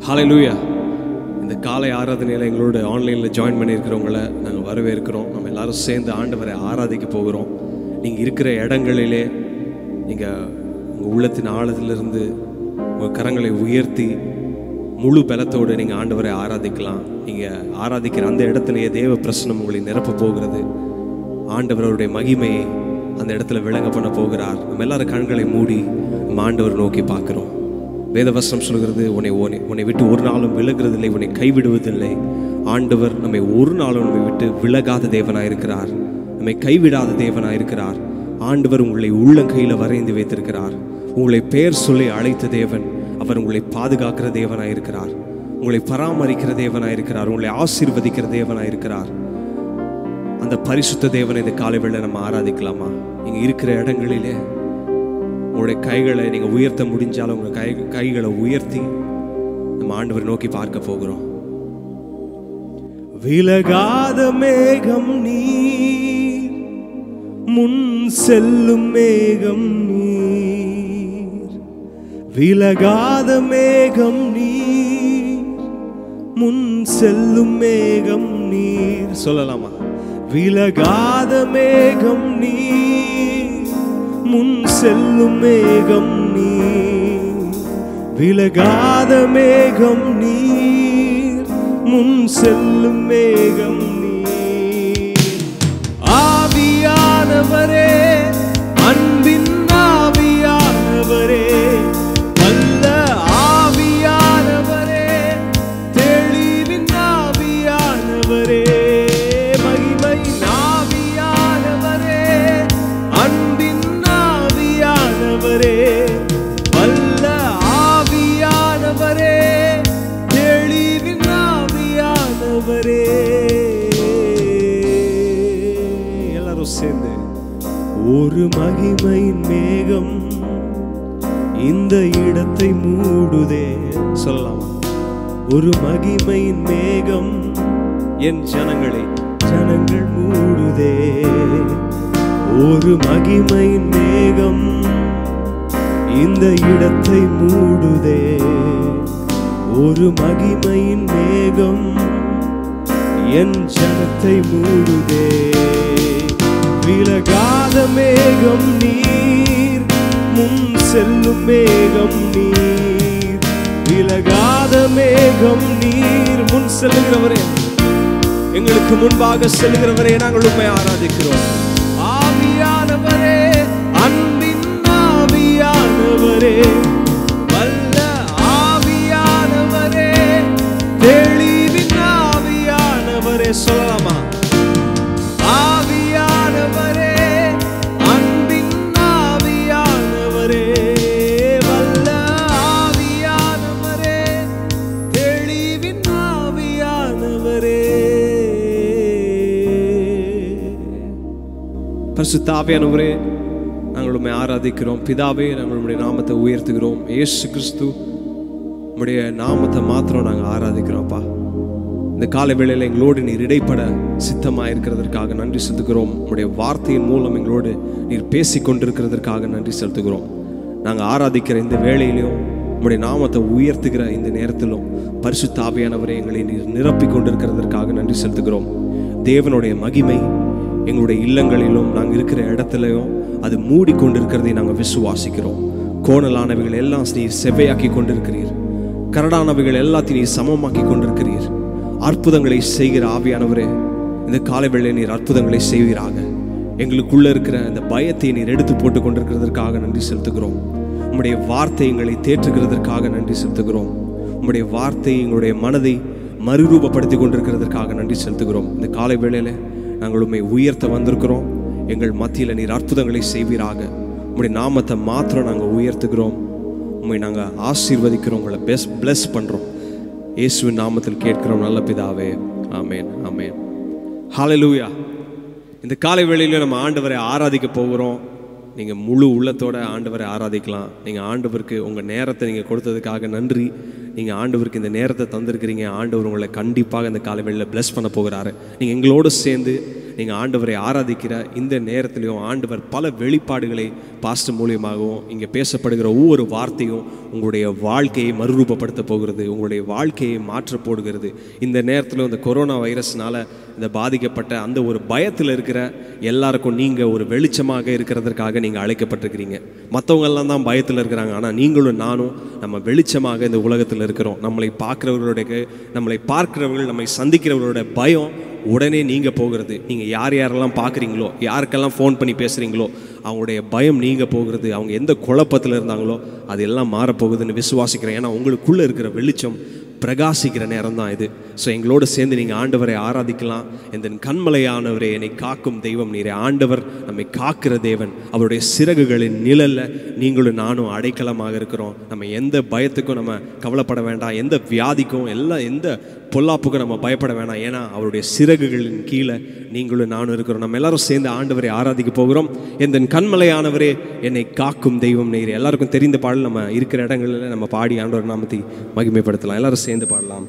ஹalleluya இந்த காலை ஆராதனையில் எங்களோட ஆன்லைனில் ஜாயின் பண்ணியிருக்கிறவங்கள நாங்கள் வரவேற்கிறோம் நம்ம எல்லாரும் சேர்ந்து ஆண்டவரை ஆராதிக்க போகிறோம் நீங்கள் இருக்கிற இடங்களிலே நீங்கள் உங்கள் உள்ளத்தின் ஆழத்திலிருந்து உங்கள் கரங்களை உயர்த்தி முழு பலத்தோடு நீங்கள் ஆண்டவரை ஆராதிக்கலாம் நீங்கள் ஆராதிக்கிற அந்த இடத்துலையே தேவ பிரசனம் உங்களை நிரப்ப போகிறது ஆண்டவருடைய மகிமையை அந்த இடத்துல விளங்க பண்ண போகிறார் நம்ம எல்லாரும் கண்களை மூடி நம்ம ஆண்டவர் நோக்கி பார்க்கிறோம் வேதவசனம் சொல்கிறது உன்னை உன்னை உன்னை விட்டு ஒரு நாளும் விலகுறதில்லை உன்னை கைவிடுவதில்லை ஆண்டவர் நம்மை ஒரு நாளும் நம்மை விட்டு விலகாத தேவனாயிருக்கிறார் நம்மை கைவிடாத தேவனாயிருக்கிறார் ஆண்டவர் உங்களை உள்ளங்கையில் வரைந்து வைத்திருக்கிறார் உங்களை பெயர் சொல்லி அழைத்த தேவன் அவர் உங்களை பாதுகாக்கிற தேவனாயிருக்கிறார் உங்களை பராமரிக்கிற தேவனாயிருக்கிறார் உங்களை ஆசீர்வதிக்கிற தேவனாயிருக்கிறார் அந்த பரிசுத்த தேவனை இந்த காலை வேளை நம்ம ஆராதிக்கலாமா நீங்க இருக்கிற இடங்களிலே உங்களுடைய கைகளை நீங்க உயர்த்த முடிஞ்சாலும் உங்க கை கைகளை உயர்த்தி நம்ம ஆண்டவர் நோக்கி பார்க்க போகிறோம் விலகாத மேகம் நீர் முன் செல்லும் மேகம் நீர் விலகாத மேகம் நீர் முன் செல்லும் மேகம் நீர் சொல்லலாமா விலகாத மேகம் நீர் முன் செல்லும் மேகம் நீர் விலகாத மேகம் நீர் முன் செல்லும் மேகம் நீர் ஆவியானவரே அன்பின் ஆவியானவரே நல்ல ஆவியானவரே தெளிவின் ஆவியானவரே மகிமை ஆவியானவரே அன்பின் ஆவியானவரே வல்ல ஆவியானவரே தெளிவின் ஆவியானவரே எல்லாரும் சேர்ந்து ஒரு மகிமையின் மேகம் இந்த இடத்தை மூடுதே சொல்லலாமா ஒரு மகிமையின் மேகம் என் ஜனங்களை ஜனங்கள் மூடுதே ஒரு மகிமையின் மேகம் இந்த இடத்தை மூடுதே ஒரு மகிமையின் மேகம் என் ஜனத்தை மூடுதே விலகாத மேகம் நீர் முன் செல்லும் மேகம் நீர் விலகாத மேகம் நீர் முன் செல்லுகிறவரே எங்களுக்கு முன்பாக செல்லுகிறவரே நாங்கள் உண்மை ஆராதிக்கிறோம் ஆவியானவரே அன்பின் ஆவியானவரே வல்ல ஆவியானவரே தெளிவின் ஆவியானவரே சொல்லலாமா ஆவியானவரே அன்பின் ஆவியானவரே வல்ல ஆவியானவரே தெளிவின் ஆவியானவரே பரிசுத்த ஆவியானவரே நாங்கள் உண்மை ஆராதிக்கிறோம் பிதாவே நாங்கள் உம்முடைய நாமத்தை உயர்த்துகிறோம் இயேசு கிறிஸ்து உம்முடைய நாமத்தை மாத்திரம் நாங்கள் ஆராதிக்கிறோம்ப்பா இந்த காலை வேளையில் எங்களோடு நீர் இடைப்பட சித்தமாக இருக்கிறதற்காக நன்றி செலுத்துகிறோம் உம்முடைய வார்த்தையின் மூலம் எங்களோடு நீர் பேசி கொண்டிருக்கிறதற்காக நன்றி செலுத்துகிறோம் நாங்கள் ஆராதிக்கிற இந்த வேளையிலும் உம்முடைய நாமத்தை உயர்த்துகிற இந்த நேரத்திலும் பரிசுத்த ஆவியானவரை எங்களை நீர் நிரப்பி கொண்டிருக்கிறதற்காக நன்றி செலுத்துகிறோம் தேவனுடைய மகிமை எங்களுடைய இல்லங்களிலும் நாங்கள் இருக்கிற இடத்துலையும் அது மூடிக்கொண்டிருக்கிறதை நாங்கள் விசுவாசிக்கிறோம் கோணலானவைகள் எல்லாம் நீர் செவ்வையாக்கி கொண்டிருக்கிறீர் கரடானவைகள் எல்லாத்தையும் நீர் சமமாக்கி கொண்டிருக்கிறீர் அற்புதங்களை செய்கிற ஆவியானவரே இந்த காலை வேளை நீர் அற்புதங்களை செய்வீராக எங்களுக்குள்ள இருக்கிற அந்த பயத்தை நீர் எடுத்து போட்டு கொண்டிருக்கிறதற்காக நன்றி செலுத்துகிறோம் உம்முடைய வார்த்தை எங்களை தேற்றுகிறதற்காக நன்றி செலுத்துகிறோம் உம்முடைய வார்த்தை எங்களுடைய மனதை மறுரூபப்படுத்தி கொண்டிருக்கிறதற்காக நன்றி செலுத்துகிறோம் இந்த காலை வேளையில நாங்கள் உண்மை உயர்த்த வந்திருக்கிறோம் எங்கள் மத்தியில் நீர் அற்புதங்களை செய்வீராக உம்முடைய நாமத்தை மாத்திரம் நாங்கள் உயர்த்துகிறோம் உண்மை நாங்கள் ஆசீர்வதிக்கிறோம் உங்களை பெஸ்ட் பிளஸ் பண்ணுறோம் இயேசுவின் நாமத்தில் கேட்கிறோம் நல்ல பிதாவே ஆமேன் ஆமேன் ஹalleluya இந்த காலை வேளையில நம்ம ஆண்டவரை ஆராதிக்க போகிறோம் நீங்கள் முழு உள்ளத்தோட ஆண்டவரை ஆராதிக்கலாம் நீங்கள் ஆண்டவருக்கு உங்கள் நேரத்தை நீங்கள் கொடுத்ததுக்காக நன்றி நீங்கள் ஆண்டவருக்கு இந்த நேரத்தை தந்திருக்கிறீங்க ஆண்டவர் உங்களை கண்டிப்பாக இந்த காலை வேளையில் bless பண்ண போகிறாரு நீங்கள் எங்களோடு சேர்ந்து நீங்கள் ஆண்டவரை ஆராதிக்கிற இந்த நேரத்திலையும் ஆண்டவர் பல வெளிப்பாடுகளை பாஸ்டர் மூலியமாகவும் இங்கே பேசப்படுகிற ஒவ்வொரு வார்த்தையும் உங்களுடைய வாழ்க்கையை மறுரூபப்படுத்த போகிறது உங்களுடைய வாழ்க்கையை மாற்ற போடுகிறது இந்த நேரத்தில் இந்த கொரோனா வைரஸ்னால இந்த பாதிக்கப்பட்ட அந்த ஒரு பயத்தில் இருக்கிற எல்லாருக்கும் நீங்கள் ஒரு வெளிச்சமாக இருக்கிறதற்காக நீங்கள் அழைக்கப்பட்டிருக்கிறீங்க மற்றவங்கெல்லாம் தான் பயத்தில் இருக்கிறாங்க ஆனால் நீங்களும் நானும் நம்ம வெளிச்சமாக இந்த உலகத்தில் இருக்கிறோம் நம்மளை பார்க்குறவர்களுடைய நம்மளை பார்க்கிறவர்கள் நம்மை சந்திக்கிறவர்களோட பயம் உடனே நீங்க போகிறது நீங்கள் யார் யாரெல்லாம் பார்க்குறீங்களோ யாருக்கெல்லாம் ஃபோன் பண்ணி பேசுகிறீங்களோ அவங்களுடைய பயம் நீங்க போகிறது அவங்க எந்த குழப்பத்தில் இருந்தாங்களோ அது எல்லாம் மாறப்போகுதுன்னு விசுவாசிக்கிறேன் ஏன்னா உங்களுக்குள்ளே இருக்கிற வெளிச்சம் பிரகாசிக்கிற நேரம் தான் இது ஸோ எங்களோடு சேர்ந்து நீங்கள் ஆண்டவரை ஆராதிக்கலாம் இந்த கண்மலையானவரே என்னை காக்கும் தெய்வம் நீரே ஆண்டவர் நம்மை காக்கிற தேவன் அவருடைய சிறகுகளின் நிழல்ல நீங்களும் நானும் அடைக்கலமாக இருக்கிறோம் நம்ம எந்த பயத்துக்கும் நம்ம கவலைப்பட வேண்டாம் எந்த வியாதிக்கும் எல்லாம் எந்த பொல்லாப்புக்கும் நம்ம பயப்பட வேணாம் ஏன்னா அவருடைய சிறகுகளின் கீழே நீங்களும் நானும் இருக்கிறோம் நம்ம எல்லாரும் சேர்ந்து ஆண்டவரை ஆராதிக்க போகிறோம் எந்த கண்மலையானவரே என்னை காக்கும் தெய்வம் நீர் எல்லாருக்கும் தெரிந்த பாடல் நம்ம இருக்கிற இடங்களில் நம்ம பாடி ஆண்டவர் நாமத்தை மகிமைப்படுத்தலாம் எல்லாரும் சேர்ந்து பாடலாம்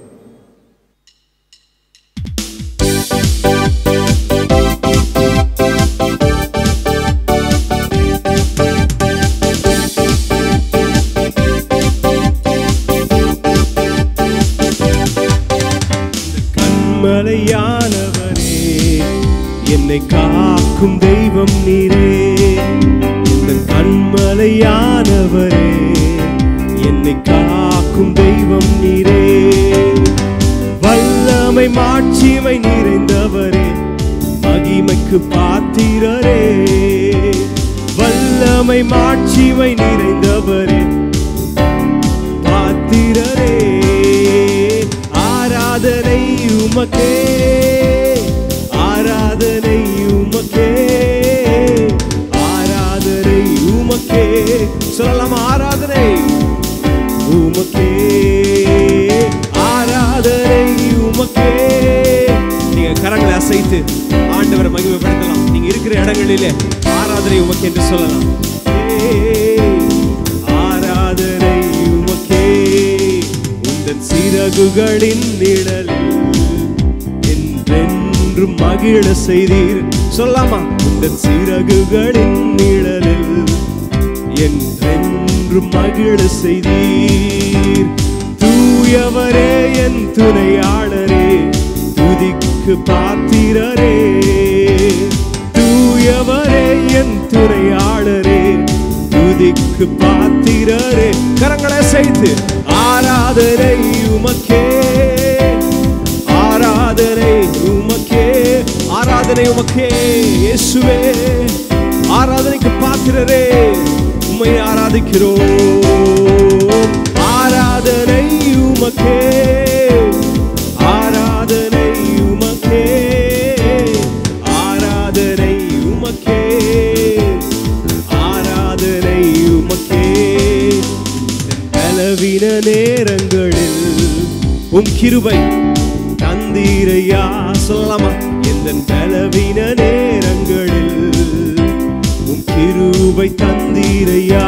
கண்மலையானவரே என்னை காக்கும் தெய்வம் நீரே இந்த கண்மலையானவரே என்னை காக்கும் தெய்வம் நீரே வல்லமை மாட்சிமை நிறைந்தவரே மகிமைக்கு பாத்திரரே வல்லமை மாட்சிமை நிறைந்தவரே பாத்திரரே ஆராதனை உமக்கே ஆராதனை உமக்கே ஆராதனை உமக்கே சொல்லலாம் ஆராதனை உமக்கே ஆராதனை உமக்கே நீங்க கரங்களை அசைத்து ஆண்டவரை மகிமைப்படுத்தலாம் நீங்க இருக்கிற இடங்களிலே ஆராதனை உமக்கு என்று சொல்லலாம் ஏய், ஆராதனை உமக்கே உந்தன் சிறகுகளின் நிழலில் என்றென்றும் மகிழ செய்தீர் சொல்லாமா உந்தன் சிறகுகளின் நிழலில் என்றென்றும் மகிழ செய்தீர் தூயவரே என் துணையாளரே துதிக்கு பாத்திரரே தூயவரே என் துணையாளரே துதிக்கு பாத்திரரே கரங்களை செய்து ஆராதனை உமக்கே ஆராதனை உமக்கே ஆராதனை உமக்கே இயேசுவே ஆராதனைக்கு பாத்திரரே உம்மை ஆராதிக்கிறோம் ஆராதனை உமக்கே ஆராதனை உமக்கே ஆராதனை உமக்கே ஆராதனை உமக்கே பலவீன நேரங்களில் உம் கிருபை தந்தீரையா சொல்லலாமா எந்த பலவீன நேரங்களில் உம் கிருபை தந்தீரையா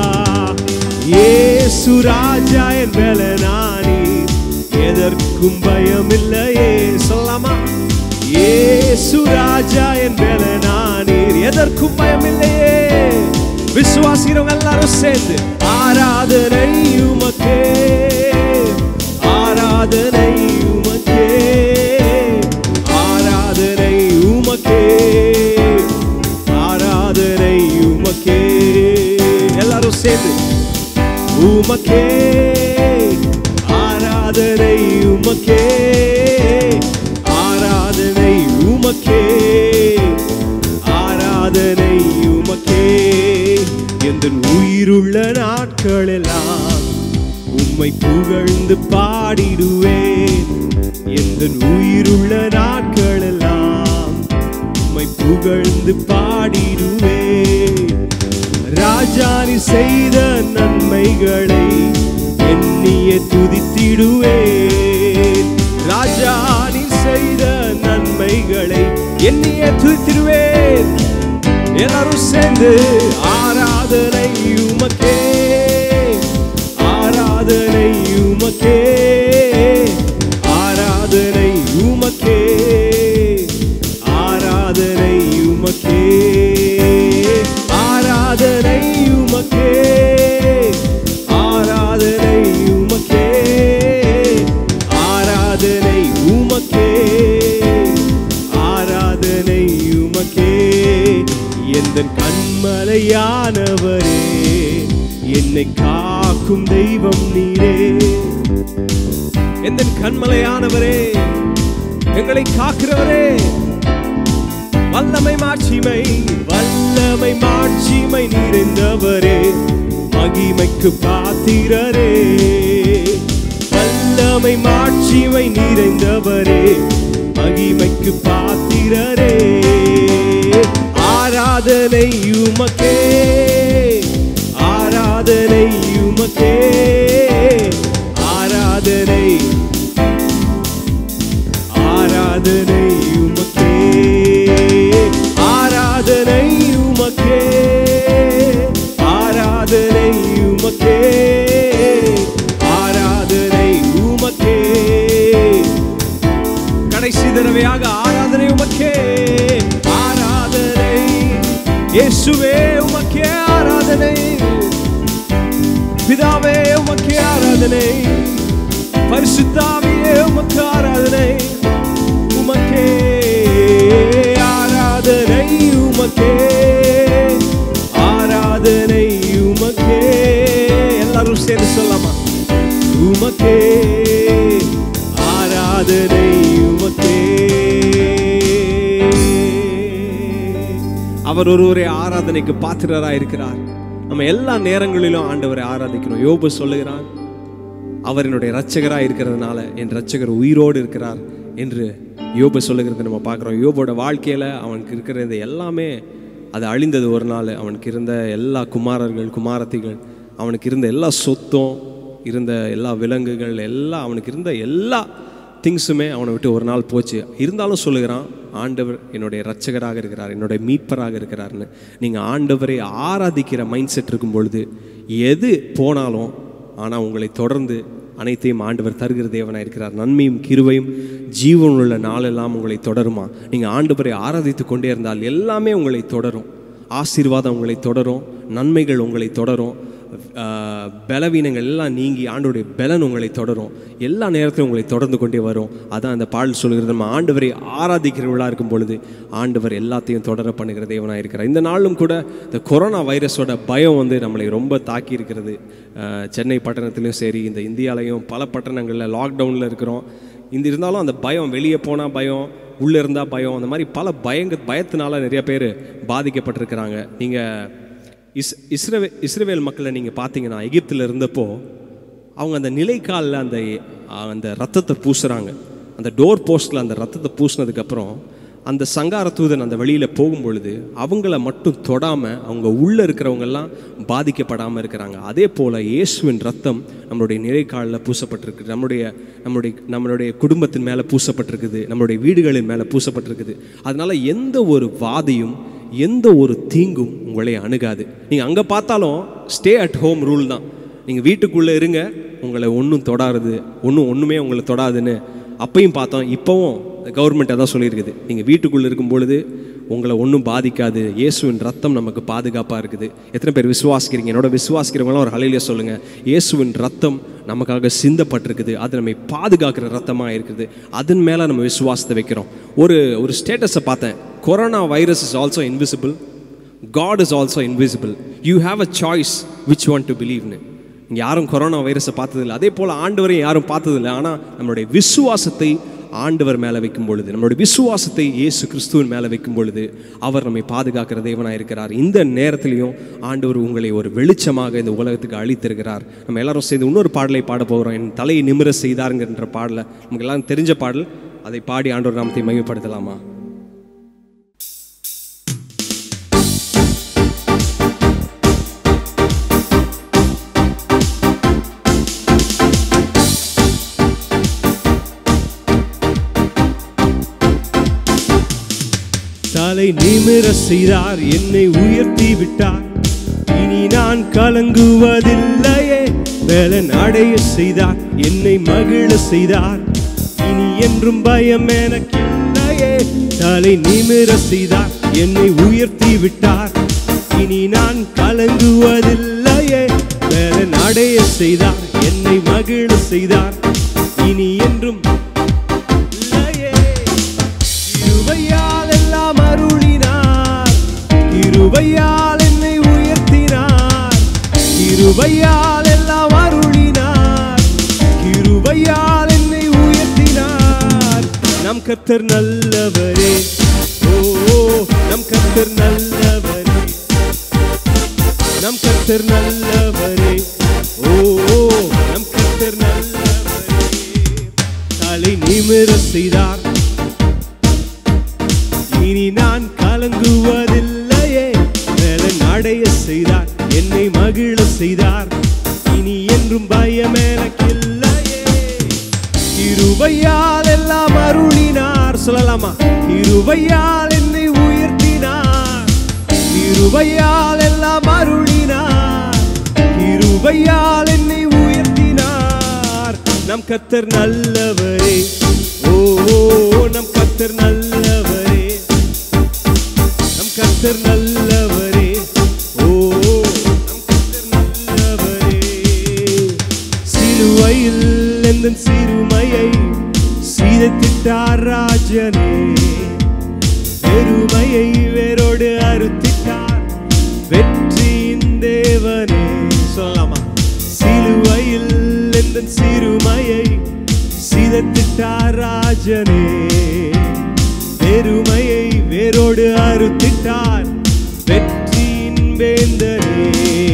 ஏசு ராஜா என் பலனானி எதற்கும் பயமில்லையே சொல்லலாமா ஏசு ராஜா என் பலனானீர் எதற்கும் பயமில்லையே விசுவாசிக்கிறவங்க எல்லாரும் சேர்ந்து ஆராதனை உமக்கே ஆராதனை உமக்கே ஆராதனை உமக்கே ஆராதனை உமக்கே எல்லாரும் சேர்ந்து உமக்கே ஆராதனை உமக்கே ஆராதனை உமக்கே ஆராதனை உமக்கே எந்த உயிருள்ள நாட்களெல்லாம் உம்மை புகழ்ந்து பாடிடுவேன் எந்த உயிருள்ள நாட்களெல்லாம் உம்மை புகழ்ந்து பாடிடுவேன் ராஜானி செய்த நன்மைகளை எண்ணிய துதித்திடுவேன் ராஜானி செய்த நன்மைகளை எண்ணிய துதித்திடுவேன் எல்லாரும் சேர்ந்து ஆராதனை உமக்கே ஆராதனை உமக்கே ஆராதனை உமக்கே என்னை காக்கும் தெய்வம் நீரே எந்த கண்மலையானவரே எங்களை காக்கிறவரே வல்லமை மாட்சிமை வல்லமை மாட்சிமை நிறைந்தவரே மகிமைக்கு பாத்திரரே வல்லமை மாட்சிமை நிறைந்தவரே மகிமைக்கு பாத்திரரே ஆராதனை உமக்கே ஆராதனை உமக்கே ஆராதனை ஆராதனை உமக்கே ஆராதனை உமக்கே ஆராதனை உமக்கே ஆராதனை உமக்கே கடைசி தடவையாக ஆராதனை உமக்கே ஆராதனை இயேசுவே உமக்கே ஆராதனை பிதாவே உமக்கே ஆராதனை பரிசுத்தாவியே உமக்கு ஆராதனை உமக்கே ஆராதனை உமக்கே ஆராதனை உமக்கே எல்லாரும் சேர்ந்து சொல்லலாமா உமக்கே ஆராதனை உமக்கே அவர் ஒருவரே ஆராதனைக்கு பாத்திரராய் இருக்கிறார் நம்ம எல்லா நேரங்களிலும் ஆண்டவரை ஆராதிக்கிறோம் யோபு சொல்லுகிறான் அவர் என்னுடைய ரட்சகராக இருக்கிறதுனால என் ரட்சகர் உயிரோடு இருக்கிறார் என்று யோபு சொல்லுகிறத நம்ம பார்க்குறோம் யோபோட வாழ்க்கையில் அவனுக்கு இருக்கிற இந்த எல்லாமே அது அழிந்தது ஒரு நாள் அவனுக்கு இருந்த எல்லா குமாரர்கள் குமாரத்திகள் அவனுக்கு இருந்த எல்லா சொத்தும் இருந்த எல்லா விலங்குகள் எல்லாம் அவனுக்கு இருந்த எல்லா திங்ஸுமே அவனை விட்டு ஒரு நாள் போச்சு இருந்தாலும் சொல்லுகிறான் ஆண்டவர் என்னுடைய ரட்சகராக இருக்கிறார் என்னுடைய மீட்பராக இருக்கிறார்னு நீங்கள் ஆண்டவரை ஆராதிக்கிற மைண்ட் செட் இருக்கும் பொழுது எது போனாலும் ஆனால் உங்களை தொடர்ந்து அனைத்தையும் ஆண்டவர் தருகிற தேவனாக இருக்கிறார் நன்மையும் கிருவையும் ஜீவனுள்ள நாளெல்லாம் உங்களை தொடருமா நீங்கள் ஆண்டவரை ஆராதித்து கொண்டே இருந்தால் எல்லாமே உங்களை தொடரும் ஆசீர்வாதம் உங்களை தொடரும் நன்மைகள் உங்களை தொடரும் ஆஹ், பலவீனங்கள் எல்லாம் நீங்கி ஆண்டவருடைய பலன் உங்களை தொடரும் எல்லா நேரத்திலும் உங்களை தொடர்ந்து கொண்டே வரும் அதான் அந்த பாடல் சொல்கிறது நம்ம ஆண்டவரை ஆராதிக்கிறவர்களாக இருக்கும் பொழுது ஆண்டவர் எல்லாத்தையும் தொடர பண்ணுகிற தேவனாக இருக்கிறார் இந்த நாளும் கூட இந்த கொரோனா வைரஸோட பயம் வந்து நம்மளை ரொம்ப தாக்கி இருக்கிறது ஆஹ், சென்னை பட்டணத்திலையும் சரி இந்த இந்தியாலையும் பல பட்டணங்களில் லாக்டவுனில் இருக்கிறோம் இந்த இருந்தாலும் அந்த பயம் வெளியே போனால் பயம் உள்ளே இருந்தால் பயம் அந்த மாதிரி பல பயங்க பயத்தினால நிறைய பேர் பாதிக்கப்பட்டிருக்கிறாங்க நீங்கள் இஸ் இஸ்ரவே இஸ்ரவேல் மக்களை நீங்கள் பார்த்தீங்கன்னா எகிப்தில் இருந்தப்போ அவங்க அந்த நிலைக்காலில் அந்த அந்த ரத்தத்தை பூசுகிறாங்க அந்த டோர் போஸ்ட்டில் அந்த ரத்தத்தை பூசினதுக்கப்புறம் அந்த சங்கார தூதன் அந்த வழியில் போகும் பொழுது அவங்கள மட்டும் தொடாமல் அவங்க உள்ளே இருக்கிறவங்கெல்லாம் பாதிக்கப்படாமல் இருக்கிறாங்க அதே போல் இயேசுவின் ரத்தம் நம்மளுடைய நிலைக்காலில் பூசப்பட்டிருக்கு நம்மளுடைய நம்மளுடைய நம்மளுடைய குடும்பத்தின் மேலே பூசப்பட்டிருக்குது நம்மளுடைய வீடுகளின் மேலே பூசப்பட்டிருக்குது அதனால எந்த ஒரு வாதியும் எந்த ஒரு தீங்கும் உங்களை அணுகாது நீங்கள் அங்கே பார்த்தாலும் ஸ்டே அட் ஹோம் ரூல் தான் நீங்கள் வீட்டுக்குள்ளே இருங்க உங்களை ஒன்றும் தொடாது ஒன்றும் ஒன்றுமே உங்களை தொடாதுன்னு அப்பையும் பார்த்தோம் இப்போவும் கவர்மெண்ட் அதான் சொல்லியிருக்குது நீங்கள் வீட்டுக்குள்ளே இருக்கும் பொழுது உங்களை ஒன்றும் பாதிக்காது இயேசுவின் ரத்தம் நமக்கு பாதுகாப்பாக இருக்குது எத்தனை பேர் விசுவாசிக்கிறீங்க என்னோட விசுவாசிக்கிறவங்களாம் ஒரு ஹலையிலே சொல்லுங்கள் இயேசுவின் ரத்தம் நமக்காக சிந்தப்பட்டிருக்குது அது நம்மை பாதுகாக்கிற ரத்தமாக இருக்குது அதன் மேலே நம்ம விசுவாசத்தை வைக்கிறோம் ஒரு ஒரு ஸ்டேட்டஸை பார்த்தேன் corona virus is also invisible god is also invisible you have a choice which one to பிலீவ்னு யாரும் கொரோனா வைரஸை பார்த்ததில்லை அதே போல் ஆண்டவரையும் யாரும் பார்த்ததில்லை ஆனால் நம்மளுடைய விசுவாசத்தை ஆண்டவர் மேலே வைக்கும் பொழுது நம்மளுடைய விசுவாசத்தை இயேசு கிறிஸ்துவின் மேலே வைக்கும் பொழுது அவர் நம்மை பாதுகாக்கிற தேவனாக இருக்கிறார் இந்த நேரத்திலையும் ஆண்டவர் உங்களை ஒரு வெளிச்சமாக இந்த உலகத்துக்கு அளித்திருக்கிறார் நம்ம எல்லாரும் சேர்ந்து இன்னொரு பாடலை பாட போகிறோம் என் தலையை நிமிர செய்தாருங்கன்ற பாடலை நமக்கு எல்லாம் தெரிஞ்ச பாடல் அதை பாடி ஆண்டவர் நாமத்தை மையப்படுத்தலாமா தலை நிமிர செய்தார் என்னை உயர்த்தி விட்டார் இனி நான் கலங்குவதில்லையே பலன் அடைய செய்தார் என்னை மகிழ செய்தார் இனி என்றும் பயம் எனக்கில்லையே தலை நிமிர செய்தார் என்னை உயர்த்தி விட்டார் இனி நான் கலங்குவதில்லையே பலன் அடைய செய்தார் என்னை மகிழ செய்தார் இனி என்றும் இல்லையே கிருபையால் எல்லாம் அருளினார் கிருபையால் என்னை உயர்த்தினார் கிருபை கிருபையால் எல்லாம் அருளினார் கிருபையால் என்னை உயர்த்தினார் நம் கர்த்தர் நல்லவரே ஓ ஓ, நம் கர்த்தர் நல்லவரே நம் கர்த்தர் நல்லவரே ஓ ஓ, நம் கர்த்தர் நல்லவரே தலை நிமிர செய்தார் இனி நான் கலங்குவதில்லையே மேலன் அடைய செய்தார் என்னை மகிழ செய்தார் இனி என்றும் பயம் எனக்கில்லையே கிருபையால் எல்லாம் அருளினார் சொல்லலாமா கிருபையால் என்னை உயர்த்தினார் கிருபையால் எல்லாம் அருளினார் கிருபையால் என்னை உயர்த்தினார் நம் கத்தர் நல்லவரே ஓ ஓ, நம் கத்தர் நல்லவரே நம் கத்தர் நல்லவரே ஓ நம் கத்தர் நல்லவரே சிலுவையில் எந்த சிறுமையை சீதத்திட்டார் ராஜனே பெருமையை வேரோடு அறுத்திட்டார் வெற்றியின் தேவனே சொல்லலாமா சிலுவையில் எந்த சிறுமையை சீதத்திட்டார் ராஜனே பெருமையை வேரோடு அறுத்திட்டார் வெற்றியின் வேந்தனே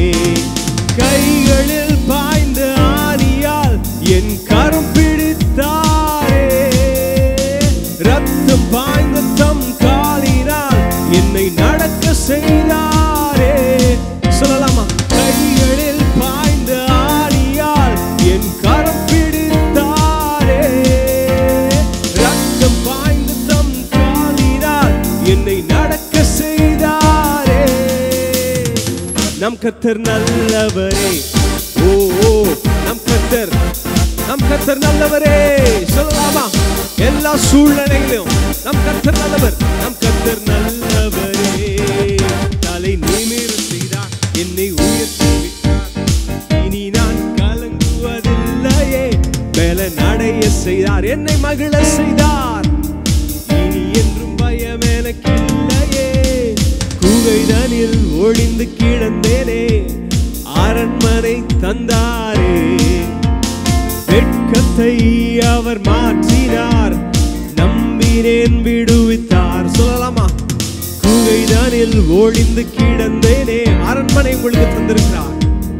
கைகளில் பாய்ந்த ஆணியால் என் கரம் பிடித்தாரே ரத்தம் பாய்ந்த தம் காலினால் என்னை நடக்க செய்தாரே சொல்லலாமா கைகளில் பாய்ந்த ஆணியால் என் கரம் பிடித்தாரே ரத்தம் பாய்ந்த தம் காலினால் என்னை நடக்க செய்தாரே நம் கத்தர் நல்லவரே ஓ ஓ நம் கத்தர் நம் கத்தர் நல்லவரே சொல்லலாமா எல்லா சூழ்நிலைகளிலும் நம் கத்தர் நல்லவர் நம் கத்தர் நல்லவரே தலை நிமிர செய்தார் என்னை உயர்த்தி விட்டார் இனி நான் கலங்குவதில்லையே மேல நடைய செய்தார் என்னை மகிழ செய்தார் இனி என்றும் பயம் எனக்கில்லையே குகைதனில் ஒளிந்து கிடந்தேனே அரண்மனை தந்தாரே வெட்கத்தை அவர் மாற்றினார் நம்பினேன் விடுவித்தார் சொல்லலாமா குகைதனில் ஒளிந்து கிடந்தேனே அரண்மனை உங்களுக்கு தந்திருக்கிறார்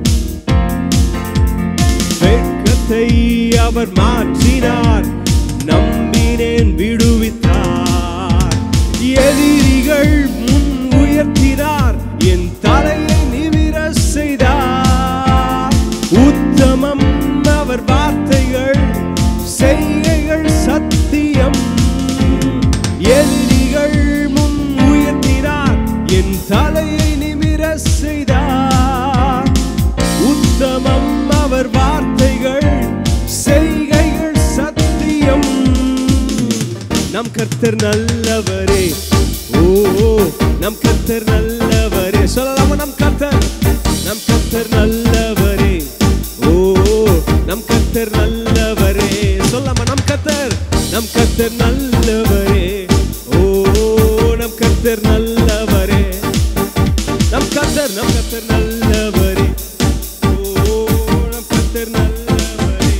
வெட்கத்தை அவர் மாற்றினார் நம்பினேன் விடுவித்தார் எதிரிகள் முன் உயர்த்தினார் என் தலையை நிமிர செய்தார் உத்தமம் அவர் வார்த்தைகள் செய்கைகள் சத்தியம் எதிரிகள் முன் உயர்த்தினார் என் தலையை நிமிர செய்தார் உத்தமம் அவர் வார்த்தைகள் செய்கைகள் சத்தியம் நம் கர்த்தர் நல்லவரே ஓ ஓ, நம் கர்த்தர் நல்லவரே சொல்லலாமா நம் கர்த்தர் நம் கர்த்தர் நல்லவரே ஓ ஓ, நம் கர்த்தர் நல்லவரே சொல்லாமா நம் கர்த்தர் நம் கர்த்தர் நல்லவரே ஓ ஓ, நம் கர்த்தர் நல்லவரே நம் கர்த்தர் நம் கர்த்தர் நல்லவரே ஓ நம் கர்த்தர் நல்லவரே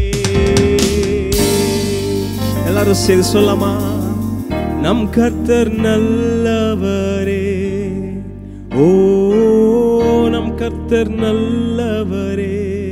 எல்லாரும் சேர்ந்து சொல்லலாமா நம் கர்த்தர் நல்லவரே ஓ நம் கர்த்தர் நல்லவரே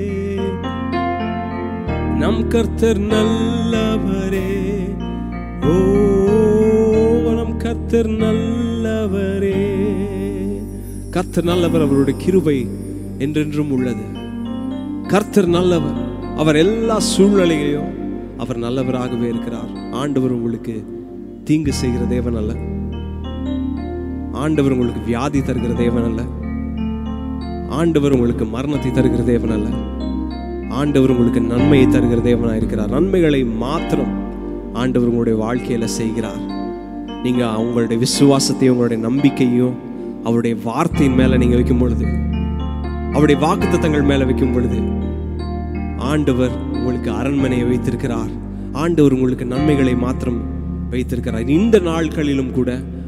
நம் கர்த்தர் நல்லவரே ஓ நம் கர்த்தர் நல்லவரே கர்த்தர் நல்லவர் அவருடைய கிருபை என்றென்றும் உள்ளது கர்த்தர் நல்லவர் அவர் எல்லா சூழ்நிலையிலும் அவர் நல்லவராகவே இருக்கிறார் ஆண்டவர் உங்களுக்கு தீங்கு செய்கிற தேவன் அல்ல ஆண்டவர் உங்களுக்கு வியாதி தருகிற தேவன் அல்ல ஆண்டவர் உங்களுக்கு மரணத்தை தருகிற தேவன் அல்ல ஆண்டவர் உங்களுக்கு நன்மையை தருகிற தேவனாக இருக்கிறார் நன்மைகளை மாத்திரம் ஆண்டவர் உங்களுடைய வாழ்க்கையில செய்கிறார் நீங்க அவங்களுடைய விசுவாசத்தையும் உங்களுடைய நம்பிக்கையும் அவருடைய வார்த்தையின் மேல நீங்க வைக்கும் பொழுது அவருடைய வாக்குத்தத்தங்கள் மேல வைக்கும் பொழுது ஆண்டவர் உங்களுக்கு அரண்மனையை வைத்திருக்கிறார் ஆண்டவர் உங்களுக்கு நன்மைகளை மாத்திரம் வைத்திருக்கிறார் இந்த நாட்களிலும் கூட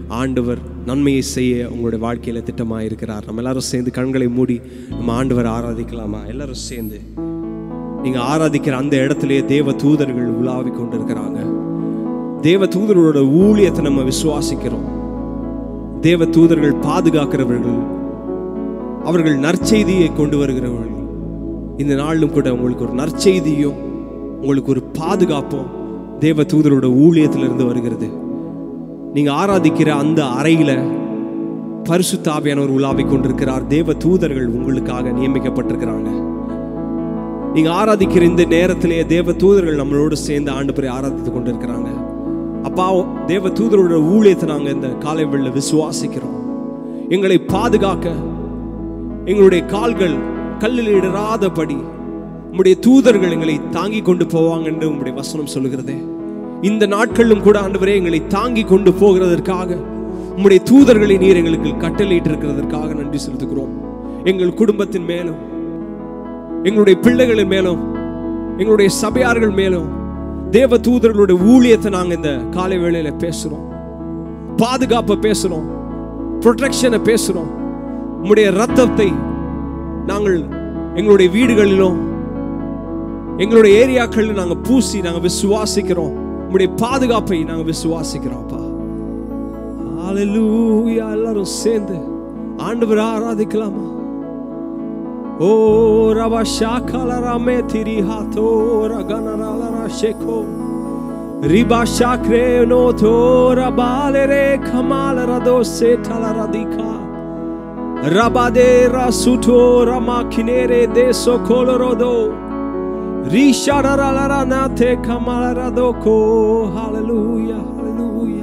ஆண்டவர் நன்மையை செய்ய உங்களுடைய வாழ்க்கையில திட்டமாக இருக்கிறார் நம்ம எல்லாரும் சேர்ந்து கண்களை மூடி நம்ம ஆண்டவர் ஆராதிக்கலாமா எல்லாரும் சேர்ந்து நீங்க ஆராதிக்கிற அந்த இடத்திலேயே தேவ தூதர்கள் உலாவி கொண்டிருக்கிறாங்க தேவ தூதர்களோட ஊழியத்தை நம்ம விசுவாசிக்கிறோம் தேவ தூதர்கள் பாதுகாக்கிறவர்கள் அவர்கள் நற்செய்தியை கொண்டு வருகிறவர்கள் இந்த நாளிலும் கூட உங்களுக்கு ஒரு நற்செய்தியும் உங்களுக்கு ஒரு பாதுகாப்பும் தேவ தூதரோட ஊழியத்திலிருந்து வருகிறது நீங்க ஆராதிக்கிற அந்த அறையில பரிசுத்தாவியானவர் உலாவிக் கொண்டிருக்கிறார் தேவ தூதர்கள் உங்களுக்காக நியமிக்கப்பட்டிருக்கிறாங்க நீங்க ஆராதிக்கிற இந்த நேரத்திலேயே தேவ தூதர்கள் நம்மளோடு சேர்ந்து ஆண்டு பிறை ஆராதித்து கொண்டிருக்கிறாங்க அப்பா தேவ தூதரோட ஊழியத்தை நாங்க இந்த காலை வெள்ள விசுவாசிக்கிறோம் எங்களை பாதுகாக்க எங்களுடைய கால்கள் கல்லில் இடராதபடி உம்முடைய தூதர்கள் எங்களை தாங்கி கொண்டு போவாங்க என்று உம்முடைய வசனம் சொல்லுகிறதே இந்த நாட்களிலும் கூட ஆண்டவரே எங்களை தாங்கி கொண்டு போகிறதற்காக உம்முடைய தூதர்களை நீர் எங்களுக்கு கட்டளையிட்டு இருக்கிறதற்காக நன்றி செலுத்துகிறோம் எங்கள் குடும்பத்தின் மேலும் எங்களுடைய பிள்ளைகளின் மேலும் எங்களுடைய சபையார்கள் மேலும் தேவ தூதர்களுடைய ஊழியத்தை நாங்க இந்த காலை வேளையில பேசுறோம் பாதுகாப்பை பேசுறோம் ப்ரொடெக்ஷனை பேசுறோம் உம்முடைய ரத்தத்தை நாங்கள் எங்களுடைய வீடுகளிலும் எங்களுடைய ஏரியாக்களில் நாங்க பூசி நாங்க விசுவாசிக்கிறோம் உம்முடைய பாதுகாப்பை நாங்க விசுவாசிக்கிறோம் அப்பா ஹalleluya எல்லாரும் சேர்ந்து ஆண்டவரை ஆராதிக்கலாமா ஓ ரவா ஷாக்கலரா மே திரி ஹாத்தோ ரகனரலரா ஷேகோ ரிபா ஷாக்ரே நோ தோ ரபாலரே கமாலரா தோ சே டலரா திகா ரபாதே ராசுட்டோ ரமா கினேரே தே சோகோலரோதோ ரிஷாடரலரா நாதே கமாலரா தோகோ ஹalleluya ஹalleluya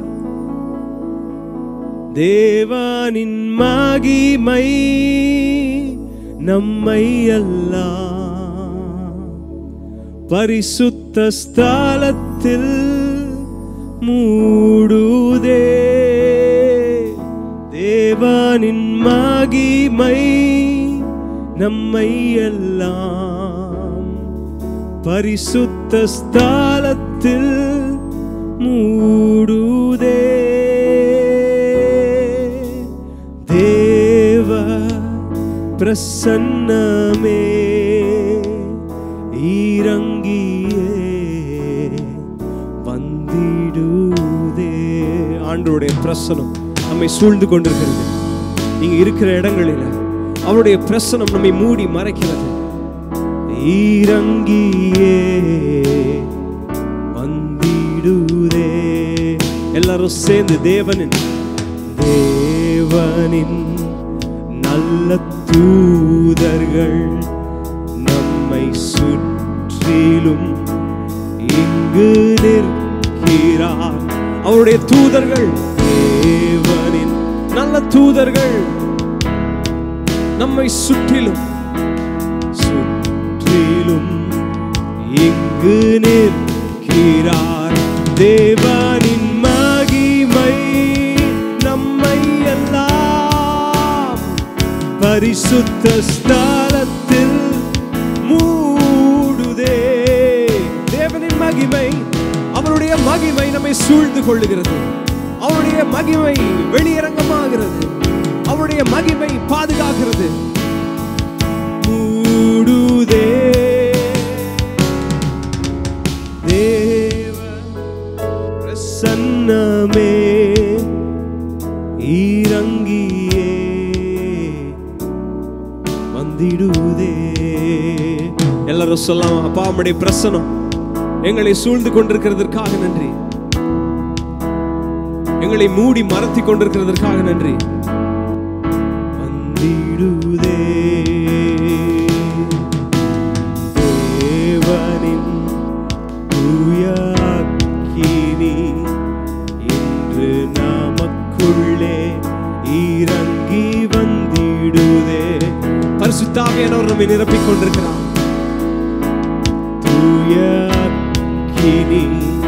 தேவனின் மகிமை நம்மை எல்லாம் பரிசுத்த ஸ்தலத்தில் மூடுதே தேவனின் மகிமை நம்மை எல்லாம் பரிசுத்த ஸ்தலத்தில் மூடுதே தேவ பிரசன்னமே ஈரங்கியே வந்திடுதே ஆண்டவருடைய பிரசனம் நம்மை சூழ்ந்து கொண்டிருக்கிறது நீங்க இருக்கிற இடங்களில அவருடைய பிரசனம் நம்மை மூடி மறைக்கிறது ஈரங்கியே வந்திடுதே எல்லாரும் சேர்ந்து தேவனின் தேவனின் நல்ல தூதர்கள் நம்மை சுற்றிலும் இங்கு நிற்கிறார் அவருடைய தூதர்கள் தேவனின் நல்ல தூதர்கள் நம்மை சுற்றிலும் சுற்றிலும் இங்கு நிற்கிறார் தேவனின் மகிமை நம்மை எல்லாம் பரிசுத்த ஸ்தலத்தில் மூடுதே தேவனின் மகிமை அவருடைய மகிமை நம்மை சூழ்ந்து கொள்ளுகிறது அவருடைய மகிமை வெளியரங்கமாகிறது அவருடைய மகிமை பாதுகாக்கிறது மூடுதே தேவ பிரசன்னமே ஈரங்கியே வந்திடுதே எல்லாரும் சொல்லலாம் அப்பா உம்முடைய பிரசனம் எங்களை சூழ்ந்து கொண்டிருக்கிறதற்காக நன்றி எங்களை மூடி மறைத்து கொண்டிருக்கிறதற்காக நன்றி வந்திடுதே தேவனின் தூய அக்கினி இன்று நமக்குள்ளே இறங்கி வந்திடுதே பரிசுத்தாவியானவர் நம்மை நிரப்பிக் கொண்டிருக்கிறார் தூய அக்கினி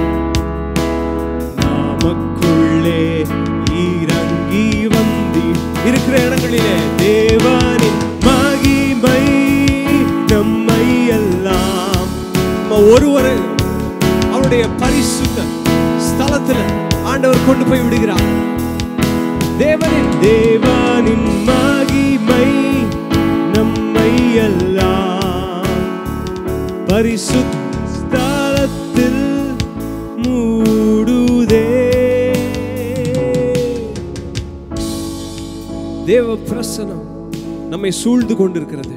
நமக்குள்ளே இறங்கி வந்தி இருக்கிற இடங்களிலே தேவனின் மகிமை நம்மை எல்லாம் நம்ம ஒருவர் அவருடைய பரிசுத்த ஸ்தலத்துல ஆண்டவர் கொண்டு போய் விடுகிறார் தேவனின் தேவனின் மகிமை நம்மை எல்லாம் பரிசுத்தலத்தில் மூடுதே தேவ பிரசனம் நம்மை சூழ்ந்து கொண்டிருக்கிறது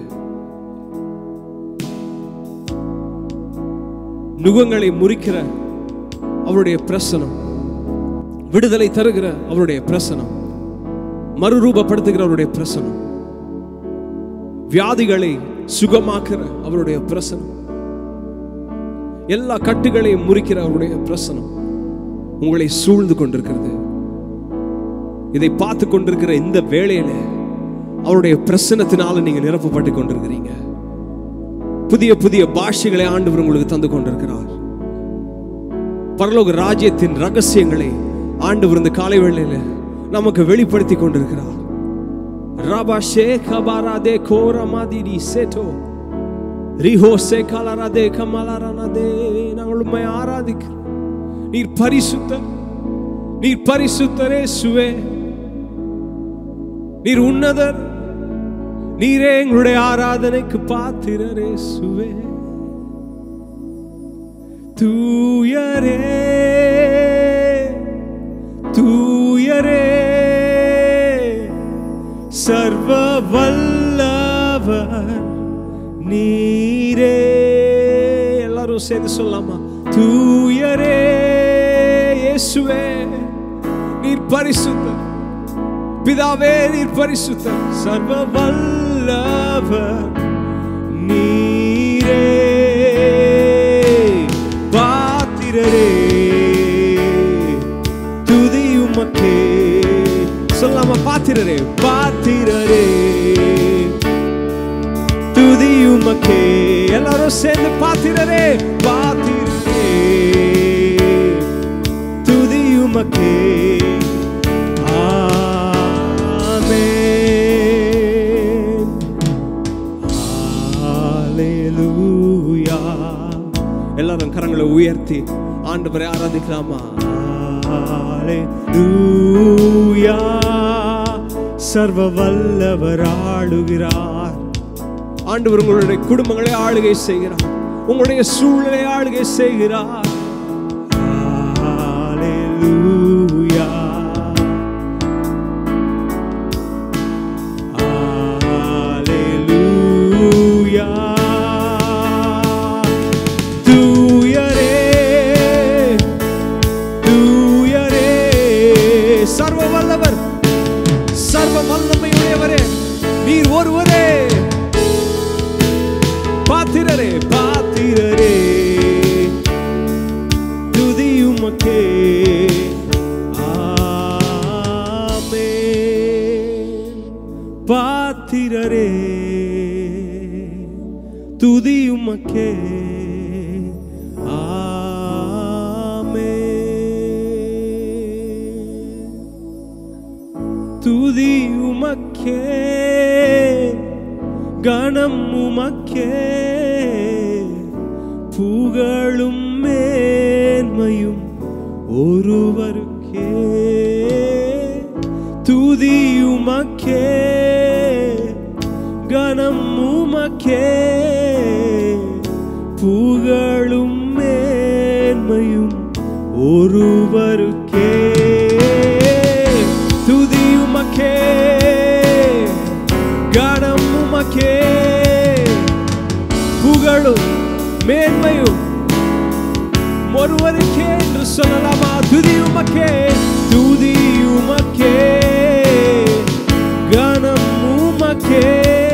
நுகங்களை முறிக்கிற அவருடைய பிரசனம் விடுதலை தருகிற அவருடைய பிரசனம் மறுரூபப்படுத்துகிற அவருடைய பிரசனம் வியாதிகளை சுகமாக்குற அவருடைய பிரசனம் எல்லா கட்டுகளையும் முறிக்கிற அவருடைய பிரசனம் உங்களை சூழ்ந்து கொண்டிருக்கிறது இதை பார்த்து கொண்டிருக்கிற இந்த வேளையில அவருடைய பிரசனத்தினால நீங்க நிரப்பப்பட்டு கொண்டிருக்கிறீங்க புதிய புதிய பாஷைகளை ஆண்டவர் உங்களுக்கு தந்து கொண்டிருக்கிறார் பரலோக ராஜ்யத்தின் ரகசியங்களை ஆண்டவர் இந்த காலை வேளையில நமக்கு வெளிப்படுத்தி கொண்டிருக்கிறார் ரபா ஷேகபாராதே கோரமாதிரி சேட்டோ ரிஹோ சேகாலராதே கமலாரானதே நாங்கள் உண்மை ஆராதிக்கிறோம் நீர் பரிசுத்தர் நீர் பரிசுத்தரே சுவே நீர் உன்னதர் நீரே எங்களுடைய ஆராதனைக்கு பாத்திரரே சுவே தூயரே தூயரே சர்வ வல்லவர் நீரே எல்லாரும் சேர்ந்து சொல்லலாமா தூயரே இயேசுவே நீர் பரிசுத்தர் பிதாவே நீர் பரிசுத்தர் சர்வ வல்லவர் நீரே பாத்திரரே துதி உமக்கே சொல்லாம பாத்திரரே பாத்திரரே துதி உமக்கே எல்லாரும் சேர்ந்து பாத்திரரே பாத்திரரே துதி உமக்கே ஆமென் ஹalleluya எல்லாரும் கரங்களை உயர்த்தி ஆண்டவரை ஆராதிக்கலாமா ஹalleluya சர்வ வல்லவர் ஆளுகிறார் ஆண்டவர் உங்களுடைய குடும்பங்களை ஆளுகை செய்கிறார் உங்களுடைய சூழலை ஆளுகை செய்கிறார் ஹalleluya ஹalleluya தூயரே தூயரே சர்வ வல்லவர் சர்வ வல்லமையுடையவரே நீர் ஒருவரே பாத்திரரே பாத்திரரே துதி உமக்கே ஆமென் பாத்திரரே துதி உமக்கே ஆமென் துதி உமக்கே கணம் உமக்கே புகழும் மேன்மையும் ஒருவருக்கே துதி உமக்கே கணம் உமக்கே புகழும் மேன்மையும் ஒருவருக்கே துதி உமக்கே கணம் உமக்கே புகழும் மேன்மையும் ஒருவருக்கே என்று சொல்லலாமா துதி உமக்கே துதி உமக்கே கணம் உமக்கே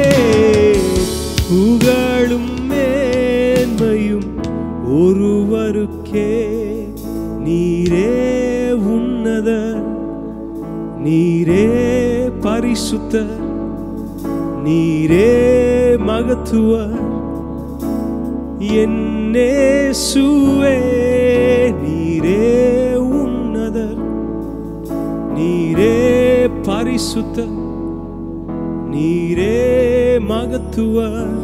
புகழும் மேன்மையும் ஒருவருக்கே நீரே உன்னதர் நீரே பரிசுத்தர் நீரே மகத்துவர் என்னேசுவே நீரே உன்னதர் நீரே பரிசுத்த நீரே மகத்துவர்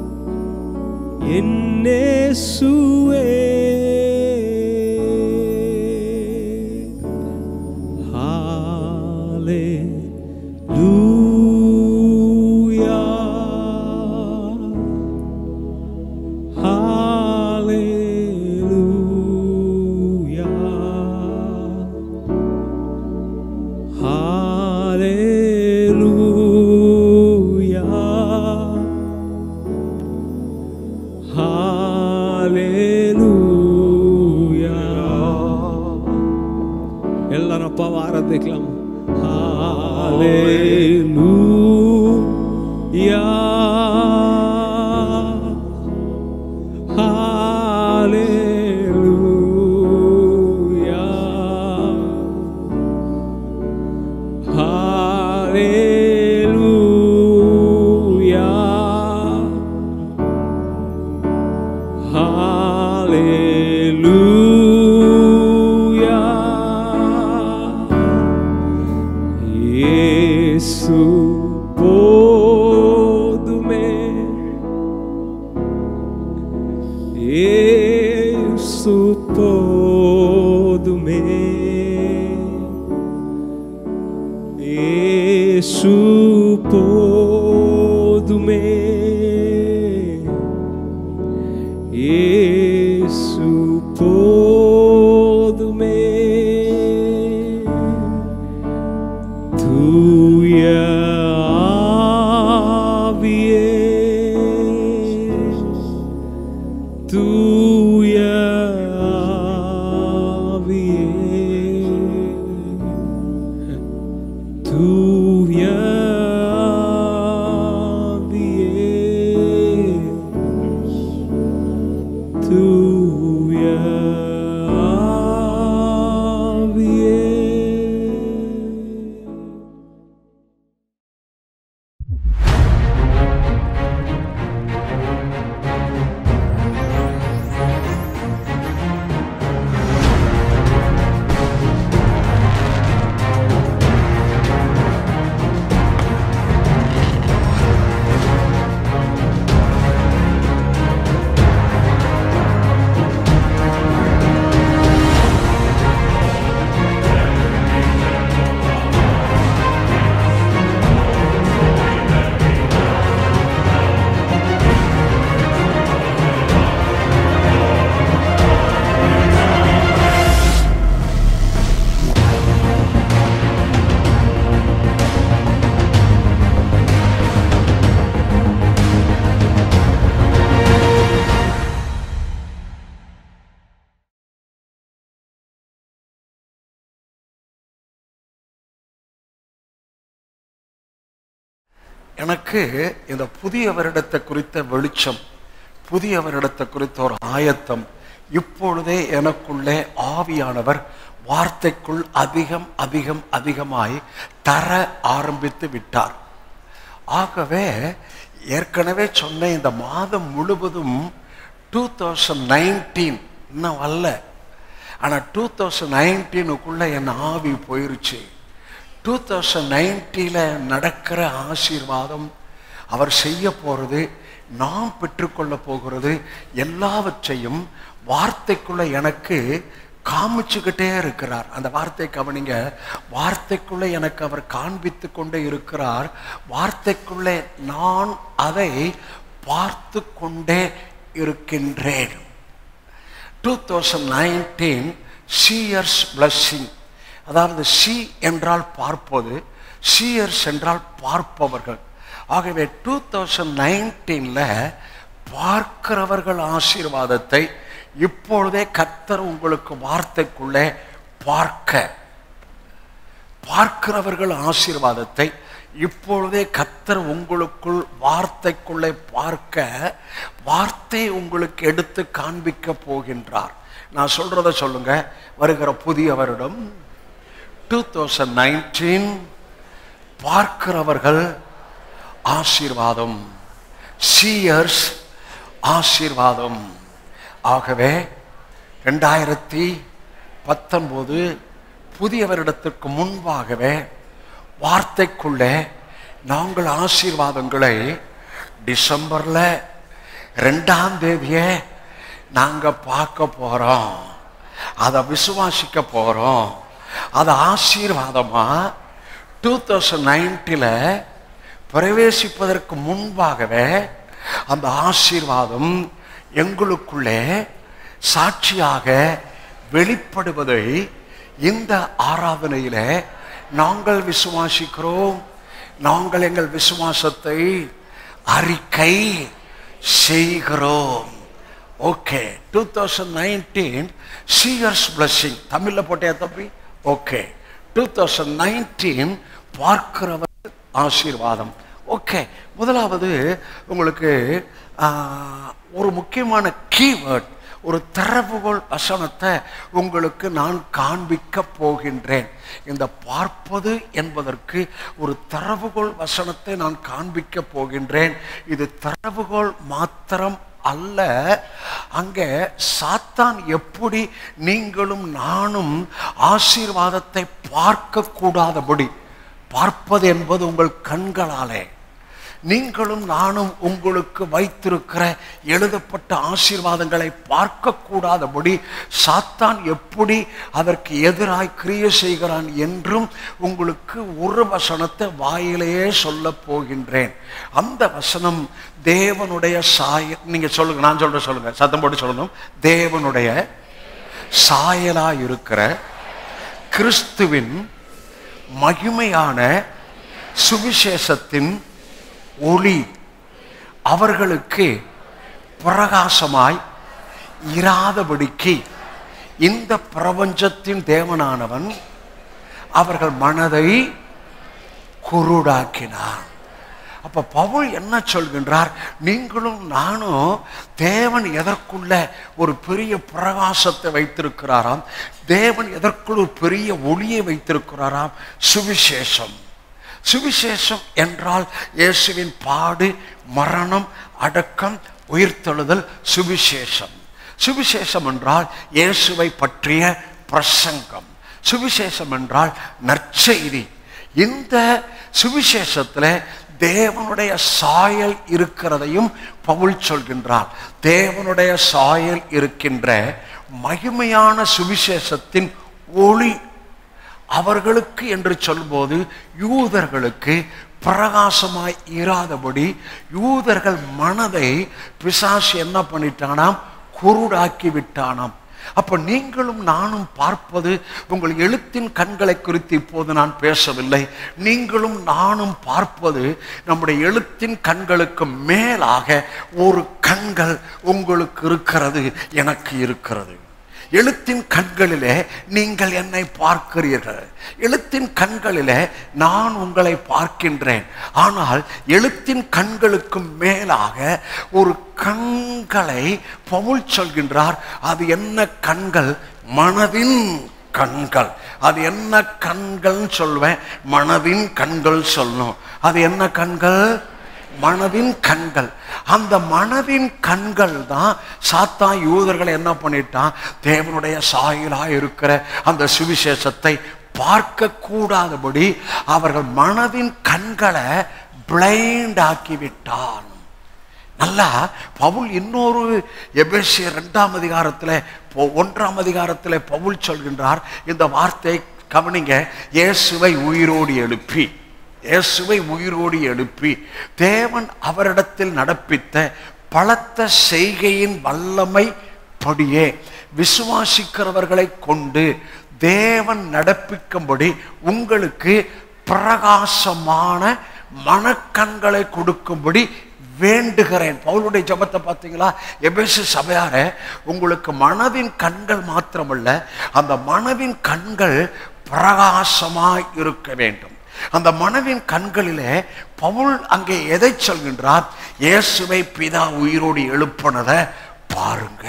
என்னேசுவே ஹalleluya ஹalleluya எல்லாரும் அப்பாவை ஆராதிக்கலாம் ஹalleluya ஹalleluya Hallelujah. Hallelujah. இயேசு போதுமே இயேசு போதுமே இயேசு போதுமே இயேசு போதுமே தூய ஆவியே தூய ஆவியே தூய ஆவியே தூய ஆவியே எனக்கு இந்த புதிய வருடத்தை குறித்த வெளிச்சம் புதிய வருடத்தை குறித்த ஒரு ஆயத்தம் இப்பொழுதே எனக்குள்ளே ஆவியானவர் வார்த்தைக்குள் அதிகம் அதிகம் அதிகமாய் தர ஆரம்பித்து விட்டார் ஆகவே ஏற்கனவே சொன்ன இந்த மாதம் முழுவதும் டூ தௌசண்ட் நைன்டீன் இன்னும் வரல ஆனால் டூ தௌசண்ட் நைன்டீனுக்குள்ளே என் ஆவி போயிருச்சு டூ தௌசண்ட் நைன்டீனில் நடக்கிற ஆசீர்வாதம் அவர் செய்ய போகிறது நாம் பெற்றுக்கொள்ள போகிறது எல்லாவற்றையும் வார்த்தைக்குள்ள எனக்கு காமிச்சுக்கிட்டே இருக்கிறார் அந்த வார்த்தை கவனிங்க வார்த்தைக்குள்ள எனக்கு அவர் காண்பித்து கொண்டே இருக்கிறார் வார்த்தைக்குள்ளே நான் அதை பார்த்து கொண்டே இருக்கின்றேன் two thousand nineteen seers blessing அதாவது சி என்றால் பார்ப்பது சீயர்ஸ் என்றால் பார்ப்பவர்கள் ஆகவே டூ தௌசண்ட் நைன்டீனில் பார்க்கிறவர்கள் ஆசீர்வாதத்தை இப்பொழுதே கர்த்தர் உங்களுக்கு வார்த்தைக்குள்ளே பார்க்க பார்க்கிறவர்கள் ஆசீர்வாதத்தை இப்பொழுதே கர்த்தர் உங்களுக்குள் வார்த்தைக்குள்ளே பார்க்க வார்த்தை உங்களுக்கு எடுத்து காண்பிக்க போகின்றார் நான் சொல்றத சொல்லுங்க வருகிற புதிய வருடம் டூ தௌசண்ட் நைன்டீன் பார்க்கிறவர்கள் ஆசீர்வாதம் சீயர்ஸ் ஆசீர்வாதம் ஆகவே ரெண்டாயிரத்தி பத்தொன்பது புதிய வருடத்திற்கு முன்பாகவே வார்த்தைக்குள்ளே நாங்கள் ஆசீர்வாதங்களை டிசம்பர்ல ரெண்டாம் தேதியே நாங்க பார்க்க போறோம் அதை விசுவாசிக்க போறோம் அது ஆசீர்வாதமா டூ தௌசண்ட் நைன்டில் பிரவேசிப்பதற்கு முன்பாகவே அந்த ஆசீர்வாதம் எங்களுக்குள்ளே சாட்சியாக வெளிப்படுவதை இந்த ஆராதனையில நாங்கள் விசுவாசிக்கிறோம் நாங்கள் எங்கள் விசுவாசத்தை அறிக்கை செய்கிறோம் okay two thousand nineteen seers blessing தமிழில் போட்டியா தம்பி ஓகே டூ தௌசண்ட் நைன்டீன் பார்க்கிறவர் ஆசீர்வாதம் ஓகே முதலாவது உங்களுக்கு ஆஹ், ஒரு முக்கியமான கீவேர்ட் ஒரு திறவுகோல் வசனத்தை உங்களுக்கு நான் காண்பிக்க போகின்றேன் இந்த பார்ப்பது என்பதற்கு ஒரு திறவுகோல் வசனத்தை நான் காண்பிக்க போகின்றேன் இது திறவுகோல் மாத்திரம் அல்ல அங்கே சாத்தான் எப்படி நீங்களும் நானும் ஆசீர்வாதத்தை பார்க்க கூடாதபடி பார்ப்பது என்பது உங்கள் கண்களாலே நீங்களும் நானும் உங்களுக்கு வைத்திருக்கிற எழுதப்பட்ட ஆசீர்வாதங்களை பார்க்க கூடாதபடி சாத்தான் எப்படி அதற்கு எதிராய் கிரிய செய்கிறான் என்றும் உங்களுக்கு ஒரு வசனத்தை வாயிலேயே சொல்ல போகின்றேன் அந்த வசனம் தேவனுடைய சாய நீங்க சொல்லுங்க நான் சொல்ற சொல்லுங்க சத்தம் போட்டு சொல்லணும் தேவனுடைய சாயலா இருக்கிற கிறிஸ்துவின் மகிமையான சுவிசேஷத்தின் ஒளி அவர்களுக்கு பிரகாசமாய் இராதபடிக்கு இந்த பிரபஞ்சத்தின் தேவனானவன் அவர்கள் மனதை குருடாக்கினான் அப்ப பவுல் என்ன சொல்கின்றார் நீங்களும் நானும் தேவன் எதற்குள்ள ஒரு பெரிய பிரகாசத்தை வைத்திருக்கிறாராம் தேவன் எதற்குள் ஒரு பெரிய ஒளியை வைத்திருக்கிறாராம் சுவிசேஷம் சுவிசேஷம் என்றால் இயேசுவின் பாடு மரணம் அடக்கம் உயிர்த்தெழுதல் சுவிசேஷம் சுவிசேஷம் என்றால் இயேசுவை பற்றிய பிரசங்கம் சுவிசேஷம் என்றால் நற்செய்தி இந்த சுவிசேஷத்தில் தேவனுடைய சாயல் இருக்கிறதையும் பவுல் சொல்கின்றார் தேவனுடைய சாயல் இருக்கின்ற மகிமையான சுவிசேஷத்தின் ஒளி அவர்களுக்கு என்று சொல்லும்போது யூதர்களுக்கு பிரகாசமாய் இராதபடி யூதர்கள் மனதை பிசாசு என்ன பண்ணிட்டானாம் குருடாக்கி விட்டானாம் அப்ப நீங்களும் நானும் பார்ப்பது உங்கள் எழுத்தின் கண்களை குறித்து இப்போது நான் பேசவில்லை நீங்களும் நானும் பார்ப்பது நம்முடைய எழுத்தின் கண்களுக்கு மேலாக ஒரு கண்கள் உங்களுக்கு இருக்கிறது எனக்கு இருக்கிறது எழுத்தின் கண்களிலே நீங்கள் என்னை பார்க்கிறீர்கள் எழுத்தின் கண்களிலே நான் உங்களை பார்க்கின்றேன் ஆனால் எழுத்தின் கண்களுக்கு மேலாக ஒரு கண்களை பவுல் சொல்கின்றார் அது என்ன கண்கள் மனதின் கண்கள் அது என்ன கண்கள்னு சொல்வேன் மனதின் கண்கள் சொல்லணும் அது என்ன கண்கள் மனதின் கண்கள் அந்த மனதின் கண்கள் தான் சாத்தா யூதர்களை என்ன பண்ணிட்டான் தேவனுடைய சாயலா இருக்கிற அந்த சுவிசேஷத்தை பார்க்க கூடாதபடி அவர்கள் மனதின் கண்களை பிளைண்ட் ஆக்கி விட்டான் நல்லா பவுல் இன்னொரு எபேசிய இரண்டாம் அதிகாரத்தில் பொ- ஒன்றாம் அதிகாரத்தில் பவுல் சொல்கின்றார் இந்த வார்த்தை கவனிங்க இயேசுவை உயிரோடு எழுப்பி இயேசுவை உயிரோடு எழுப்பி தேவன் அவரிடத்தில் நடப்பித்த பலத்த செய்கையின் வல்லமை படியே விசுவாசிக்கிறவர்களை கொண்டு தேவன் நடப்பிக்கும்படி உங்களுக்கு பிரகாசமான மனக்கண்களை கொடுக்கும்படி வேண்டுகிறேன் பவுலுடைய ஜெபத்தை பார்த்தீங்களா எபேசு சபையார உங்களுக்கு மனதின் கண்கள் மாத்திரமல்ல அந்த மனதின் கண்கள் பிரகாசமாய் இருக்க வேண்டும் அந்த மனதின் கண்களிலே பவுல் அங்கே எதை சொல்கின்றார் இயேசுவை பிதா உயிரோடு எழுப்பினதை பாருங்க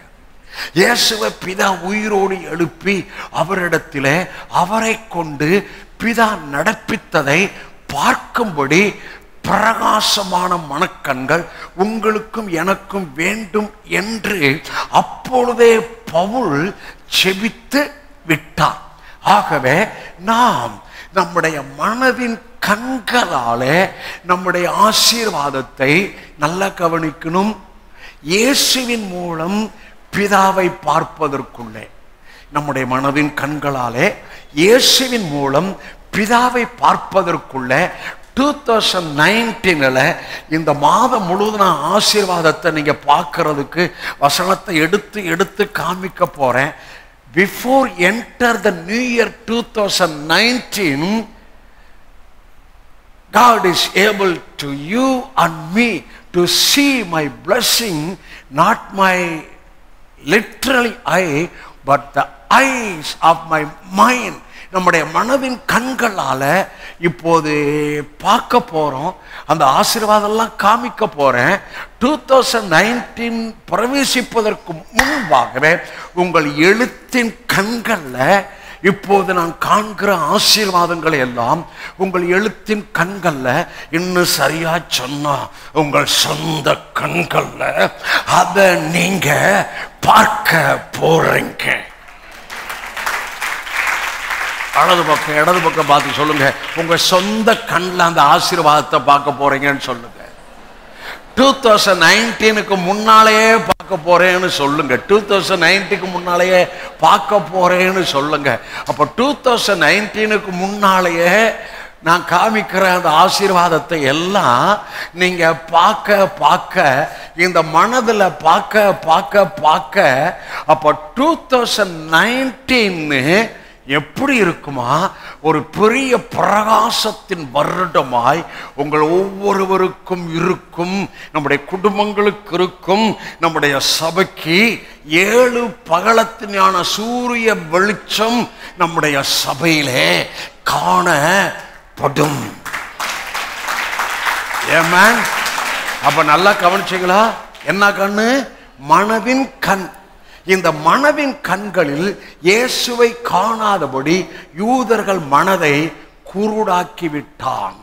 இயேசுவை பிதா உயிரோடு எழுப்பி அவரிடத்திலே அவரை கொண்டு பிதா நடப்பித்ததை பார்க்கும்படி பிரகாசமான மனக்கண்கள் உங்களுக்கும் எனக்கும் வேண்டும் என்று அப்பொழுதே பவுல் செபித்து விட்டார் ஆகவே நாம் நம்முடைய மனதின் கண்களாலே நம்முடைய ஆசீர்வாதத்தை நல்லா கவனிக்கணும் இயேசுவின் மூலம் பிதாவை பார்ப்பதற்குள்ளே நம்முடைய மனதின் கண்களாலே இயேசுவின் மூலம் பிதாவை பார்ப்பதற்குள்ள டூ தௌசண்ட் நைன்டீனில் இந்த மாதம் முழுவதும் நான் ஆசீர்வாதத்தை நீங்கள் பார்க்கறதுக்கு வசனத்தை எடுத்து எடுத்து காமிக்க போகிறேன் before enter the new year two thousand nineteen God is able to you and me to see my blessing not my literally eye but the eyes of my mind நம்முடைய மனதின் கண்களால இப்போது பார்க்க போறோம் அந்த ஆசீர்வாதம்லாம் காமிக்க போறேன் டூ தௌசண்ட் நைன்டீன் பிரவேசிப்பதற்கு முன்பாகவே உங்கள் எழுத்தின் கண்கள்ல இப்போது நான் காண்கிற ஆசீர்வாதங்களை எல்லாம் உங்கள் எழுத்தின் கண்கள்ல இன்னும் சரியா சொன்னா உங்கள் சொந்த கண்கள்ல அதை நீங்க பார்க்க போறீங்க வலது பக்கம் இடது பக்கம் பார்த்து சொல்லுங்க உங்க சொந்த கண்ணில் அந்த ஆசீர்வாதத்தை பார்க்க போறீங்கன்னு சொல்லுங்க டூ தௌசண்ட் நைன்டீனுக்கு முன்னாலேயே பார்க்க போறேன்னு சொல்லுங்க டூ தௌசண்ட் நைன்டீனுக்கு முன்னாலேயே பார்க்க போறேன்னு சொல்லுங்க அப்போ டூ தௌசண்ட் நைன்டீனுக்கு முன்னாலேயே நான் காமிக்கிற அந்த ஆசீர்வாதத்தை எல்லாம் நீங்க பார்க்க பார்க்க இந்த மனதில் பார்க்க பார்க்க பார்க்க அப்போ டூ தௌசண்ட் நைன்டீன்னு எப்படி இருக்குமா ஒரு பெரிய பிரகாசத்தின் வருடமாய் உங்கள் ஒவ்வொருவருக்கும் இருக்கும் நம்முடைய குடும்பங்களுக்கு இருக்கும் நம்முடைய சபைக்கு ஏழு பகலத்தினான சூரிய வெளிச்சம் நம்முடைய சபையிலே காணப்படும் ஏமேன் அப்ப நல்லா கவனிச்சீங்களா என்ன கண்ணு மனதின் கண் இந்த மனதின் கண்களில் இயேசுவை காணாதபடி யூதர்கள் மனதை குருடாக்கி விட்டான்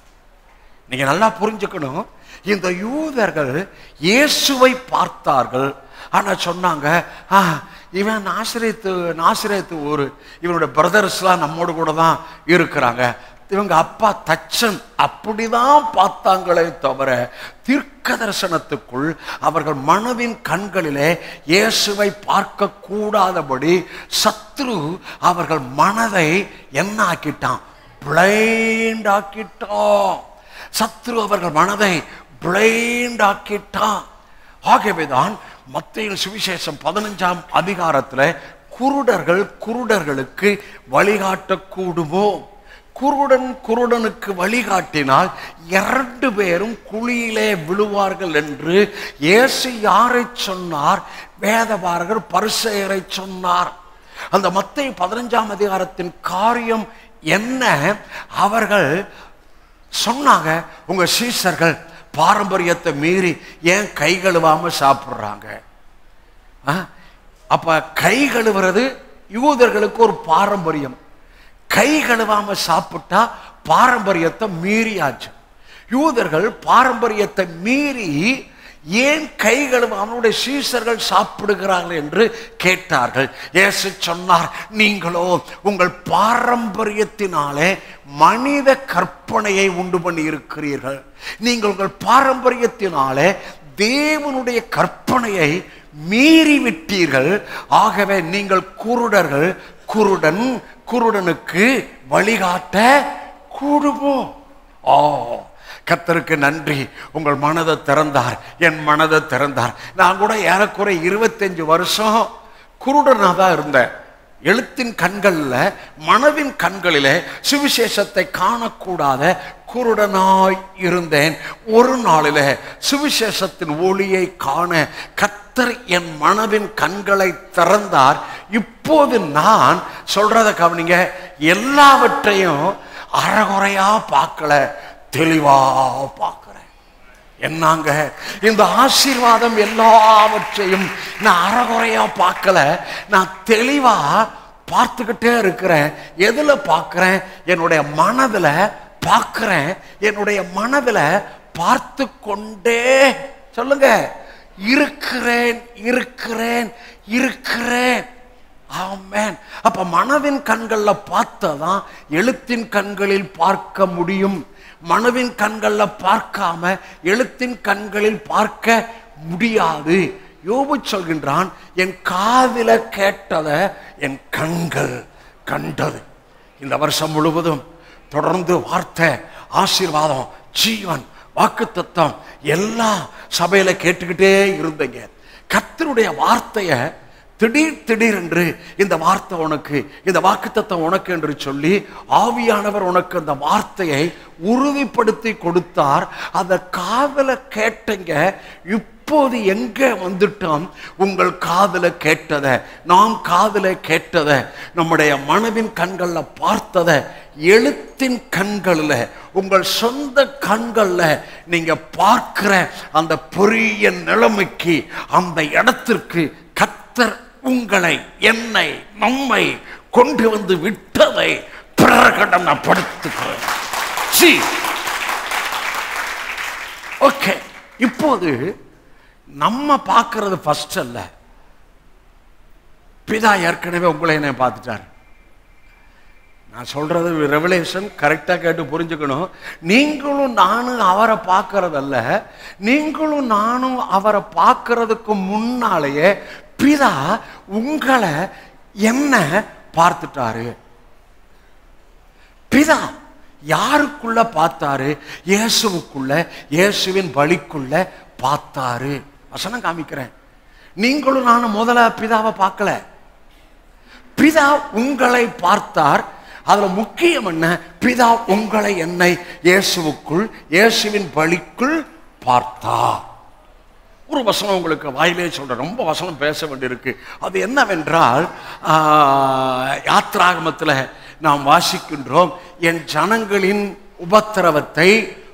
நீங்க நல்லா புரிஞ்சுக்கணும் இந்த யூதர்கள் இயேசுவை பார்த்தார்கள் ஆனா சொன்னாங்க "ஆ, இவன் நாசிரியத்து நாசிரியத்து ஊர் இவனுடைய பிரதர்ஸ்லாம் நம்மோடு கூட தான் இருக்கிறாங்க இவங்க அப்பா தச்சன் அப்படிதான் பார்த்தாங்களே தவிர தீர்க்க தரிசனத்துக்குள் அவர்கள் மனதின் கண்களிலே இயேசுவை பார்க்க கூடாதபடி சத்ரு அவர்கள் மனதை என்ன ஆக்கிட்டான் பிளைண்ட் ஆக்கிட்டான் சத்ரு அவர்கள் மனதை பிளைண்ட் ஆக்கிட்டான் ஆகவேதான் மத்திய சுவிசேஷம் பதினஞ்சாம் அதிகாரத்தில் குருடர்கள் குருடர்களுக்கு வழிகாட்டக்கூடுமோ குருடன் குருடனுக்கு வழிகாட்டினால் இரண்டு பேரும் குழியிலே விழுவார்கள் என்று இயேசு யாரை சொன்னார் வேதபாரகர் பரிசெயரை சொன்னார் அந்த மத்திய பதினஞ்சாம் அதிகாரத்தின் காரியம் என்ன அவர்கள் சொன்னாங்க உங்க சீசர்கள் பாரம்பரியத்தை மீறி ஏன் கை கழுவாம சாப்பிடுறாங்க ஆ? அப்ப கை கழுவுறது யூதர்களுக்கு ஒரு பாரம்பரியம் கை கழுவாம சாப்பிட்டா பாரம்பரியத்தை மீறியாச்சு யூதர்கள் பாரம்பரியத்தை மீறி ஏன் கை கழுவ அவனுடைய சீசர்கள் சாப்பிடுகிறார்கள் என்று கேட்டார்கள் இயேசு சொன்னார் நீங்களோ உங்கள் பாரம்பரியத்தினாலே மனித கற்பனையை உண்டு பண்ணி இருக்கிறீர்கள் நீங்கள் உங்கள் பாரம்பரியத்தினாலே தேவனுடைய கற்பனையை மீறி விட்டீர்கள் ஆகவே நீங்கள் குருடர்கள் குருடன் குருடனுக்கு வழிகாட்ட கூடுமோ ஓ கர்த்தருக்கு நன்றி உங்கள் மனதை திறந்தார் என் மனதை திறந்தார் நான் கூட ஏறக்குறை இருபத்தஞ்சு வருஷம் குருடனா தான் இருந்தேன் எழுத்தின் கண்கள்ல மனதின் கண்களிலே சுவிசேஷத்தை காணக்கூடாத குருடனாய் இருந்தேன் ஒரு நாளிலே சுவிசேஷத்தின் ஒளியை காண கத்தர் என் மனதின் கண்களை திறந்தார் இப்போது நான் சொல்றத கவனிங்க எல்லாவற்றையும் அறகுறையா பார்க்கல தெளிவா பார்க்கிறேன் என்னங்க இந்த ஆசீர்வாதம் எல்லாவற்றையும் நான் அறகுறையா பார்க்கல நான் தெளிவா பார்த்துக்கிட்டே இருக்கிறேன் எதுல பார்க்கிறேன் என்னுடைய மனதுல பார்க்கிறேன் என்னுடைய மனதுல பார்த்து கொண்டே சொல்லுங்க இருக்கிறேன் இருக்கிறேன் இருக்கிறேன் ஆமென் அப்ப மனதின் கண்கள்ல பார்த்ததான் எழுத்தின் கண்களில் பார்க்க முடியும் மனதின் கண்கள்ல பார்க்காம எழுத்தின் கண்களில் பார்க்க முடியாது யோபு சொல்கின்றான் என் காதில கேட்டத என் கண்கள் கண்டது இந்த வருஷம் முழுவதும் தொடர்ந்து வார்த்தை ஆசீர்வாதம் ஜீவன் வாக்குத்தத்தம் எல்லாம் சபையில கேட்டுக்கிட்டே இருந்தீங்க கர்த்தருடைய வார்த்தையை திடீர் திடீரென்று இந்த வார்த்தை உனக்கு இந்த வாக்குத்தத்தம் உனக்கு என்று சொல்லி ஆவியானவர் உனக்கு அந்த வார்த்தையை உறுதிப்படுத்தி கொடுத்தார் அந்த காதல கேட்டங்க இப்போது எங்க வந்துட்டோம் உங்கள் காதல கேட்டத நாம் காதல கேட்டத நம்முடைய மனதின் கண்கள்ல பார்த்தத எழுத்தின் கண்கள்ல உங்கள் சொந்த கண்கள்ல நீங்க பார்க்கிற அந்த பெரிய நிலைமைக்கு அந்த இடத்திற்கு கத்தர் உங்களை என்னை நம்மை கொண்டு வந்து விட்டதை பிரகடனப்படுத்துகிறேன் See? ஓகே இப்போது நம்ம பார்க்கிறது ஃபர்ஸ்ட் அல்ல பிதா ஏற்கனவே உங்களை என்ன பார்த்துட்டார் நான் சொல்றது ரெவலேஷன் கரெக்டாக கேட்டு புரிஞ்சுக்கணும் நீங்களும் நானும் அவரை பார்க்கறதல்ல நீங்களும் நானும் அவரை பார்க்கறதுக்கு முன்னாலேயே பிதா உங்களை என்ன பார்த்துட்டாரு பிதா யாருக்குள்ள பார்த்தாரு இயேசுவுக்குள்ள இயேசுவின் பலிக்குள்ள பார்த்தாரு வசனம் காமிக்கிறேன் நீங்களும் நானும் முதல்ல பிதாவை பார்க்கல பிதா உங்களை பார்த்தார் அதுல முக்கியம் என்ன பிதா உங்களை என்னை இயேசுவுக்குள் இயேசுவின் பலிக்குள் பார்த்தார் ஒரு வசனம் உங்களுக்கு வாயிலே சொல்றேன் ரொம்ப வசனம் பேச வேண்டியிருக்கு அது என்னவென்றால் ஆஹ், யாத்ராகமத்தில் நாம் வாசிக்கின்றோம் என் ஜனங்களின் உபத்திரவத்தை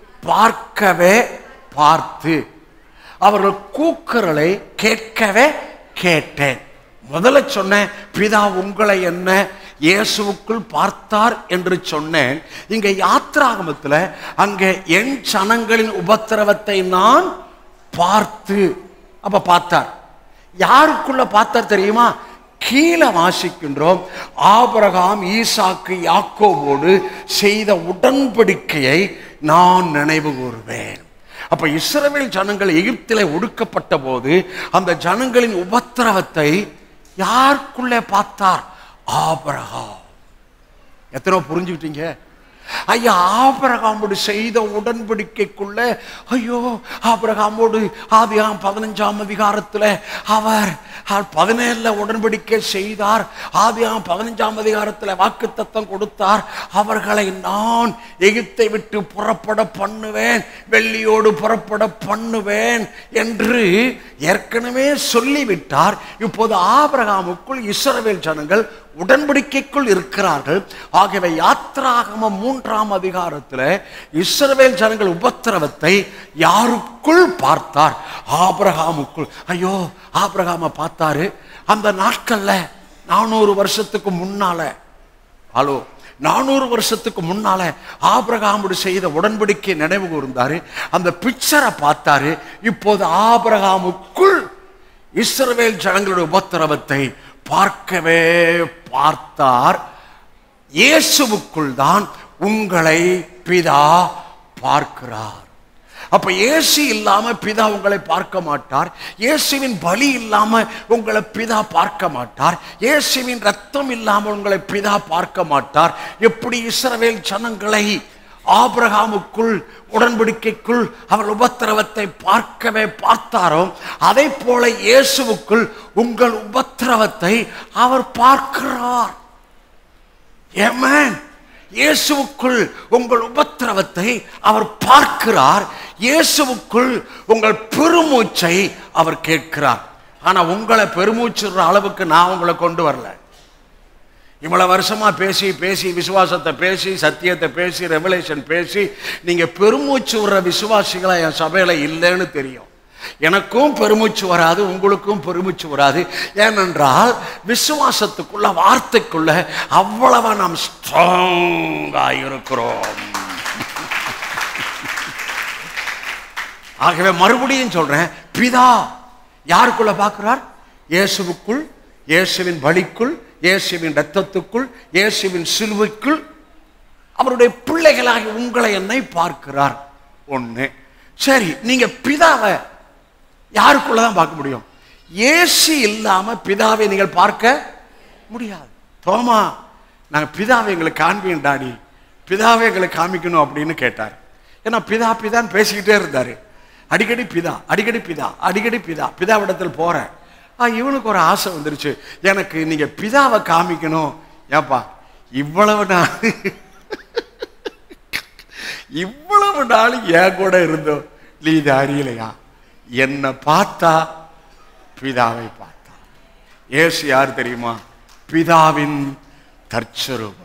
பார்க்கவே பார்த்து அவர்கள் கூக்குரலை கேட்கவே கேட்டேன் முதல்ல சொன்னேன் பிதா உங்களை என்ன இயேசுவுக்குள் பார்த்தார் என்று சொன்னேன் இங்க யாத்ராகமத்துல அங்க என் ஜனங்களின் உபத்திரவத்தை நான் பார்த்து அப்ப பார்த்தார் யாருக்குள்ள பார்த்தார் தெரியுமா கீழே வாசிக்கின்றோம் ஆபிரகாம் ஈசாக்கு யாக்கோவோடு செய்த உடன்படிக்கையை நான் நினைவு கூறுவேன் அப்ப இஸ்ரவேல் ஜனங்கள் எகிப்திலே ஒடுக்கப்பட்ட போது அந்த ஜனங்களின் உபத்திரவத்தை யாருக்குள்ளே பார்த்தார் ஆபிரகாம் எத்தனை புரிஞ்சுக்கிட்டீங்க ஐயா ஆபிரகாமோடு செய்த உடன்படிக்கைக்குள்ள ஐயோ ஆபிரகாமோடு ஆதியாம் பதினஞ்சாம் அதிகாரத்துல அவர் பதினேழுல உடன்படிக்கை செய்தார் ஆதியாம் பதினஞ்சாம் அதிகாரத்துல வாக்குத்தத்தம் கொடுத்தார் அவர்களை நான் எகிப்தை விட்டு புறப்பட பண்ணுவேன் வெள்ளியோடு புறப்பட பண்ணுவேன் என்று ஏற்கனவே சொல்லிவிட்டார் இப்போது ஆபிரகாமுக்குள் இஸ்ரவேல் ஜனங்கள் உடன்படிக்கைக்குள் இருக்கிறார்கள் ஆகவே யாத்ராகம மூன்றாம் அதிகாரத்தில் இஸ்ரவேல் ஜனங்கள் உபத்திரவத்தை யாருக்குள் பார்த்தார் ஆபிரகாமுக்குள் ஐயோ ஆபிரகாம பார்த்தாரு அந்த நாட்கள்ல நானூறு வருஷத்துக்கு முன்னால ஹலோ நானூறு வருஷத்துக்கு முன்னால ஆபிரகாமோடு செய்த உடன்படிக்கை நினைவு கூர்ந்தாரு அந்த பிக்சரை பார்த்தாரு இப்போது ஆபிரகாமுக்குள் இஸ்ரவேல் ஜனங்களுடைய உபத்திரவத்தை பார்க்கவே பார்த்தார் இயேசுவுக்குள் தான் உங்களை பிதா பார்க்கிறார் அப்ப இயேசு இல்லாம பிதா உங்களை பார்க்க மாட்டார் இயேசுவின் பலி இல்லாம உங்களை பிதா பார்க்க மாட்டார் இயேசுவின் ரத்தம் இல்லாம உங்களை பிதா பார்க்க மாட்டார் எப்படி இஸ்ரவேல் ஜனங்களை ஆபிரகாமுக்குள் உடன்படிக்கைக்குள் அவர் உபத்திரவத்தை பார்க்கவே பார்த்தாரோ அதை போல இயேசுவுக்குள் உங்கள் உபத்திரவத்தை அவர் பார்க்கிறார் ஏமேன் இயேசுவுக்குள் உங்கள் உபத்திரவத்தை அவர் பார்க்கிறார் இயேசுவுக்குள் உங்கள் பெருமூச்சை அவர் கேட்கிறார் ஆனா உங்களை பெருமூச்சுற அளவுக்கு நான் உங்களை கொண்டு வரல இவ்வளவு வருஷமா பேசி பேசி விசுவாசத்தை பேசி சத்தியத்தை பேசி ரெவலேஷன் பேசி நீங்க பெருமூச்சு விடுற விசுவாசிகளா என் சபையில இல்லைன்னு தெரியும் எனக்கும் பெருமூச்சு வராது உங்களுக்கும் பெருமூச்சு வராது ஏனென்றால் விசுவாசத்துக்குள்ள வார்த்தைக்குள்ள அவ்வளவா நாம் ஸ்ட்ராங்கா இருக்கிறோம் ஆகவே மறுபடியும் சொல்றேன் பிதா யாருக்குள்ள பார்க்கிறார் இயேசுவுக்குள் இயேசுவின் பலிக்குள் இயேசுவின் ரத்தத்துக்குள் இயேசுவின் சிலுவைக்குள் அவருடைய பிள்ளைகளாகி உங்களை என்னை பார்க்கிறார் ஒண்ணு சரி நீங்க பிதாவை யாருக்குள்ள தான் பார்க்க முடியும் இயேசு இல்லாம பிதாவை நீங்கள் பார்க்க முடியாது தோமா நாங்க பிதாவை எங்களுக்கு காண்பியும் டாடி பிதாவை எங்களுக்கு காமிக்கணும் அப்படின்னு கேட்டார் ஏன்னா பிதா பிதான்னு பேசிக்கிட்டே இருந்தாரு அடிக்கடி பிதா அடிக்கடி பிதா அடிக்கடி பிதா பிதாவிடத்தில் போறேன் ஆ, இவனுக்கு ஒரு ஆசை வந்துருச்சு எனக்கு நீங்க பிதாவை காமிக்கணும் ஏப்பா இவ்வளவு நாள் இவ்வளவு நாள் என் கூட இருந்தோம் நீ இது அறியலையா என்னை பார்த்தா பிதாவை பார்த்தா ஏசு யார் தெரியுமா பிதாவின் தற்சரூபம்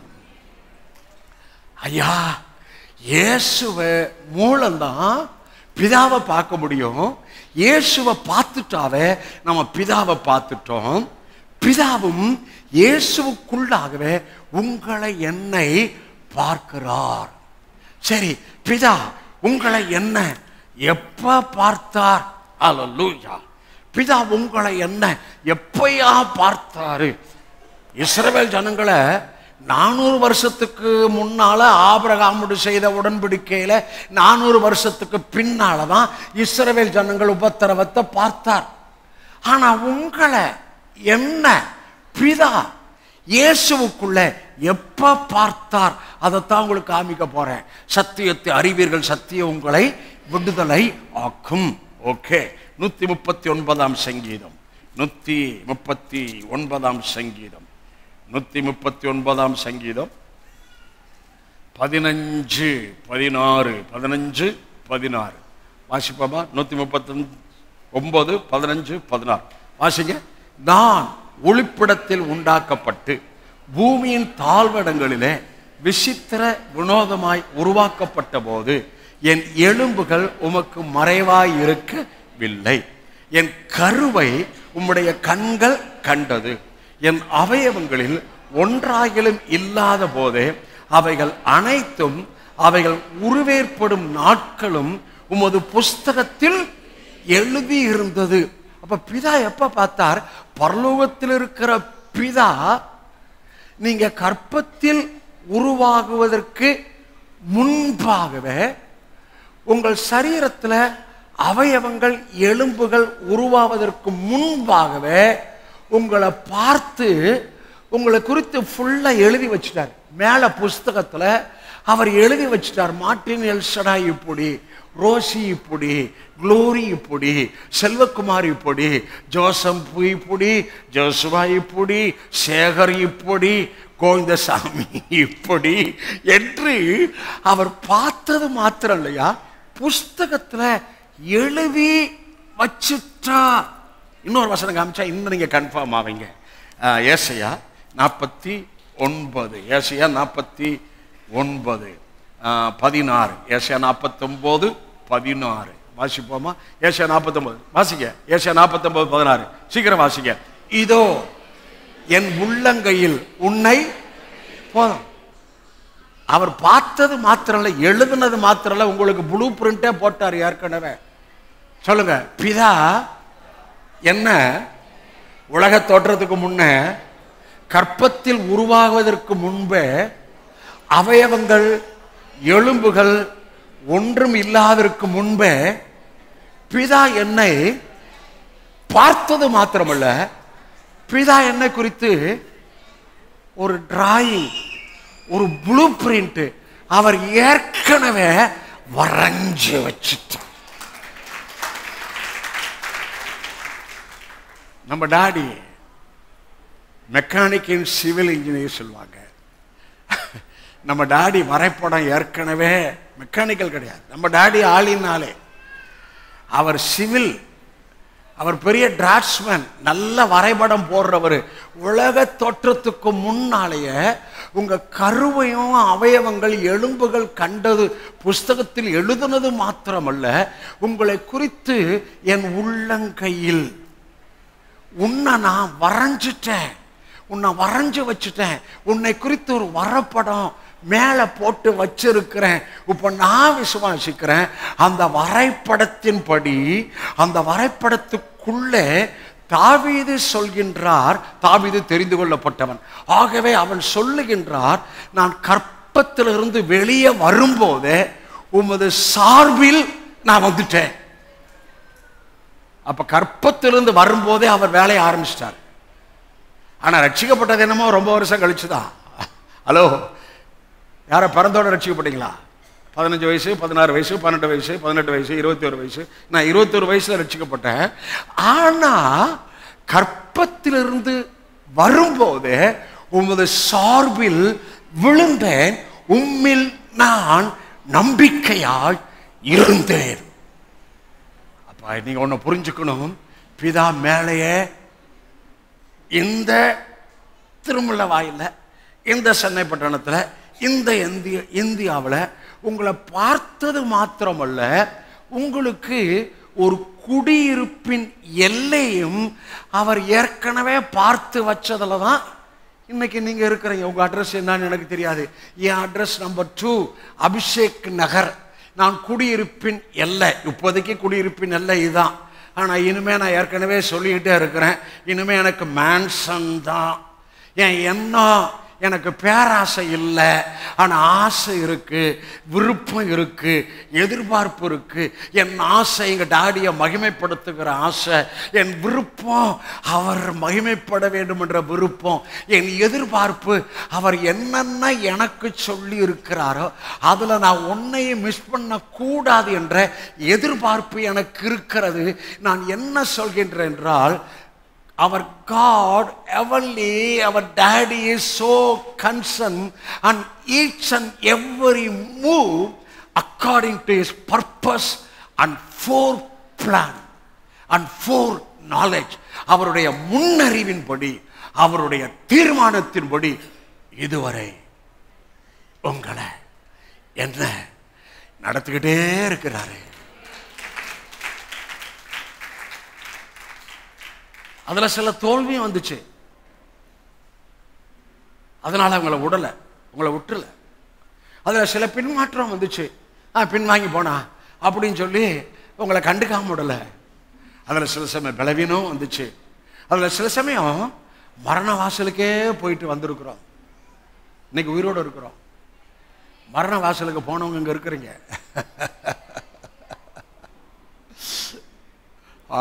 ஐயா இயேசுவை மூலம்தான் பிதாவை பார்க்க முடியும் இயேசுவை பார்த்துட்டாவே நம்ம பிதாவை பார்த்துட்டோம் பிதாவும் இயேசுவுக்குள்ளாகவே உங்களை என்னை பார்க்கிறார் சரி பிதா உங்களை என்ன எப்ப பார்த்தார் அல்லேலூயா பிதா உங்களை என்ன எப்பயா பார்த்தாரு இஸ்ரவேல் ஜனங்களை நானூறு வருஷத்துக்கு முன்னால ஆபிரகாமுடு செய்த உடன்படிக்கையில நானூறு வருஷத்துக்கு பின்னால தான் இஸ்ரவேல் ஜனங்கள் உபத்திரவத்தை பார்த்தார் ஆனா உங்களை என்ன பிதா இயேசுவுக்குள்ள எப்ப பார்த்தார் அதைத்தான் உங்களுக்கு காமிக்க போறேன் சத்தியத்தை அறிவீர்கள் சத்தியம் உங்களை விடுதலை ஆக்கும் ஓகே நூத்தி முப்பத்தி ஒன்பதாம் சங்கீதம் நூத்தி முப்பத்தி ஒன்பதாம் சங்கீதம் நூத்தி முப்பத்தி ஒன்பதாம் சங்கீதம் பதினஞ்சு பதினாறு பதினஞ்சு பதினாறு வாசிப்போமா நூத்தி முப்பத்தி ஒன்பது பதினஞ்சு பதினாறு வாசிங்க நான் ஒளிப்பிடத்தில் உண்டாக்கப்பட்டு பூமியின் தாழ்வடங்களிலே விசித்திர வினோதமாய் உருவாக்கப்பட்ட போது என் எலும்புகள் உமக்கு மறைவாய் இருக்கவில்லை என் கருவை உம்முடைய கண்கள் கண்டது என் அவயவங்களில் ஒன்றாகிலும் இல்லாத போதே அவைகள் அனைத்தும் அவைகள் உருவேற்படும் நாட்களும் உமது புஸ்தகத்தில் எழுதி இருந்தது அப்ப பிதா எப்ப பார்த்தார் பரலோகத்தில் இருக்கிற பிதா நீங்க கற்பத்தில் உருவாகுவதற்கு முன்பாகவே உங்கள் சரீரத்தில் அவயவங்கள் எலும்புகள் உருவாவதற்கு முன்பாகவே உங்களை பார்த்து உங்களை குறித்து ஃபுல்லா எழுதி வச்சிட்டார் மேல புஸ்தகத்துல அவர் எழுதி வச்சிட்டார் மார்ட்டின் எல்சடா இப்படி ரோசி இப்படி குளோரி இப்படி செல்வகுமார் இப்படி ஜோசப் இப்படி ஜோசுவா இப்படி சேகர் இப்படி கோவிந்தசாமி இப்படி என்று அவர் பார்த்தது மாத்திரம் இல்லையா புஸ்தகத்துல எழுதி வச்சுட்டார் இன்னொரு வசனம் காமிச்சா இன்னும் நீங்க கன்ஃபார்ம் ஆவீங்க ஆஹ், ஏசாயா நாற்பத்தி ஒன்பது ஏசாயா நாற்பத்தி ஒன்பது ஆஹ், பதினாறு ஏசாயா நாற்பத்தொம்போது பதினாறு வாசிப்போமா ஏசாயா நாற்பத்தொன்பது வாசிங்க ஏசாயா நாற்பத்தொன்பது பதினாறு சீக்கிரம் வாசிங்க இதோ என் உள்ளங்கையில் உன்னை போதும் அவர் பார்த்தது மாத்திரம் இல்ல எழுதுனது மாத்திரம் இல்ல உங்களுக்கு ப்ளூ பிரிண்டே போட்டார் ஏற்கனவே சொல்லுங்க பிதா என்ன உலக தோற்றத்துக்கு முன்ன கற்பத்தில் உருவாகுவதற்கு முன்பே அவயவங்கள் எலும்புகள் ஒன்றும் இல்லாததற்கு முன்பே பிதா என்னை பார்த்தது மாத்திரமல்ல பிதா என்னை குறித்து ஒரு டிராயிங் ஒரு ப்ளூ பிரிண்ட் அவர் ஏற்கனவே வரைஞ்சு வச்சுட்டார் நம்ம daddy mechanic in civil engineer சொல்லுவாங்க நம்ம டாடி வரைபடம் ஏற்கனவே மெக்கானிக்கல் கிடையாது நம்ம டாடி ஆளினாலே அவர் சிவில் அவர் பெரிய டிராட்ஸ்மேன் நல்ல வரைபடம் போடுறவர் உலக தோற்றத்துக்கு முன்னாலேயே உங்க கருவையும் அவயவங்கள் எலும்புகள் கண்டது புஸ்தகத்தில் எழுதுனது மாத்திரமல்ல உங்களை குறித்து என் உள்ளங்கையில் உன்னை நான் வரைஞ்சிட்டேன் உன்னை வரைஞ்சு வச்சுட்டேன் உன்னை குறித்து ஒரு வரப்படம் மேலே போட்டு வச்சிருக்கிறேன் இப்போ நான் விசுவாசிக்கிறேன் அந்த வரைபடத்தின்படி அந்த வரைபடத்துக்குள்ளே தாவீது சொல்கின்றார் தாவீது தெரிந்து கொள்ளப்பட்டவன் ஆகவே அவன் சொல்லுகின்றார் நான் கற்பத்திலிருந்து வெளியே வரும்போதே உமது சார்பில் நான் வந்துட்டேன் அப்ப கற்பத்திலிருந்து வரும்போதே அவர் வேலையை ஆரம்பிச்சிட்டார் ஆனா ரட்சிக்கப்பட்டது என்னமோ ரொம்ப வருஷம் கழிச்சுதான் ஹலோ யார பிறந்தோட ரட்சிக்கப்பட்டீங்களா பதினஞ்சு வயசு பதினாறு வயசு பன்னெண்டு வயசு பதினெட்டு வயசு இருபத்தி ஒரு வயசு நான் இருபத்தி ஒரு வயசுல ரட்சிக்கப்பட்டேன் ஆனா கற்பத்திலிருந்து வரும்போதே உமது சார்பில் விழுந்தேன் உம்மில் நான் நம்பிக்கையாய் இருந்தேன் அப்ப நீங்க ஒண்ணு புரிஞ்சுக்கணும் பிதா மேலேயே இந்த திருமல வாயில இந்த சென்னை பட்டணத்துல இந்த இந்திய இந்தியாவில் உங்களை பார்த்தது மாத்திரமல்ல உங்களுக்கு ஒரு குடியிருப்பின் எல்லையும் அவர் ஏற்கனவே பார்த்து வச்சதுல தான் இன்னைக்கு நீங்க இருக்கிறீங்க உங்க அட்ரஸ் என்னன்னு எனக்கு தெரியாது என் address number two Abhishek Nagar நான் குடியிருப்பின் எல்லை இப்போதைக்கு குடியிருப்பின் எல்லை இதுதான் ஆனா இனிமே நான் ஏற்கனவே சொல்லிக்கிட்டே இருக்கிறேன் இனிமே எனக்கு மேன்சன் தான் என் எண்ணம் எனக்கு பேராசை இல்லை ஆனா ஆசை இருக்கு விருப்பம் இருக்கு எதிர்பார்ப்பு இருக்கு என் ஆசை எங்க டாடியை மகிமைப்படுத்துகிற ஆசை என் விருப்பம் அவர் மகிமைப்பட வேண்டும் என்ற விருப்பம் என் எதிர்பார்ப்பு அவர் என்னென்ன எனக்கு சொல்லி இருக்கிறாரோ அதுல நான் ஒன்னையும் மிஸ் பண்ண கூடாது என்ற எதிர்பார்ப்பு எனக்கு இருக்கிறது நான் என்ன சொல்கின்றேன் என்றால் our God, heavenly, our daddy is so concerned and each and every move according to his purpose and foreplan and foreknowledge. அவருடைய முன்னறிவின்படி அவருடைய தீர்மானத்தின்படி இதுவரை உங்களை என்ன நடத்திக்கிட்டே இருக்கிறாரு அதுல சில தோல்வியும் வந்துச்சு அதனால அவங்கள விடல உங்களை விட்டுல அதுல சில பின்மாற்றம் வந்துச்சு ஆ பின்வாங்கி போனா அப்படின்னு சொல்லி உங்களை கண்டுக்காம விடல அதுல சில சமயம் பலவீனம் வந்துச்சு அதுல சில சமயம் மரண வாசலுக்கே போயிட்டு வந்திருக்கிறோம் இன்னைக்கு உயிரோடு இருக்கிறோம் மரண வாசலுக்கு போனவங்க இங்க இருக்கிறீங்க ஆ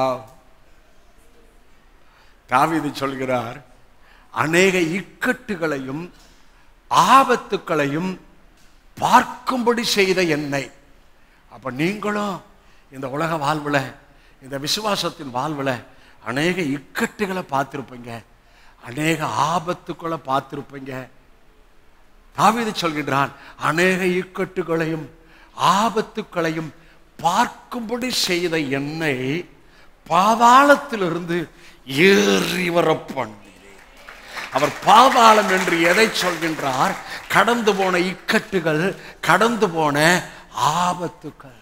தாவீது சொல்கிறார் அநேக இக்கட்டுகளையும் ஆபத்துக்களையும் பார்க்கும்படி செய்த என்னை அப்ப நீங்களும் இந்த உலக வாழ்வுல இந்த விசுவாசத்தின் வாழ்வுல அநேக இக்கட்டுகளை பார்த்திருப்பீங்க அநேக ஆபத்துக்களை பார்த்திருப்பீங்க தாவீது சொல்கின்றான் அநேக இக்கட்டுகளையும் ஆபத்துக்களையும் பார்க்கும்படி செய்த என்னை பாதாளத்திலிருந்து ஏறி வர பண்ணினேன் அவர் பாதாளம் என்று எதை சொல்கின்றார் கடந்து போன இக்கட்டுகள் கடந்து போன ஆபத்துக்கள்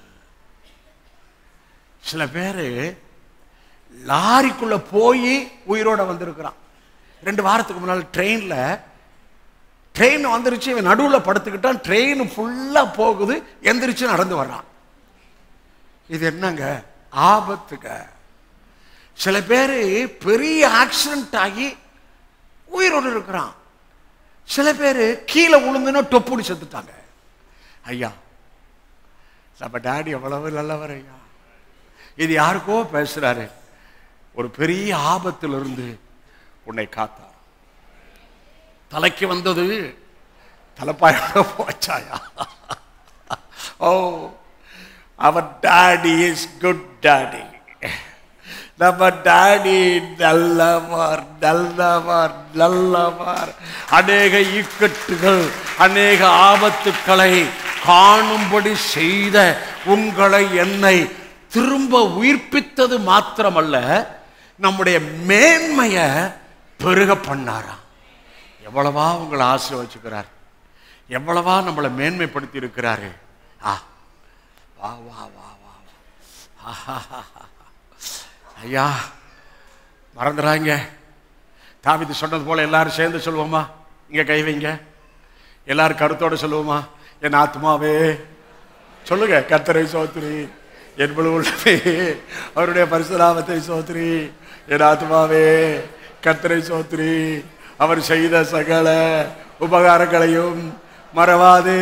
சில பேரு லாரிக்குள்ள போய் உயிரோட வந்திருக்கிறான் ரெண்டு வாரத்துக்கு முன்னால் ட்ரெயின்ல ட்ரெயின் வந்துருச்சு இவன் நடுவில் படுத்துக்கிட்டான் ட்ரெயின் ஃபுல்லா போகுது எந்திரிச்சு நடந்து வர்றான் இது என்னங்க ஆபத்துங்க சில பேர் பெரிய ஆக்சிடென்ட் ஆகி உயிரோடு இருக்கிறான் சில பேர் கீழே விழுந்துன்னா டொப்புடி செத்துட்டாங்க ஐயா நம்ம டாடி எவ்வளவு நல்லவர் ஐயா இது யாருக்கோ பேசுறாரு ஒரு பெரிய ஆபத்திலிருந்து உன்னை காத்தார் தலைக்கு வந்தது தலைப்பாயோட போச்சாயா ஓ அவர் டாடி இஸ் குட் டாடி நம்ம டாடி நல்லவர் நல்லவர் நல்லவர் அநேக இக்கட்டுகள் அநேக ஆபத்துக்களை காணும்படி செய்த உங்களை என்னை திரும்ப உயிர்ப்பித்தது மாத்திரமல்ல நம்முடைய மேன்மையை பெருக பண்ணாராம் எவ்வளவா உங்களை ஆசீர்வச்சுக்கிறார் எவ்வளவா நம்மளை மேன்மைப்படுத்தி இருக்கிறாரு ஆ வா வா வா வா வா. ஆஹாஹாஹா. ஐயா மறந்துடாங்க தாவிது சொன்னது போல எல்லாரும் சேர்ந்து சொல்லுவோமா இங்க கை வைங்க எல்லாரும் கருத்தோட சொல்லுவோமா என் ஆத்மாவே சொல்லுங்க கத்தரை சோத்ரி என் முழு உள்ளமே அவருடைய பரிசுராமத்தை சோத்ரி என் ஆத்மாவே கத்தரை சோத்ரி அவர் செய்த சகல உபகாரங்களையும் மறவாதே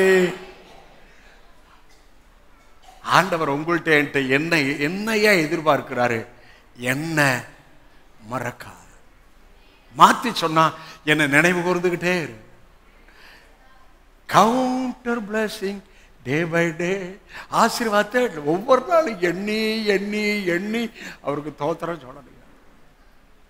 ஆண்டவர் உங்கள்கிட்ட என்கிட்ட என்ன என்னையா எதிர்பார்க்கிறாரு என்ன மறக்காது மாத்தி சொன்னா என்ன நினைவு கூர்ந்துகிட்டே இரு counter blessing day by day ஆசீர்வாதத்தை ஒவ்வொரு நாளும் எண்ணி எண்ணி எண்ணி அவருக்கு தோத்திரம் சொல்லணும்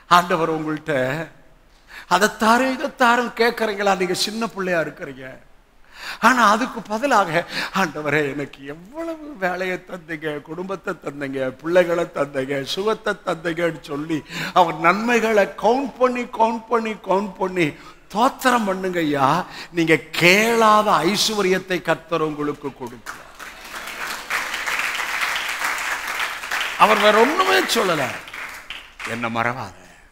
ஆண்டவர் உங்கள்கிட்ட அதைத்தாரும் இதைத்தாரும் கேட்குறீங்களா நீங்க சின்ன பிள்ளையா இருக்கிறீங்க ஆனா அதுக்கு பதிலாக ஆண்டவரே எனக்கு எவ்வளவு வேலையை தந்தீங்க குடும்பத்தை தந்தீங்க பிள்ளைகளை தந்தீங்க சுகத்தை தந்தீங்கன்னு சொல்லி அவர் நன்மைகளை கவுண்ட் பண்ணி கவுண்ட் பண்ணி கவுண்ட் பண்ணி தோத்திரம் பண்ணுங்க ஐயா நீங்க கேளாத ஐஸ்வர்யத்தை கர்த்தர் உங்களுக்கு கொடுக்கிறார் அவர் வேற ஒண்ணுமே சொல்லல என்ன மறவாத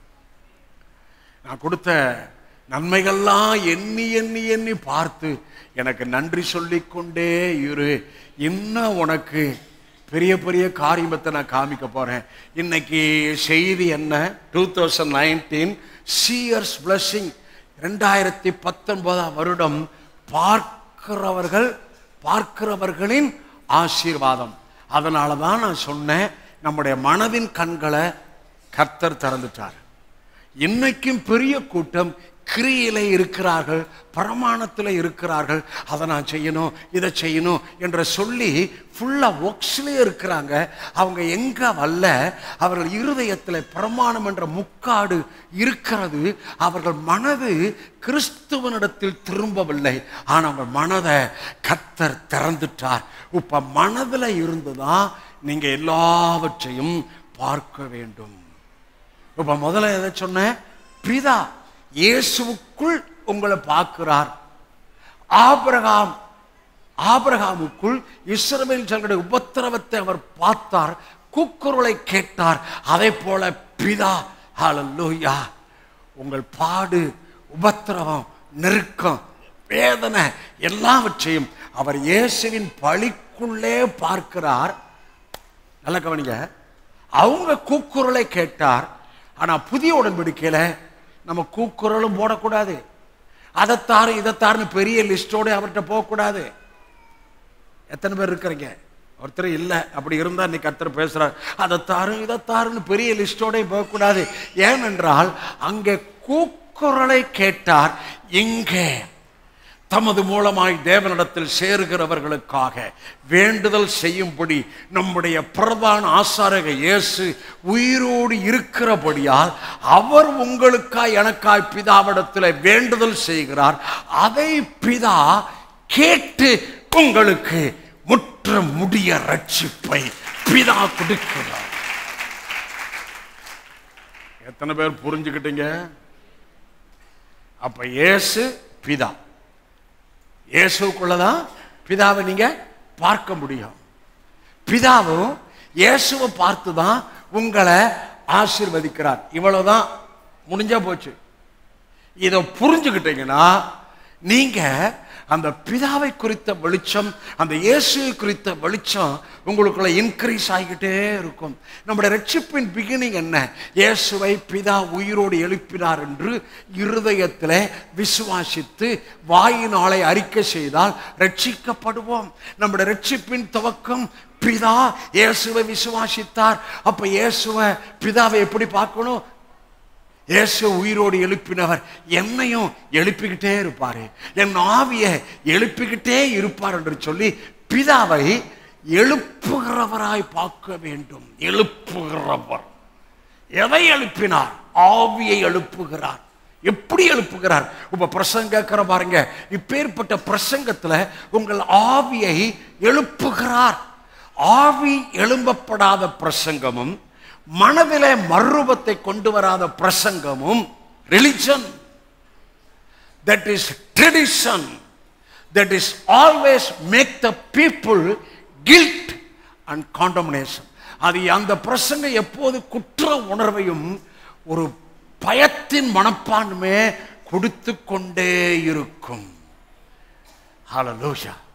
நான் கொடுத்த நன்மைகள்லாம் எண்ணி எண்ணி எண்ணி பார்த்து எனக்கு நன்றி சொல்லிக்கொண்டே இரு இன்னும் உனக்கு பெரிய பெரிய காரியத்தை நான் காமிக்க போறேன் இன்னைக்கு செய்தி என்ன two thousand nineteen seers blessing ரெண்டாயிரத்தி பத்தொன்பதாம் வருடம் பார்க்கிறவர்கள் பார்க்கிறவர்களின் ஆசீர்வாதம் அதனால தான் நான் சொன்னேன் நம்முடைய மனதின் கண்களை கர்த்தர் திறந்துட்டார் இன்னைக்கும் பெரிய கூட்டம் கிரியில இருக்கிறார்கள் பிரமாணத்தில் இருக்கிறார்கள் அதை நான் செய்யணும் இதை செய்யணும் என்று சொல்லி ஃபுல்லா ஒர்க்ஸ்லேயே இருக்கிறாங்க அவங்க எங்க வரல அவர்கள் இருதயத்தில் பிரமாணம் என்ற முக்காடு இருக்கிறது அவர்கள் மனது கிறிஸ்துவனிடத்தில் திரும்பவில்லை ஆனால் அவங்க மனதை கத்தர் திறந்துட்டார் இப்ப மனதில் இருந்துதான் நீங்க எல்லாவற்றையும் பார்க்க வேண்டும் இப்ப முதல்ல எதை சொன்னேன் பிதா இயேசுவுக்குள் உங்களை பார்க்கிறார் ஆபிரகாம் ஆபிரகாமுக்குள் இஸ்ரவேல் ஜனங்களுடைய உபத்திரவத்தை அவர் பார்த்தார் கூக்குரலை கேட்டார் அதே போல பிதா ஹalleluya உங்கள் பாடு உபத்திரவம் நெருக்கம் வேதனை எல்லாவற்றையும் அவர் இயேசுவின் பழிக்குள்ளே பார்க்கிறார் நல்ல கவனிங்க அவங்க கூக்குரலை கேட்டார் ஆனா புதிய உடன்படிக்கையில நம்ம கூக்குரலும் போடக்கூடாது அதைத்தாரு இதைத்தாருன்னு பெரிய லிஸ்டோட அவர்கிட்ட போகக்கூடாது எத்தனை பேர் இருக்கிறீங்க ஒருத்தர் இல்லை அப்படி இருந்தா இன்னைக்கு கர்த்தர் பேசுறார் அதைத்தாரும் இதைத்தாருன்னு பெரிய லிஸ்டோட போகக்கூடாது ஏனென்றால் அங்கே கூக்குரலை கேட்டார் இங்கே தமது மூலமாய் தேவனிடத்தில் சேருகிறவர்களுக்காக வேண்டுதல் செய்யும்படி நம்முடைய பிரதான ஆசாரக இயேசு உயிரோடு இருக்கிறபடியால் அவர் உங்களுக்காய் எனக்காய் பிதாவிடத்தில் வேண்டுதல் செய்கிறார் அதை பிதா கேட்டு உங்களுக்கு முற்ற முடிய ரட்சிப்பை பிதா கொடுக்கிறார் எத்தனை பேர் புரிஞ்சுக்கிட்டீங்க அப்ப இயேசு பிதா இயேசுக்குள்ளதான் பிதாவை நீங்க பார்க்க முடியும் பிதாவும் இயேசுவை பார்த்து தான் உங்களை ஆசீர்வதிக்கிறார் இவ்வளவுதான் முடிஞ்சா போச்சு இதை புரிஞ்சுக்கிட்டீங்கன்னா நீங்க அந்த பிதாவை குறித்த வெளிச்சம் அந்த இயேசுவை குறித்த வெளிச்சம் உங்களுக்குள்ள இன்க்ரீஸ் ஆகிக்கிட்டே இருக்கும் நம்முடைய ரட்சிப்பின் பிகினிங் என்ன இயேசுவை பிதா உயிரோடு எழுப்பினார் என்று இருதயத்தில் விசுவாசித்து வாயினாலே அறிக்கை செய்தால் ரட்சிக்கப்படுவோம் நம்முடைய ரட்சிப்பின் துவக்கம் பிதா இயேசுவை விசுவாசித்தார் அப்ப இயேசுவை பிதாவை எப்படி பார்க்கணும் இயேசு உயிரோடு எழுப்பினவர் என்னையும் எழுப்பிக்கிட்டே இருப்பாரு என் ஆவியை எழுப்பிக்கிட்டே இருப்பார் என்று சொல்லி பிதாவை எழுப்புகிறவராய் பார்க்க வேண்டும் எழுப்புகிறவர் எதை எழுப்பினார் ஆவியை எழுப்புகிறார் எப்படி எழுப்புகிறார் உங்க பிரசங்க கேட்கிற பாருங்க இப்பேற்பட்ட பிரசங்கத்துல உங்கள் ஆவியை எழுப்புகிறார் ஆவி எழும்பப்படாத பிரசங்கமும் மனதிலே மறுரூபத்தை கொண்டு வராத பிரசங்கமும் religion that is tradition that is always make the people guilt and condemnation அது அந்த பிரசங்கம் எப்போது குற்ற உணர்வையும் ஒரு பயத்தின் மனப்பான்மை கொடுத்து கொண்டே இருக்கும் ஹalleluya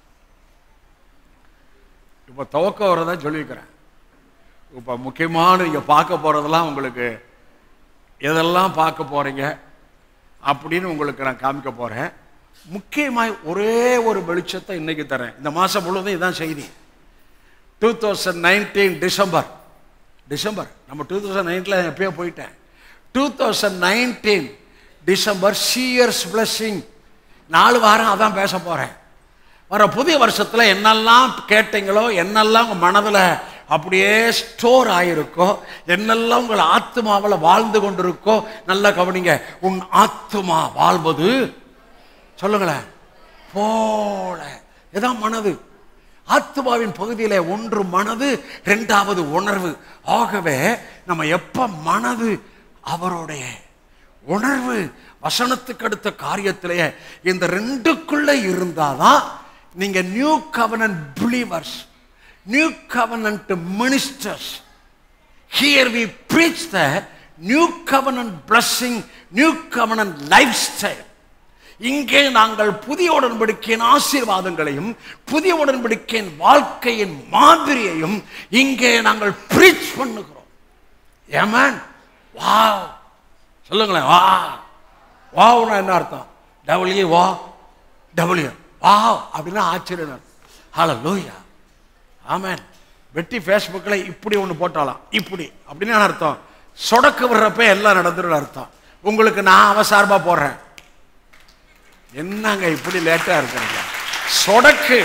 இப்போ துவக்க வரதா சொல்லியிருக்கிறேன் இப்போ முக்கியமான நீங்கள் பார்க்க போகிறதெல்லாம் உங்களுக்கு எதெல்லாம் பார்க்க போகிறீங்க அப்படின்னு உங்களுக்கு நான் காமிக்க போகிறேன் முக்கியமாய் ஒரே ஒரு வெளிச்சத்தை இன்னைக்கு தரேன் இந்த மாதம் முழுவதும் இதுதான் செய்தி two thousand nineteen December December நம்ம டூ தௌசண்ட் நைன்டீனில் எப்பயோ போயிட்டேன் two thousand nineteen December seers blessing நாலு வாரம் அதான் பேச போகிறேன் வர புதிய வருஷத்தில் என்னெல்லாம் கேட்டீங்களோ என்னெல்லாம் உங்கள் மனதில் அப்படியே ஸ்டோர் ஆயிருக்கோ என்னெல்லாம் உங்கள் ஆத்மாவில் வாழ்ந்து கொண்டிருக்கோ நல்லா கவனிங்க உன் ஆத்மா வாழ்வது சொல்லுங்களேன் போல இதான் மனது ஆத்மாவின் பகுதியில ஒன்று மனது இரண்டாவது உணர்வு ஆகவே நம்ம எப்ப மனது அவருடைய உணர்வு வசனத்துக்கு அடுத்த காரியத்திலேயே இந்த ரெண்டுக்குள்ள இருந்தாதான் நீங்க new covenant believers new covenant ministers Here we preach the new covenant blessing, new covenant lifestyle. இங்கே நாங்கள் புதிய உடன்படிக்கையின் ஆசீர்வாதங்களையும் புதிய உடன்படிக்கையின் வாழ்க்கையின் மாதிரியையும் இங்கே நாங்கள் preach பண்ணுகிறோம் ஏமன் வா சொல்லுங்களேன் வா வாவுனா என்ன அர்த்தம் டபிள்யூ வா டபிள்யூ வா அப்படின்னா ஆச்சரியம் ஹலோ லூயா ஆமேன் வெட்டி ஃபேஸ்புக்கில் இப்படி ஒன்று போட்டாலாம் இப்படி அப்படின்னு என்ன அர்த்தம் சொடக்கு விடுறப்ப எல்லாம் நடந்துடும் அர்த்தம் உங்களுக்கு நான் அவ சார்பா போடுறேன் என்னங்க இப்படி லேட்டா இருக்கிறீங்க சொடக்கு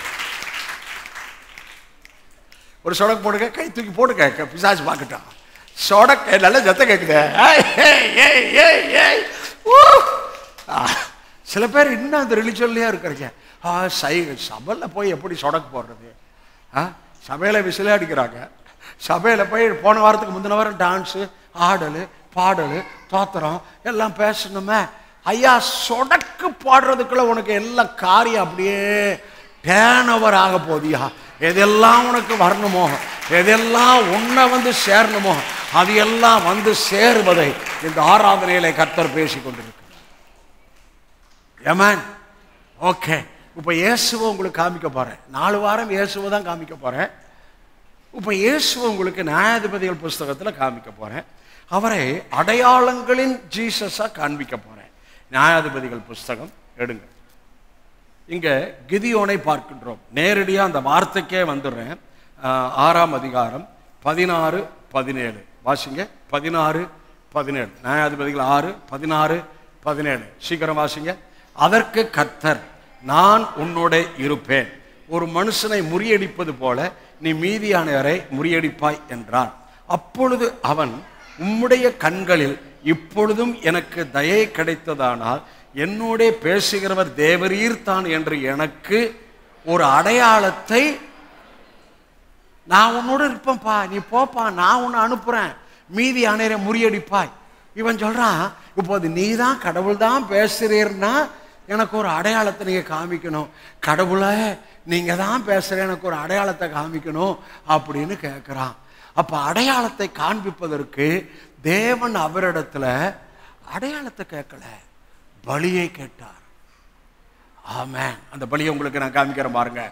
ஒரு சொடக்கு போடுங்க கை தூக்கி போடுங்க க- பிசாசு பார்க்கட்டும் சொடக்கு நல்ல சத்தம் கேட்குது ஏய், ஏய், ஏய், ஏய், ஏய். ஊ. ஆ, சில பேர் இன்னும் அந்த ரிலிஜன்லயே இருக்கிறீங்க ஆ சை சபையில் போய் எப்படி சொடக்கு போடுறது ஆ சபையில் விசிலே அடிக்கிறாங்க சபையில் போய் போன வாரத்துக்கு முந்தின வாரம் டான்ஸு ஆடல் பாடல் தோத்திரம் எல்லாம் பேசணுமே ஐயா சொடக்கு பாடுறதுக்குள்ள உனக்கு எல்லாம் காரியம் அப்படியே டேன் ஓவர் ஆக போதியா எதெல்லாம் உனக்கு வரணுமோ எதெல்லாம் உன்னை வந்து சேரணுமோ அது எல்லாம் வந்து சேருவதை இந்த ஆராதனையிலே கர்த்தர் பேசிக் கொண்டிருக்கிறார் ஏமேன் ஓகே இப்போ இயேசுவை உங்களுக்கு காமிக்க போறேன் நாலு வாரம் இயேசுவை தான் காமிக்க போறேன் இப்போ இயேசுவை உங்களுக்கு நியாயாதிபதிகள் புஸ்தகத்தில் காமிக்க போறேன் அவரை அடையாளங்களின் ஜீசஸா காண்பிக்க போறேன் நியாயாதிபதிகள் புஸ்தகம் எடுங்க இங்க கிதியோனை பார்க்கின்றோம் நேரடியாக அந்த வார்த்தைக்கே வந்துடுறேன் ஆஹ், ஆறாம் அதிகாரம் பதினாறு பதினேழு வாசிங்க பதினாறு பதினேழு நியாயாதிபதிகள் ஆறு பதினாறு பதினேழு சீக்கிரம் வாசிங்க அதற்கு கர்த்தர் நான் உன்னோட இருப்பேன் ஒரு மனுஷனை முறியடிப்பது போல நீ மீதியானவரை முறியடிப்பாய் என்றான் அப்பொழுது அவன் உம்முடைய கண்களில் இப்பொழுதும் எனக்கு தயை கிடைத்ததானால் என்னோட பேசுகிறவர் தேவரீர் தான் என்று எனக்கு ஒரு அடையாளத்தை நான் உன்னோட இருப்பேன்ப்பா நீ போப்பா நான் உன்னை அனுப்புறேன் மீதி அணையரை முறியடிப்பாய் இவன் சொல்றான் இப்போது நீ தான் கடவுள் தான் பேசுறீர்னா எனக்கு ஒரு அடையாளத்தை நீங்க காமிக்கணும் கடவுளே நீங்க தான் பேசுற எனக்கு ஒரு அடையாளத்தை காமிக்கணும் அப்படின்னு கேட்கிறான் அப்ப அடையாளத்தை காண்பிப்பதற்கு தேவன் அவரிடத்துல அடையாளத்தை கேட்கல பலியை கேட்டார் ஆமென் அந்த பலியை உங்களுக்கு நான் காமிக்கிறேன் பாருங்க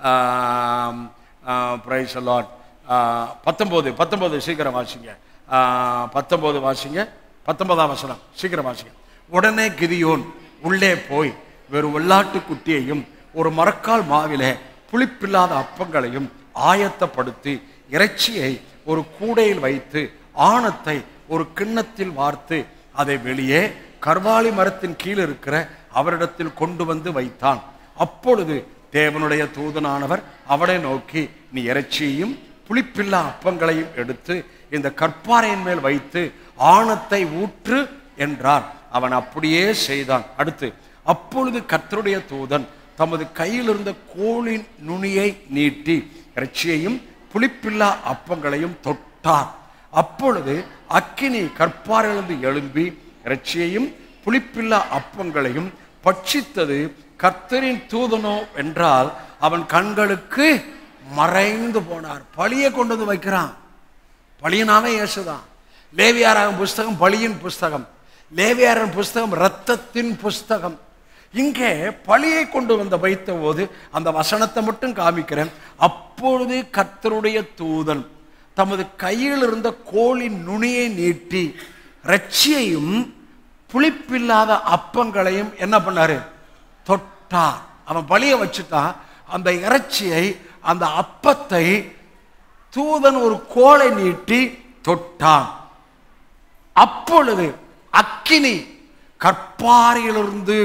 பிரைஸ் லாட் பத்தொம்போது பத்தொம்போது சீக்கிரம் வாசிங்க ஆஹ், பத்தொம்போது வாசிங்க பத்தொன்பதாம் வசனம் சீக்கிரம் வாசிங்க உடனே கிதியோன் உள்ளே போய் வெறும் வெள்ளாட்டு குட்டியையும் ஒரு மரக்கால் மாவிலே புளிப்பில்லாத அப்பங்களையும் ஆயத்தப்படுத்தி இறைச்சியை ஒரு கூடையில் வைத்து ஆணத்தை ஒரு கிண்ணத்தில் வார்த்து அதை வெளியே கர்வாலி மரத்தின் கீழ் இருக்கிற அவரிடத்தில் கொண்டு வந்து வைத்தான் அப்பொழுது தேவனுடைய தூதனானவர் அவனை நோக்கி நீ இறைச்சியையும் புளிப்பில்லா அப்பங்களையும் எடுத்து இந்த கற்பாறையின் மேல் வைத்து ஆணத்தை ஊற்று என்றார் அவன் அப்படியே செய்தான் அடுத்து அப்பொழுது கர்த்தருடைய தூதன் தமது கையில் இருந்த கோலின் நுனியை நீட்டி இறைச்சியையும் புளிப்பில்லா அப்பங்களையும் தொட்டார் அப்பொழுது அக்கினி கற்பாரிலிருந்து எழும்பி இறைச்சியையும் புளிப்பில்லா அப்பங்களையும் பட்சித்தது கர்த்தரின் தூதனோ என்றால் அவன் கண்களுக்கு மறைந்து போனார் பழியை கொண்டு வந்து வைக்கிறான் பழியனாவே இயேசுதான் லேவியாராகும் புஸ்தகம் பலியின் புஸ்தகம் லேவியாரன் புஸ்தகம் இரத்தத்தின் புஸ்தகம் இங்கே பழியை கொண்டு வந்த வைத்த போது அந்த வசனத்தை மட்டும் காமிக்கிறேன் அப்பொழுது கர்த்தருடைய தூதன் தமது கையில் இருந்த கோலின் நுனியை நீட்டி ரட்சியையும் புளிப்பில்லாத அப்பங்களையும் என்ன பண்ணாரு தொட்டார் அவன் பலியை வச்சுட்டான் அந்த இறைச்சியை அந்த அப்பத்தை தூதன் ஒரு கோலை நீட்டி தொட்டான் அப்பொழுது அக்கினி கற்பாறையிலிருந்து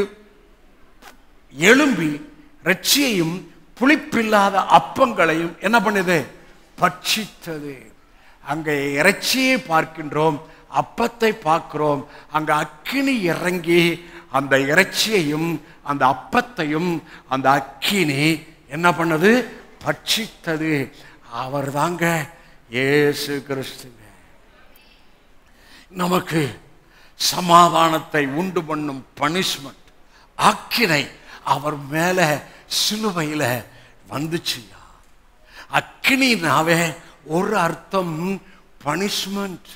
எழும்பி ரட்சியையும் புளிப்பில்லாத அப்பங்களையும் என்ன பண்ணுது பட்சித்தது அங்கே இறைச்சியை பார்க்கின்றோம் அப்பத்தை பார்க்கிறோம் அங்க அக்கினி இறங்கி அந்த இறைச்சியையும் அந்த அப்பத்தையும் அந்த அக்கினி என்ன பண்ணது பட்சித்தது அவர் தாங்க இயேசு கிறிஸ்துங்க நமக்கு சமாதானத்தை உண்டு பண்ணும் பனிஷ்மெண்ட் அக்கினை அவர் மேல சிலுவையில வந்துச்சுயா அக்கினினாவே ஒரு அர்த்தம் பனிஷ்மெண்ட்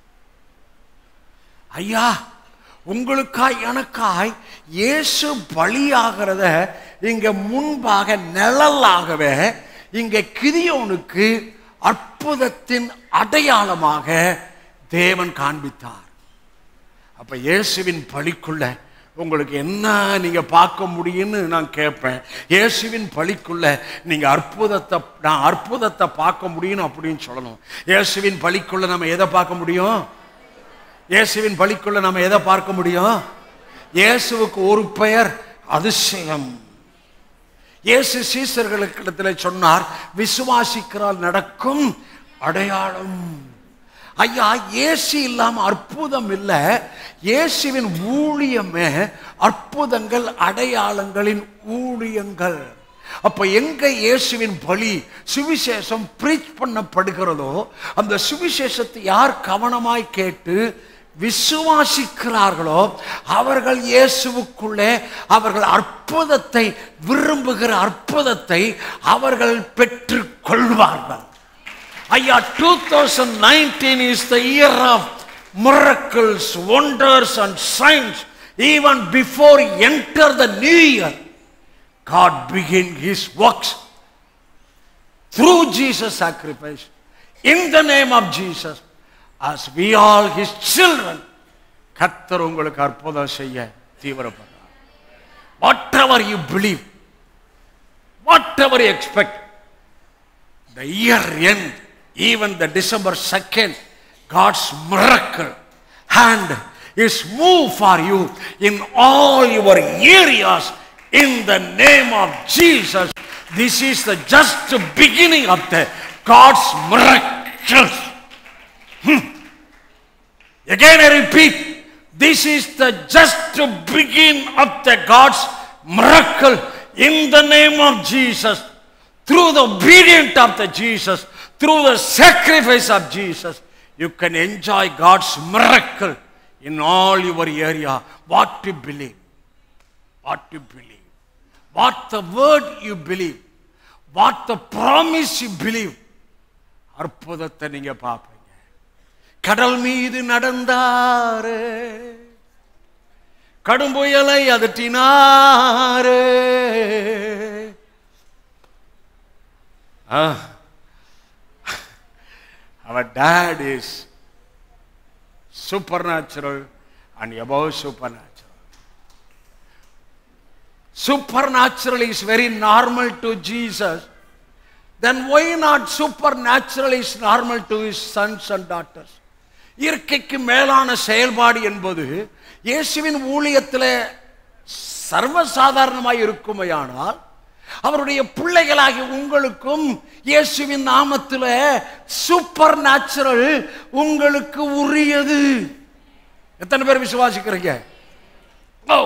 ஐயா உங்களுக்காய் எனக்காய் இயேசு பலியாகிறத இங்க முன்பாக நிழலாகவே இங்க கிதியோனுக்கு அற்புதத்தின் அடையாளமாக தேவன் காண்பித்தார் அப்ப இயேசுவின் பலிக்குள்ள உங்களுக்கு என்ன நீங்க பார்க்க முடியும்னு நான் கேட்பேன் இயேசுவின் பலிக்குள்ள நீங்க அற்புதத்தை நான் அற்புதத்தை பார்க்க முடியும் அப்படின்னு சொல்லணும் இயேசுவின் பலிக்குள்ள நம்ம எதை பார்க்க முடியும் இயேசுவின் பலிக்குள்ள நம்ம எதை பார்க்க முடியும் இயேசுவுக்கு ஒரு பெயர் அதிசயம் இயேசு சீசர்களுக்கு சொன்னார் விசுவாசிக்கிறால் நடக்கும் அடையாளம் ஐயா இயேசு இல்லாம அற்புதம் இல்ல இயேசுவின் ஊழியமே அற்புதங்கள் அடையாளங்களின் ஊழியங்கள் அப்ப எங்க இயேசுவின் பலி சுவிசேஷம் பிரீச் பண்ணப்படுகிறதோ அந்த சுவிசேஷத்தை யார் கவனமாய் கேட்டு விசுவாசிக்கிறார்களோ அவர்கள் இயேசுவுக்குள்ளே அவர்கள் அற்புதத்தை விரும்புகிற அற்புதத்தை அவர்கள் பெற்றுக் கொள்வார்கள் ஐயா two thousand nineteen is the year of miracles wonders and signs even before enter the new year god begin his works through jesus sacrifice in the name of jesus as we all his children கர்த்தர் உங்களுக்கு அற்புதம் செய்ய தீவிரப்படுறார் whatever you believe whatever you expect the year end, even the December 2nd, God's miracle hand is moved for you in all your areas in the name of Jesus. This is the just beginning of the God's miracles. Hmm. Again I repeat, this is the just begin of the God's miracle in the name of Jesus. Through the obedience of the Jesus, through the sacrifice of Jesus, you can enjoy God's miracle in all your area. What to believe, what to believe, what the word you believe, what the promise you believe. அற்புதத்தை நீங்க பார்ப்பீங்க கடல் மீது நடந்தாரு கடும்புயலை அதட்டினாரு Ah. Our dad is supernatural and above supernatural. Supernatural is very normal to Jesus. Then why not supernatural is normal to his sons and daughters? இயற்கைக்கு மேலான செயல்பாடு என்பது இயேசுவின் ஊழியத்தில் சர்வசாதாரணமாய் இருக்குமையானால் அவருடைய பிள்ளைகளாகி உங்களுக்கும் இயேசுவின் நாமத்தில் சூப்பர் நேச்சுரல் உங்களுக்கு உரியது எத்தனை பேர் விசுவாசிக்கிறீங்க ஓ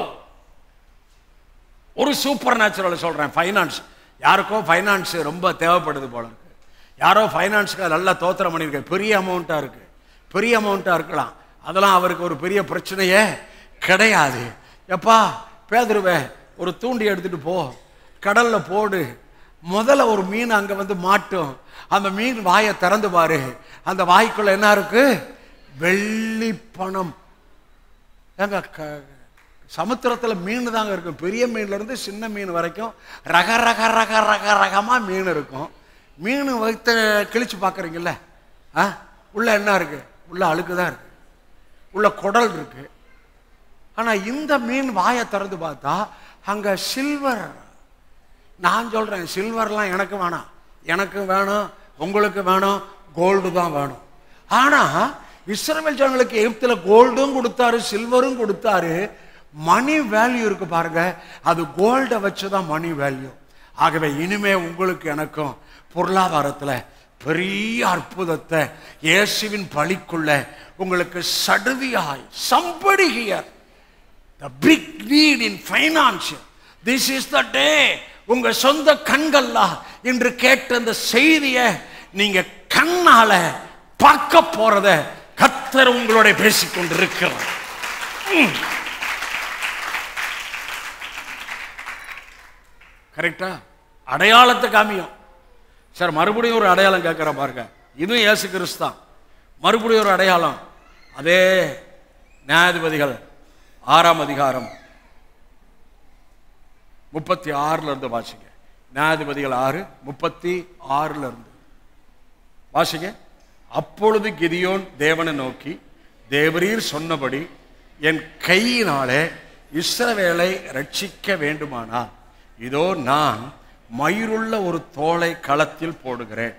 ஒரு சூப்பர் நேச்சுரல் சொல்றேன் ஃபைனான்ஸ் யாருக்கோ ஃபைனான்ஸ் ரொம்ப தேவைப்படுது போல இருக்கு யாரோ ஃபைனான்ஸுக்கு நல்லா தோத்திரம் பண்ணியிருக்க பெரிய அமௌண்ட்டா இருக்கு பெரிய அமௌண்ட்டா இருக்கலாம் அதெல்லாம் அவருக்கு ஒரு பெரிய பிரச்சனையே கிடையாது எப்பா பேதுருவே ஒரு தூண்டி எடுத்துட்டு போ கடல்ல போடு முதல்ல ஒரு மீன் அங்க வந்து மாட்டும் அந்த மீன் வாயை திறந்து பாரு அந்த வாய்க்குள்ள என்ன இருக்கு வெள்ளி பணம் ஏங்க க- சமுத்திரத்துல மீன் தாங்க இருக்கும் பெரிய மீன்ல இருந்து சின்ன மீன் வரைக்கும் ரக ரக ரக ரக ரகமா மீன் இருக்கும் மீன் வைத்த கிழிச்சு பார்க்குறீங்கல்ல ஆ உள்ள என்ன இருக்கு உள்ள அழுக்கு தான் இருக்கு உள்ள குடல் இருக்கு ஆனா இந்த மீன் வாயை திறந்து பார்த்தா அங்க சில்வர் நான் சொல்றேன் சில்வர்லாம் எனக்கு வேணாம் எனக்கு வேணும் உங்களுக்கு வேணும் கோல்டு தான் வேணும் ஆனா இஸ்ரவேல் ஜனங்களுக்கு எகிப்துல கோல்டும் கொடுத்தாரு சில்வரும் கொடுத்தாரு மணி வேல்யூ இருக்கு பாருங்க அது கோல்டை வச்சுதான் மணி வேல்யூ ஆகவே இனிமே உங்களுக்கு எனக்கும் பொருளாதாரத்துல பெரிய அற்புதத்தை இயேசுவின் பலிக்குள்ள உங்களுக்கு சடுதியாய் somebody here the big need in financial this is the day உங்க சொந்த கண்கள்ல இன்று கேட்ட அந்த செய்தியை நீங்க கண்ணால பார்க்க போறத கத்தர் உங்களோட பேசிக்கொண்டிருக்கிறார் கரெக்டா அடையாளத்தை காமியும் சார் மறுபடியும் ஒரு அடையாளம் கேட்குற பாருங்க இதுவும் இயேசு கிறிஸ்து தான் மறுபடியும் ஒரு அடையாளம் அதே நியாயாதிபதிகள் ஆறாம் அதிகாரம் முப்பத்தி ஆறுல இருந்து வாசிங்க நியாயாதிபதிகள் ஆறு முப்பத்தி ஆறுல இருந்து வாசிங்க அப்பொழுது கிதியோன் தேவனை நோக்கி தேவரீர் சொன்னபடி என் கையினாலே இஸ்ரவேலை ரட்சிக்க வேண்டுமானால் இதோ நான் மயிருள்ள ஒரு தோலை களத்தில் போடுகிறேன்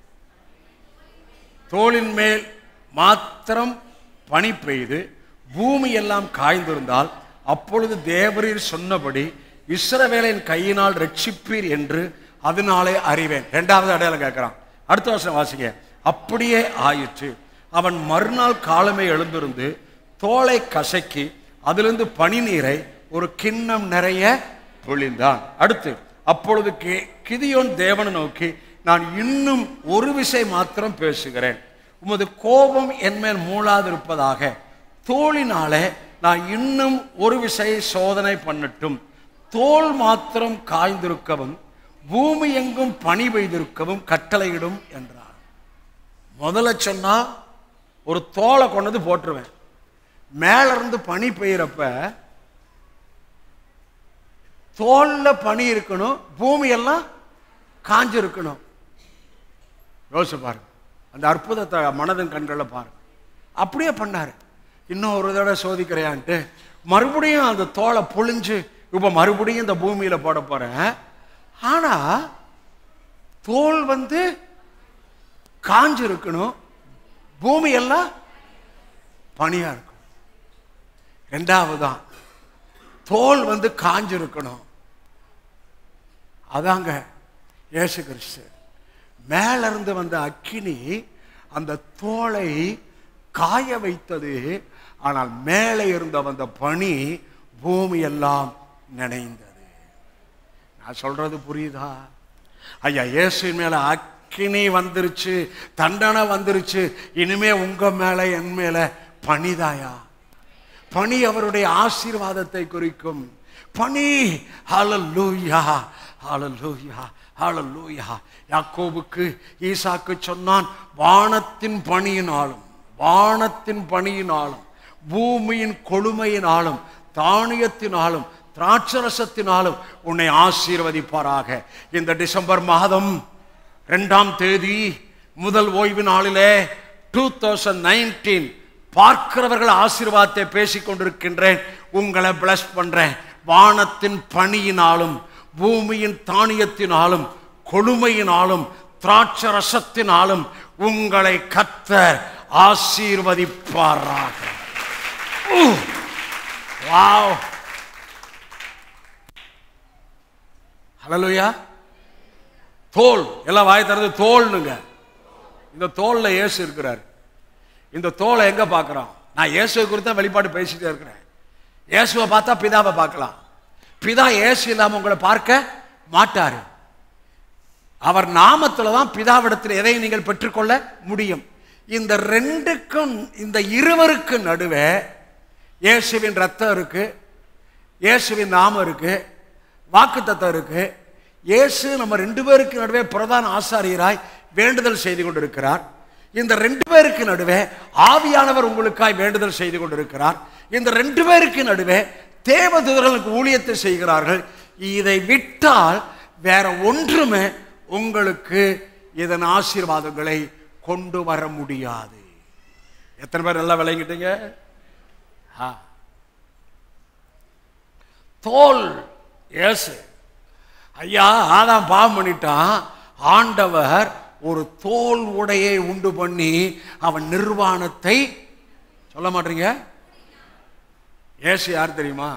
தோளின் மேல் மாத்திரம் பனி பெய்து பூமி எல்லாம் காய்ந்திருந்தால் அப்பொழுது தேவரீர் சொன்னபடி இஸ்ரவேலின் கையினால் ரட்சிப்பீர் என்று அதனாலே அறிவேன் இரண்டாவது அடையாளம் கேட்கிறான் அடுத்த வருஷம் வாசிங்க அப்படியே ஆயிற்று அவன் மறுநாள் காலமே எழுந்திருந்து தோலை கசக்கி அதிலிருந்து பனி நீரை ஒரு கிண்ணம் நிறைய பொழிந்தான் அடுத்து அப்பொழுது கி- கிதியோன் தேவனை நோக்கி நான் இன்னும் ஒரு விசை மாத்திரம் பேசுகிறேன் உமது கோபம் என்மேல் மூளாதிருப்பதாக தோளினாலே நான் இன்னும் ஒரு விசை சோதனை பண்ணட்டும் தோல் மாத்திரம் காய்ந்திருக்கவும் பூமி எங்கும் பனி பெய்திருக்கவும் கட்டளையிடும் என்றார் முதல்ல சொன்னா ஒரு தோலை கொண்டு வந்து போட்டுருவேன் மேல இருந்து பனி பெய்யறப்ப தோல்ல பனி இருக்கணும் பூமி எல்லாம் காஞ்சு இருக்கணும் யோசிச்சு பாருங்க அந்த அற்புதத்தை மனதின் கண்களில் பாருங்க அப்படியே பண்ணாரு இன்னும் ஒரு தடவை சோதிக்கிறையான்ட்டு மறுபடியும் அந்த தோலை புழிஞ்சு இப்போ மறுபடியும் இந்த பூமியில போட போறேன் ஆனா தோல் வந்து காஞ்சு இருக்கணும் பூமி எல்லாம் பனியா இருக்கும் ரெண்டாவதான் தோல் வந்து காஞ்சிருக்கணும் அதாங்க இயேசு கிறிஸ்து மேல இருந்து வந்த அக்கினி அந்த தோலை காய வைத்தது ஆனால் மேலே இருந்த வந்த பனி பூமி எல்லாம் நினைந்தது நான் சொல்றது புரியுதா ஐயா இயேசுவின் மேல அக்கினி வந்துருச்சு தண்டனை வந்துருச்சு இனிமே உங்க மேல என் மேல பனிதாயா பனி அவருடைய ஆசீர்வாதத்தை குறிக்கும் பனி ஹalleluya ஹalleluya ஹalleluya யாக்கோபுக்கு ஈசாக்கு சொன்னான் வானத்தின் பனியினாலும் வானத்தின் பனியினாலும் பூமியின் கொழுமையினாலும் தானியத்தினாலும் திராட்சரசத்தினாலும் உன்னை ஆசீர்வதிப்பாராக இந்த டிசம்பர் மாதம் இரண்டாம் தேதி முதல் ஓய்வு நாளிலே டூ தௌசண்ட் நைன்டீன் பார்க்கிறவர்கள் ஆசீர்வாதத்தை பேசிக் கொண்டிருக்கின்றேன் உங்களை பிளஸ் பண்றேன் வானத்தின் பனியினாலும் பூமியின் தானியத்தினாலும் கொழுமையினாலும் திராட்சை ரசத்தினாலும் உங்களை கத்தர் ஆசீர்வதிப்பாராக வாவ் ஹalleluya தோல் எல்லாம் வாய் திறந்து தோல்னுங்க இந்த தோல்ல இயேசு இருக்கிறார் இந்த தோலை எங்க பார்க்கிறோம் நான் இயேசுவை குறித்து தான் வெளிப்பாடு பேசிட்டே இருக்கிறேன் இயேசுவை பார்த்தா பிதாவை பார்க்கலாம் பிதா இயேசு இல்லாம உங்களை பார்க்க மாட்டாரு அவர் நாமத்துல தான் பிதாவிடத்தில் எதை நீங்கள் பெற்றுக்கொள்ள முடியும் இந்த ரெண்டுக்கும் இந்த இருவருக்கு நடுவே இயேசுவின் ரத்தம் இருக்கு இயேசுவின் நாமம் இருக்கு வாக்குத்தத்தம் இருக்கு இயேசு நம்ம ரெண்டு பேருக்கு நடுவே பிரதான ஆசாரியராய் வேண்டுதல் செய்து கொண்டிருக்கிறார் இந்த ரெண்டு பேருக்கு நடுவே ஆவியானவர் உங்களுக்காய் வேண்டுதல் செய்து கொண்டிருக்கிறார் இந்த ரெண்டு பேருக்கு நடுவே தேவதூதர்களுக்கு ஊழியத்தை செய்கிறார்கள் இதை விட்டால் வேற ஒன்றுமே உங்களுக்கு இதன் ஆசீர்வாதங்களை கொண்டு வர முடியாது எத்தனை பேர் நல்லா விளங்கிட்டீங்க ஆ. தோல் இயேசு ஐயா ஆதாம் பாவம் பண்ணிட்டான் ஆண்டவர் ஒரு தோல் உடையை உண்டு பண்ணி அவன் நிர்வாணத்தை சொல்ல மாட்டீங்க இயேசு யார் தெரியுமா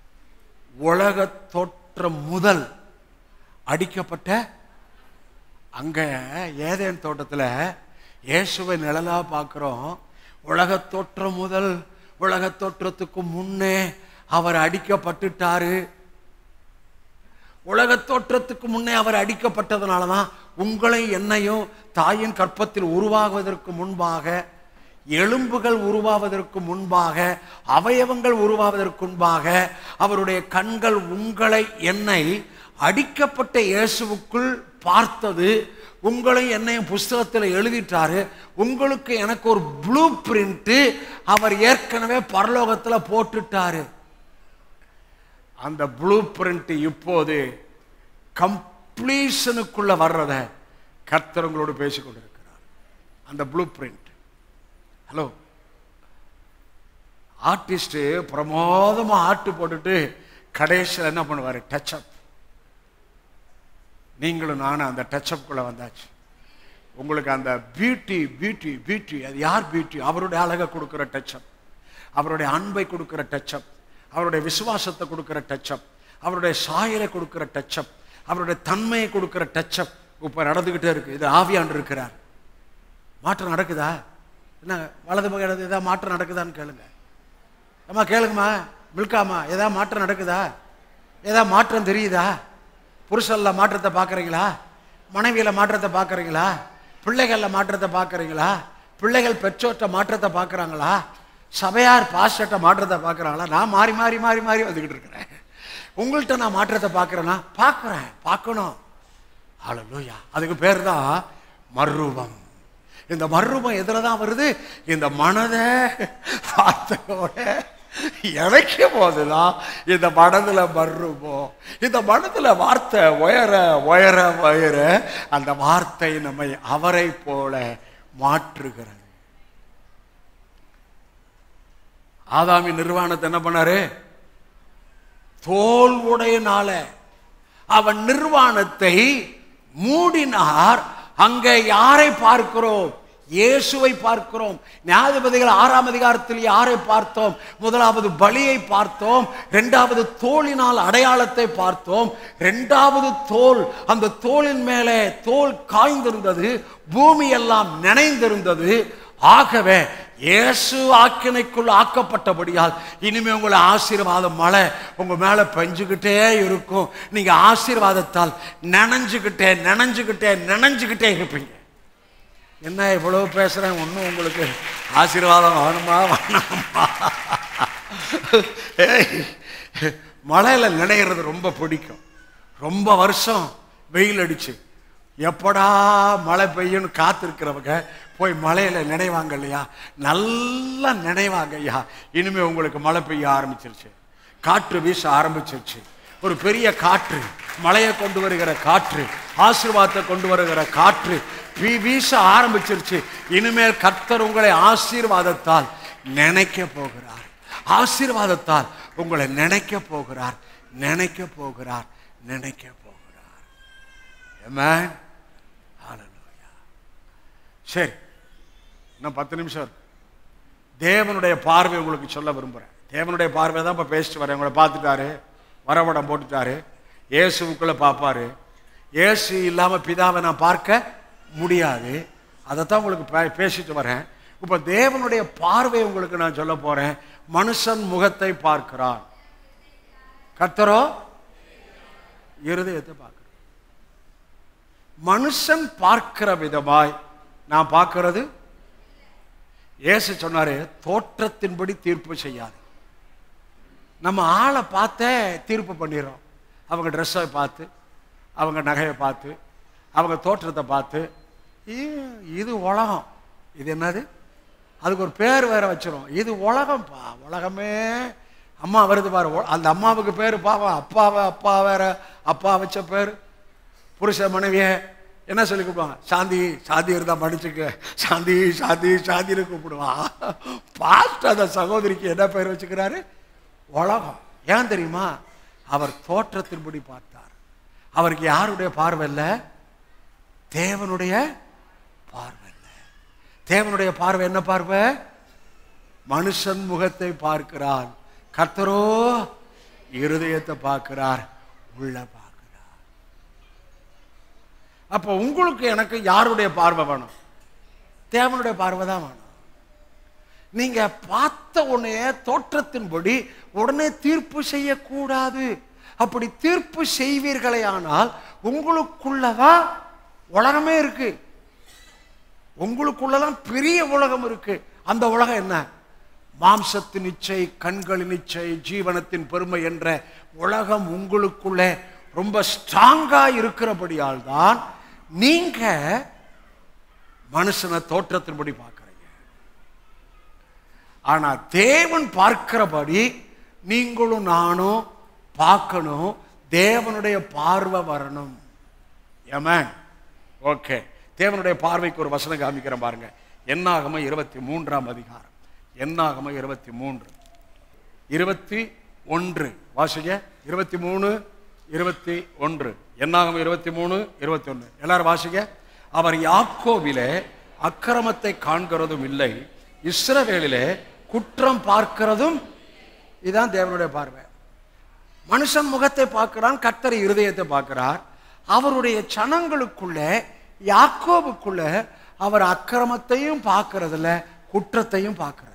உலக தோற்றம் முதல் அடிக்கப்பட்ட அங்க ஏதேன் தோட்டத்துல இயேசுவை நிழலா பார்க்கிறோம் உலகத் தோற்றம் முதல் உலகத் தோற்றத்துக்கு முன்னே அவர் அடிக்கப்பட்டுட்டாரு உலகத் தோற்றத்துக்கு முன்னே அவர் அடிக்கப்பட்டதுனால தான் உங்களை என்னையும் தாயின் கற்பத்தில் உருவாகுவதற்கு முன்பாக எலும்புகள் உருவாவதற்கு முன்பாக அவயவங்கள் உருவாவதற்கு முன்பாக அவருடைய கண்கள் உங்களை என்னை அடிக்கப்பட்ட இயேசுவுக்குள் பார்த்தது உங்களை என்னையும் புஸ்தகத்தில் எழுதிட்டாரு உங்களுக்கு எனக்கு ஒரு ப்ளூ பிரிண்ட் அவர் ஏற்கனவே பரலோகத்தில் போட்டுட்டாரு அந்த ப்ளூ பிரிண்ட் இப்போது கம்ப்ளீஷனுக்குள்ள வர்றத கர்த்தர் உங்களோடு பேசிக் கொண்டிருக்கிறார் அந்த ப்ளூ பிரிண்ட் ஹலோ ஆர்டிஸ்ட் பிரமோதமா ஆட்டு போட்டுட்டு கடைசியில் என்ன பண்ணுவாரு டச் அப் நீங்களும் நானும் அந்த டச் குள்ள வந்தாச்சு உங்களுக்கு அந்த பியூட்டி பியூட்டி பியூட்டி அது யார் பியூட்டி அவருடைய அழகை கொடுக்குற டச்சப் அவருடைய அன்பை கொடுக்குற டச்சப் அவருடைய விசுவாசத்தை கொடுக்குற டச்சப் அவருடைய சாயலை கொடுக்குற டச்சப் அவருடைய தன்மையை கொடுக்குற டச்சப் இப்போ நடந்துக்கிட்டே இருக்கு இது ஆவியாண்டு இருக்கிறார் மாற்றம் நடக்குதா என்ன வலது பக்கம் இடது ஏதாவது மாற்றம் நடக்குதான்னு கேளுங்க அம்மா கேளுங்கம்மா மில்காமா ஏதாவது மாற்றம் நடக்குதா ஏதாவது மாற்றம் தெரியுதா புருஷல்ல மாற்றத்தை பார்க்குறீங்களா மனைவியில் மாற்றத்தை பார்க்குறீங்களா பிள்ளைகளில் மாற்றத்தை பார்க்குறீங்களா பிள்ளைகள் பெற்றோர்கிட்ட மாற்றத்தை பார்க்குறாங்களா சபையார் பாஸ்டர்கிட்ட மாற்றத்தை பார்க்குறாங்களா நான் மாறி மாறி மாறி மாறி வந்துக்கிட்டு இருக்கிறேன் உங்கள்கிட்ட நான் மாற்றத்தை பார்க்குறேன்னா பார்க்குறேன் பார்க்கணும் ஹalleluya அதுக்கு பேர் தான் மறுரூபம் இந்த மறுரூபம் எதில் தான் வருது இந்த மனதை வார்த்தையோட இணைக்கும் போதுதான் இந்த மனதுல மறுரூபம் இந்த மனதுல வார்த்தை உயர உயர உயர அந்த வார்த்தை நம்மை அவரை போல மாற்றுகிறது ஆதாமின் நிர்வாணத்தை என்ன பண்ணாரு தோல் உடையனால அவன் நிர்வாணத்தை மூடினார் அங்க யாரை பார்க்கிறோம் இயேசுவை பார்க்கிறோம் நியாயாதிபதிகள் ஆறாம் அதிகாரத்தில் யாரை பார்த்தோம் முதலாவது பலியை பார்த்தோம் இரண்டாவது தோளினால் அடையாளத்தை பார்த்தோம் இரண்டாவது தோல் அந்த தோளின் மேலே தோல் காய்ந்திருந்தது பூமி எல்லாம் நினைந்திருந்தது ஆகவே இயேசு ஆக்கினைக்குள் ஆக்கப்பட்டபடியால் இனிமே உங்களை ஆசீர்வாதம் மழை உங்க மேல பெஞ்சுக்கிட்டே இருக்கும் நீங்க ஆசீர்வாதத்தால் நனைஞ்சுக்கிட்டே நனைஞ்சுக்கிட்டே நனைஞ்சுக்கிட்டே இருப்பீங்க என்ன இவ்வளவு பேசுறேன் ஒன்றும் உங்களுக்கு ஆசீர்வாதம் வேணுமா வேணாமா ஏய், மழையில நினைகிறது ரொம்ப பிடிக்கும் ரொம்ப வருஷம் வெயில் அடிச்சு எப்படா மழை பெய்யும்னு காத்திருக்கிறவங்க போய் மழையில நினைவாங்க இல்லையா நல்லா நினைவாங்க ஐயா இனிமே உங்களுக்கு மழை பெய்ய ஆரம்பிச்சிருச்சு காற்று வீச ஆரம்பிச்சிருச்சு ஒரு பெரிய காற்று மழையை கொண்டு வருகிற காற்று ஆசீர்வாதத்தை கொண்டு வருகிற காற்று வீ- வீச ஆரம்பிச்சிருச்சு இனிமேல் கர்த்தர் உங்களை ஆசீர்வாதத்தால் நினைக்க போகிறார் ஆசீர்வாதத்தால் உங்களை நினைக்க போகிறார் நினைக்க போகிறார் நினைக்க போகிறார் Amen. Hallelujah. சரி இன்னும் பத்து நிமிஷம் இருக்கு தேவனுடைய பார்வை உங்களுக்கு சொல்ல விரும்புகிறேன் தேவனுடைய பார்வை தான் இப்போ பேசிட்டு வரேன் உங்களை பார்த்துட்டாரு வரவடம் போட்டுட்டாரு இயேசுவுக்குள்ள பார்ப்பாரு இயேசு இல்லாமல் பிதாவை நான் பார்க்க முடியாது அதைத்தான் உங்களுக்கு பே- பேசிட்டு வரேன் இப்போ தேவனுடைய பார்வை உங்களுக்கு நான் சொல்ல போறேன் மனுஷன் முகத்தை பார்க்கிறான் கர்த்தரோ இருதயத்தை பார்க்கிறார் மனுஷன் பார்க்கிற விதமாய் நான் பார்க்கிறது இயேசு சொன்னாரு தோற்றத்தின்படி தீர்ப்பு செய்யாது நம்ம ஆளை பார்த்தே தீர்ப்பு பண்ணிடுறோம் அவங்க ட்ரெஸ்ஸை பார்த்து அவங்க நகையை பார்த்து அவங்க தோற்றத்தை பார்த்து "ஈ, இது உலகம் இது என்னது அதுக்கு ஒரு பேர் வேற வச்சிரும் இது உலகம்ப்பா உலகமே அம்மா வருது பாரு உ- அந்த அம்மாவுக்கு பேர் பாவா அப்பாவை அப்பா வேற அப்பா வச்ச பேர் புருஷ மனைவிய என்ன சொல்லி கூப்பிடுவாங்க சாந்தி சாந்தி இருந்தா மன்னிச்சுக்க சாந்தி சாந்தி சாந்தின்னு கூப்பிடுவான் பாஸ்ட் அந்த சகோதரிக்கு என்ன பேர் வச்சுக்கிறாரு உலகம் ஏன் தெரியுமா அவர் தோற்றத்தின்படி பார்த்தார் அவருக்கு யாருடைய பார்வை இல்லை தேவனுடைய பார்வை இல்லை தேவனுடைய பார்வை என்ன பார்வை மனுஷன் முகத்தை பார்க்கிறான் கர்த்தரோ இருதயத்தை பார்க்கிறார் உள்ள பார்க்கிறார் அப்போ உங்களுக்கு எனக்கு யாருடைய பார்வை வேணும் தேவனுடைய பார்வை தான் வேணும் நீங்க பார்த்த உடனே தோற்றத்தின்படி உடனே தீர்ப்பு செய்யக்கூடாது அப்படி தீர்ப்பு செய்வீர்களே ஆனால் உங்களுக்குள்ளதான் உலகமே இருக்கு உங்களுக்குள்ளதான் பெரிய உலகம் இருக்கு அந்த உலகம் என்ன மாம்சத்தின் இச்சை கண்களின் இச்சை ஜீவனத்தின் பெருமை என்ற உலகம் உங்களுக்குள்ளே ரொம்ப ஸ்ட்ராங்கா இருக்கிறபடியால் தான் நீங்க மனுஷனை தோற்றத்தின்படி பார்க்கறீங்க ஆனா தேவன் பார்க்கிறபடி நீங்களும் நானும் பார்க்கணும் தேவனுடைய பார்வை வரணும் ஏமேன் ஓகே தேவனுடைய பார்வைக்கு ஒரு வசனம் காமிக்கிறேன் பாருங்க என்னாகம இருபத்தி மூன்றாம் அதிகாரம் என்னாகம இருபத்தி மூன்று இருபத்தி ஒன்று வாசிங்க இருபத்தி மூணு இருபத்தி ஒன்று என்னாகும் இருபத்தி மூணு இருபத்தி ஒன்று எல்லாரும் வாசிங்க அவர் யாக்கோவிலே அக்கிரமத்தை காண்கிறதும் இல்லை இஸ்ரவேலிலே குற்றம் பார்க்கிறதும் இதுதான் தேவனுடைய பார்வை மனுஷன் முகத்தை பார்க்கிறான் கர்த்தர் இருதயத்தை பார்க்கிறார் அவருடைய சனங்களுக்குள்ள யாக்கோபுக்குள்ள அவர் அக்கிரமத்தையும் பார்க்கறதில்ல குற்றத்தையும் பார்க்கறது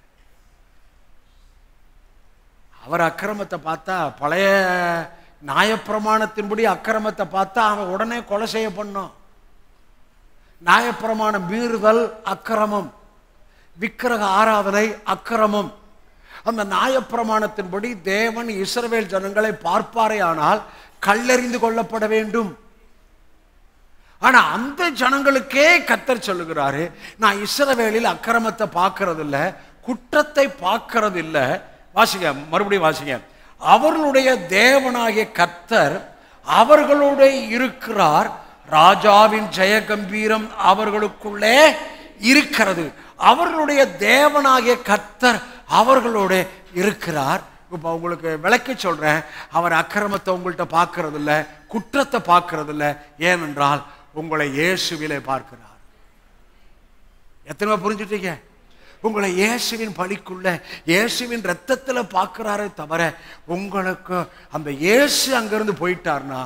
அவர் அக்கிரமத்தை பார்த்தா பழைய நியாயப்பிரமாணத்தின்படி அக்கிரமத்தை பார்த்தா அவன் உடனே கொலை செய்ய பண்ணோம் நியாயப்பிரமாண மீறுதல் அக்கிரமம் விக்கிரக ஆராதனை அக்கிரமம் அந்த நியாயப்பிரமாணத்தின்படி தேவன் இஸ்ரவேல் ஜனங்களை பார்ப்பாரே ஆனால் கல்லெறிந்து கொள்ளப்பட வேண்டும் ஆனா அந்த ஜனங்களுக்கே கத்தர் சொல்லுகிறாரு நான் இஸ்ரவேலில் அக்கிரமத்தை பார்க்கறது இல்ல குற்றத்தை பார்க்கறது இல்ல வாசிங்க மறுபடியும் வாசிங்க அவர்களுடைய தேவனாகிய கத்தர் அவர்களோட இருக்கிறார் ராஜாவின் ஜெய கம்பீரம் அவர்களுக்குள்ளே இருக்கிறது அவர்களுடைய தேவனாகிய கத்தர் அவர்களோட இருக்கிறார் இப்போ உங்களுக்கு விளக்கி சொல்றேன் அவர் அக்கிரமத்தை உங்கள்கிட்ட பார்க்கறது இல்ல குற்றத்தை பார்க்கறது இல்ல ஏனென்றால் உங்களை இயேசுவிலே பார்க்கிறார் எத்தனை பேர் புரிஞ்சுட்டீங்க உங்களை இயேசுவின் பலிக்குள்ள இயேசுவின் ரத்தத்துல பார்க்கிறாரே தவிர உங்களுக்கு அந்த இயேசு அங்கிருந்து போயிட்டார்னா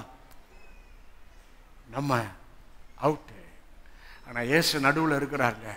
நம்ம அவுட்டு ஆனா இயேசு நடுவுல இருக்கிறாங்க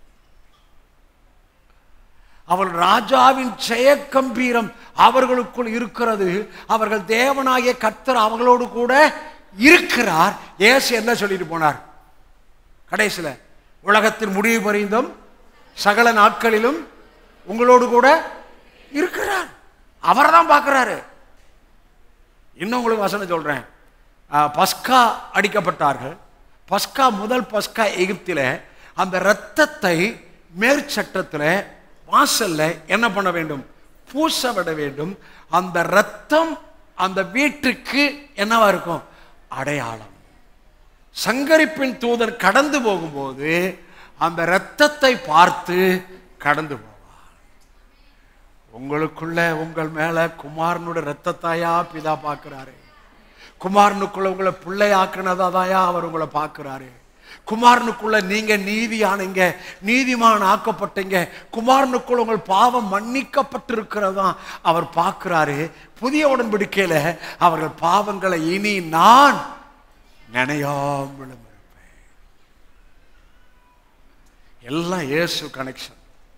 அவள் ராஜாவின் ஜெயக்கம்பீரம் அவர்களுக்குள் இருக்கிறது அவர்கள் தேவனாகிய கர்த்தர் அவங்களோடு கூட இருக்கிறார் இயேசு என்ன சொல்லிட்டு போனார் கடைசியில உலகத்தின் முடிவு பரிந்தும் சகல நாட்களிலும் உங்களோடு கூட இருக்கிறார் அவரை தான் பார்க்கிறாரு இன்னும் உங்களுக்கு வசனம் சொல்றேன் ஆஹ், பஸ்கா அடிக்கப்பட்டார்கள் பஸ்கா முதல் பஸ்கா எகிப்தில அந்த இரத்தத்தை மேற்சட்டத்தில் வாசல்ல என்ன பண்ண வேண்டும் பூச விட வேண்டும் அந்த இரத்தம் அந்த வீட்டுக்கு என்னவா இருக்கும் அடையாளம் சங்கரிப்பின் தூதன் கடந்து போகும்போது அந்த இரத்தத்தை பார்த்து கடந்து போவார் உங்களுக்குள்ள உங்கள் மேல குமாரனுடைய இரத்தத்தாயா பிதா பார்க்கிறாரு குமாரனுக்குள்ள உங்களை பிள்ளையாக்குனதாதாயா அவர் உங்களை பார்க்கிறாரு குமாரனுக்குள்ள நீங்க நீதியானீங்க நீதிமான் ஆக்கப்பட்டீங்க குமாரனுக்குள்ள உங்கள் பாவம் மன்னிக்கப்பட்டிருக்கிறதா அவர் பார்க்கிறாரு புதிய உடன்படிக்கையில அவர்கள் பாவங்களை இனி நான் நினையாமலும் இருப்பேன் எல்லாம் இயேசு கனெக்ஷன்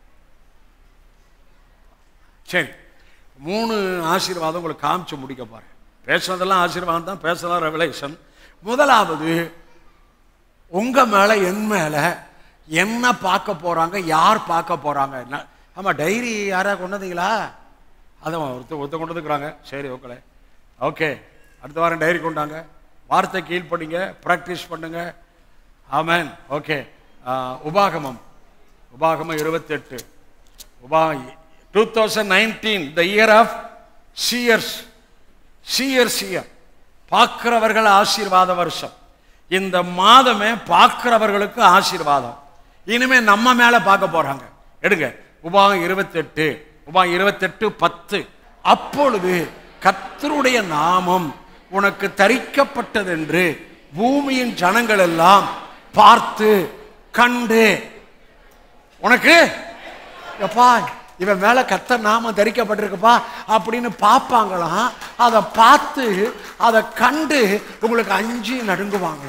சரி மூணு ஆசீர்வாதம் உங்களுக்கு காமிச்சு முடிக்க போறேன் பேசுனதெல்லாம் ஆசீர்வாதம் தான் பேசலாம் ரெவலேஷன் முதலாவது உங்க மேல என் மேல என்ன பார்க்க போறாங்க யார் பார்க்க போறாங்க என்ன- ஆமா டைரி யாரா கொண்டு வந்தீங்களா அதான் ஒருத்தர் ஒருத்தர் கொண்டு வந்துக்கிறாங்க சரி ஓகே ஓகே அடுத்த வாரம் டைரி கொண்டாங்க வார்த்தை கீழ் படிங்க ப்ராக்டிஸ் பண்ணுங்க ஆமென் ஓகே உபாகமம் உபாகமம் இருபத்தெட்டு உபா two thousand nineteen the year of cheers cheer cheer பார்க்கிறவர்கள் ஆசீர்வாத வருஷம் இந்த மாதமே பார்க்கிறவர்களுக்கு ஆசீர்வாதம் இனிமே நம்ம மேல பார்க்க போறாங்க எடுங்க உபாகம் இருபத்தெட்டு உபாகம் இருபத்தெட்டு பத்து அப்பொழுது கர்த்தருடைய நாமம் உனக்கு தரிக்கப்பட்டதென்று பூமியின் ஜனங்கள் எல்லாம் பார்த்து கண்டு உனக்கு எப்பா இவன் மேல கர்த்தர் நாமம் தரிக்கப்பட்டிருக்குப்பா அப்படின்னு பார்ப்பாங்களாம் அதை பார்த்து அதை கண்டு உங்களுக்கு அஞ்சு நடுங்குவாங்களாம்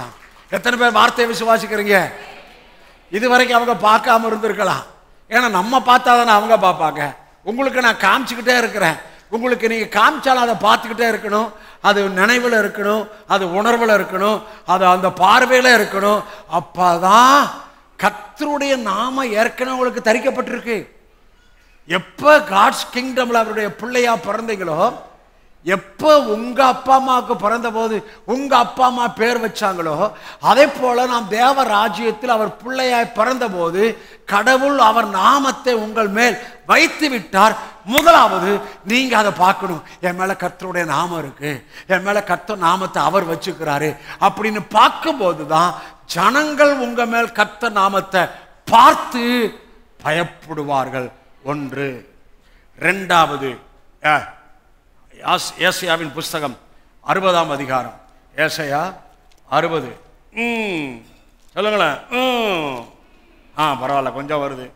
எத்தனை பேர் வார்த்தையை விசுவாசிக்கிறீங்க இது வரைக்கும் அவங்க பார்க்காம இருந்திருக்கலாம் ஏன்னா நம்ம பார்த்தா தானே அவங்க பார்ப்பாங்க உங்களுக்கு நான் காமிச்சுக்கிட்டே இருக்கிறேன் உங்களுக்கு நீங்கள் காமிச்சாலும் அதை பார்த்துக்கிட்டே இருக்கணும் அது நினைவில் இருக்கணும் அது உணர்வில் இருக்கணும் அது அந்த பார்வையில் இருக்கணும் அப்பதான் கர்த்தருடைய நாம ஏற்கனவே உங்களுக்கு தரிக்கப்பட்டிருக்கு எப்போ காட்ஸ் கிங்டம்ல அவருடைய பிள்ளையா பிறந்தீங்களோ எப்போ உங்க அப்பா அம்மாவுக்கு பிறந்த போது உங்க அப்பா அம்மா பேர் வச்சாங்களோ அதே போல நாம் தேவ ராஜ்யத்தில் அவர் பிள்ளையாய் பிறந்த போது கடவுள் அவர் நாமத்தை உங்கள் மேல் வைத்து விட்டார் முதலாவது நீங்க அதை பார்க்கணும் என் மேல கர்த்தருடைய நாமம் இருக்கு என் மேல கர்த்தர் நாமத்தை அவர் வச்சுக்கிறாரு அப்படின்னு பார்க்கும்போது தான் ஜனங்கள் உங்க மேல் கர்த்தர் நாமத்தை பார்த்து பயப்படுவார்கள் ஒன்று ரெண்டாவது அஹ், யாஸ்- ஏசாயாவின் புஸ்தகம் அறுபதாம் அதிகாரம் ஏசையா அறுபது ம் சொல்லுங்களேன் ம். ஆ பரவாயில்ல கொஞ்சம் வருது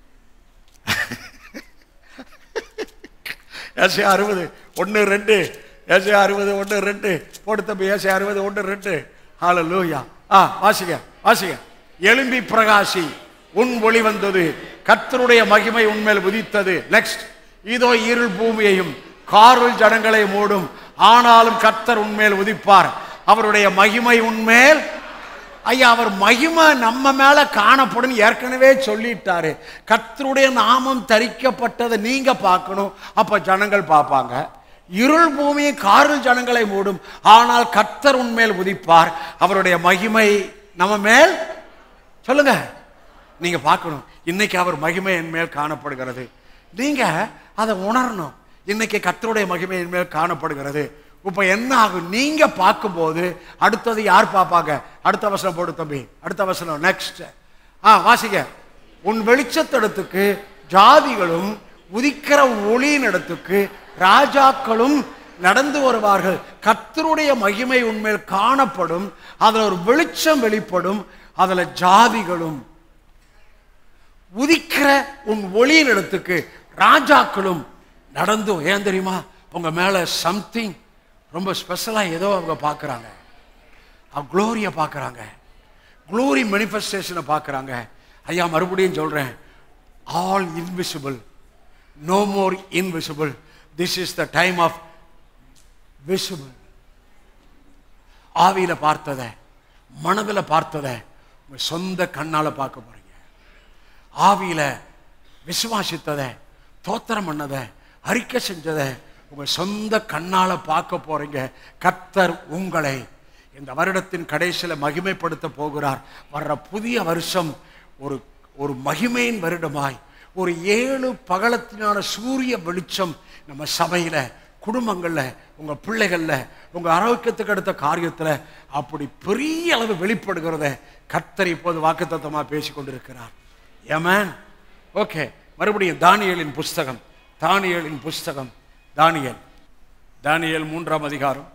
ஏசையா அறுபது ஒன்று ரெண்டு ஏசையா அறுபது ஒன்று ரெண்டு போடு தம்பி ஏசையா அறுபது ஒன்று ரெண்டு ஹால லூயா ஆ வாசிங்க வாசிங்க எலும்பி பிரகாசி உன் ஒளி வந்தது கர்த்தருடைய மகிமை உன்மேல் உதித்தது நெக்ஸ்ட் இதோ இருள் பூமியையும் காருள் ஜனங்களை மூடும் ஆனாலும் கர்த்தர் உன்மேல் உதிப்பார் அவருடைய மகிமை உன்மேல் ஐயா அவர் மகிமை நம்ம மேல காணப்படும் ஏற்கனவே சொல்லிட்டாரு கர்த்தருடைய நாமம் தரிக்கப்பட்டதை நீங்க பார்க்கணும் அப்ப ஜனங்கள் பார்ப்பாங்க இருள் பூமியை காரில் ஜனங்களை மூடும் ஆனால் கர்த்தர் உன்மேல் உதிப்பார் அவருடைய மகிமை நம்ம மேல் சொல்லுங்க நீங்க பார்க்கணும் இன்னைக்கு அவர் மகிமை என் மேல் காணப்படுகிறது நீங்க அதை உணரணும் இன்னைக்கு கர்த்தருடைய மகிமை என் மேல் காணப்படுகிறது இப்ப என்ன ஆகும் நீங்க பார்க்கும்போது அடுத்தது யார் பார்ப்பாங்க அடுத்த வசனம் போடு தம்பி அடுத்த வசனம் நெக்ஸ்ட் ஆ வாசிங்க உன் வெளிச்சத்திடத்துக்கு ஜாதிகளும் உதிக்கிற ஒளியின் இடத்துக்கு ராஜாக்களும் நடந்து வருவார்கள் கர்த்தருடைய மகிமை உண்மையில் காணப்படும் அதுல ஒரு வெளிச்சம் வெளிப்படும் அதுல ஜாதிகளும் உதிக்கிற உன் ஒளியின் இடத்துக்கு ராஜாக்களும் நடந்து ஏன் தெரியுமா உங்க மேல சம்திங் ரொம்ப ஸ்பெஷலா ஏதோ அவங்க பார்க்கறாங்க க்ளோரியை பார்க்கறாங்க க்ளோரி மேனிஃபெஸ்டேஷனை பார்க்கறாங்க ஐயா மறுபடியும் சொல்றேன் all invisible no more invisible this is the time of visible ஆவியில பார்த்ததை மனதுல பார்த்ததை உங்க சொந்த கண்ணால பார்க்க போறீங்க ஆவியில விசுவாசித்ததை தோத்திரம் பண்ணதை அறிக்கை செஞ்சதை உங்க சொந்த கண்ணால பார்க்க போறீங்க கர்த்தர் உங்களை இந்த வருடத்தின் கடைசியில மகிமைப்படுத்த போகிறார் வர்ற புதிய வருஷம் ஒரு ஒரு மகிமையின் வருடமாய் ஒரு ஏழு பகலத்தினான சூரிய வெளிச்சம் நம்ம சபையில குடும்பங்கள்ல உங்க பிள்ளைகள்ல உங்க ஆரோக்கியத்துக்கு அடுத்த காரியத்துல அப்படி பெரிய அளவு வெளிப்படுகிறத கர்த்தர் இப்போது வாக்குத்தத்தமா பேசி கொண்டிருக்கிறார் ஏமேன் ஓகே மறுபடியும் தானியேலின் புஸ்தகம் தானியேலின் புஸ்தகம் தானியேல் தானியேல் மூன்றாம் அதிகாரம்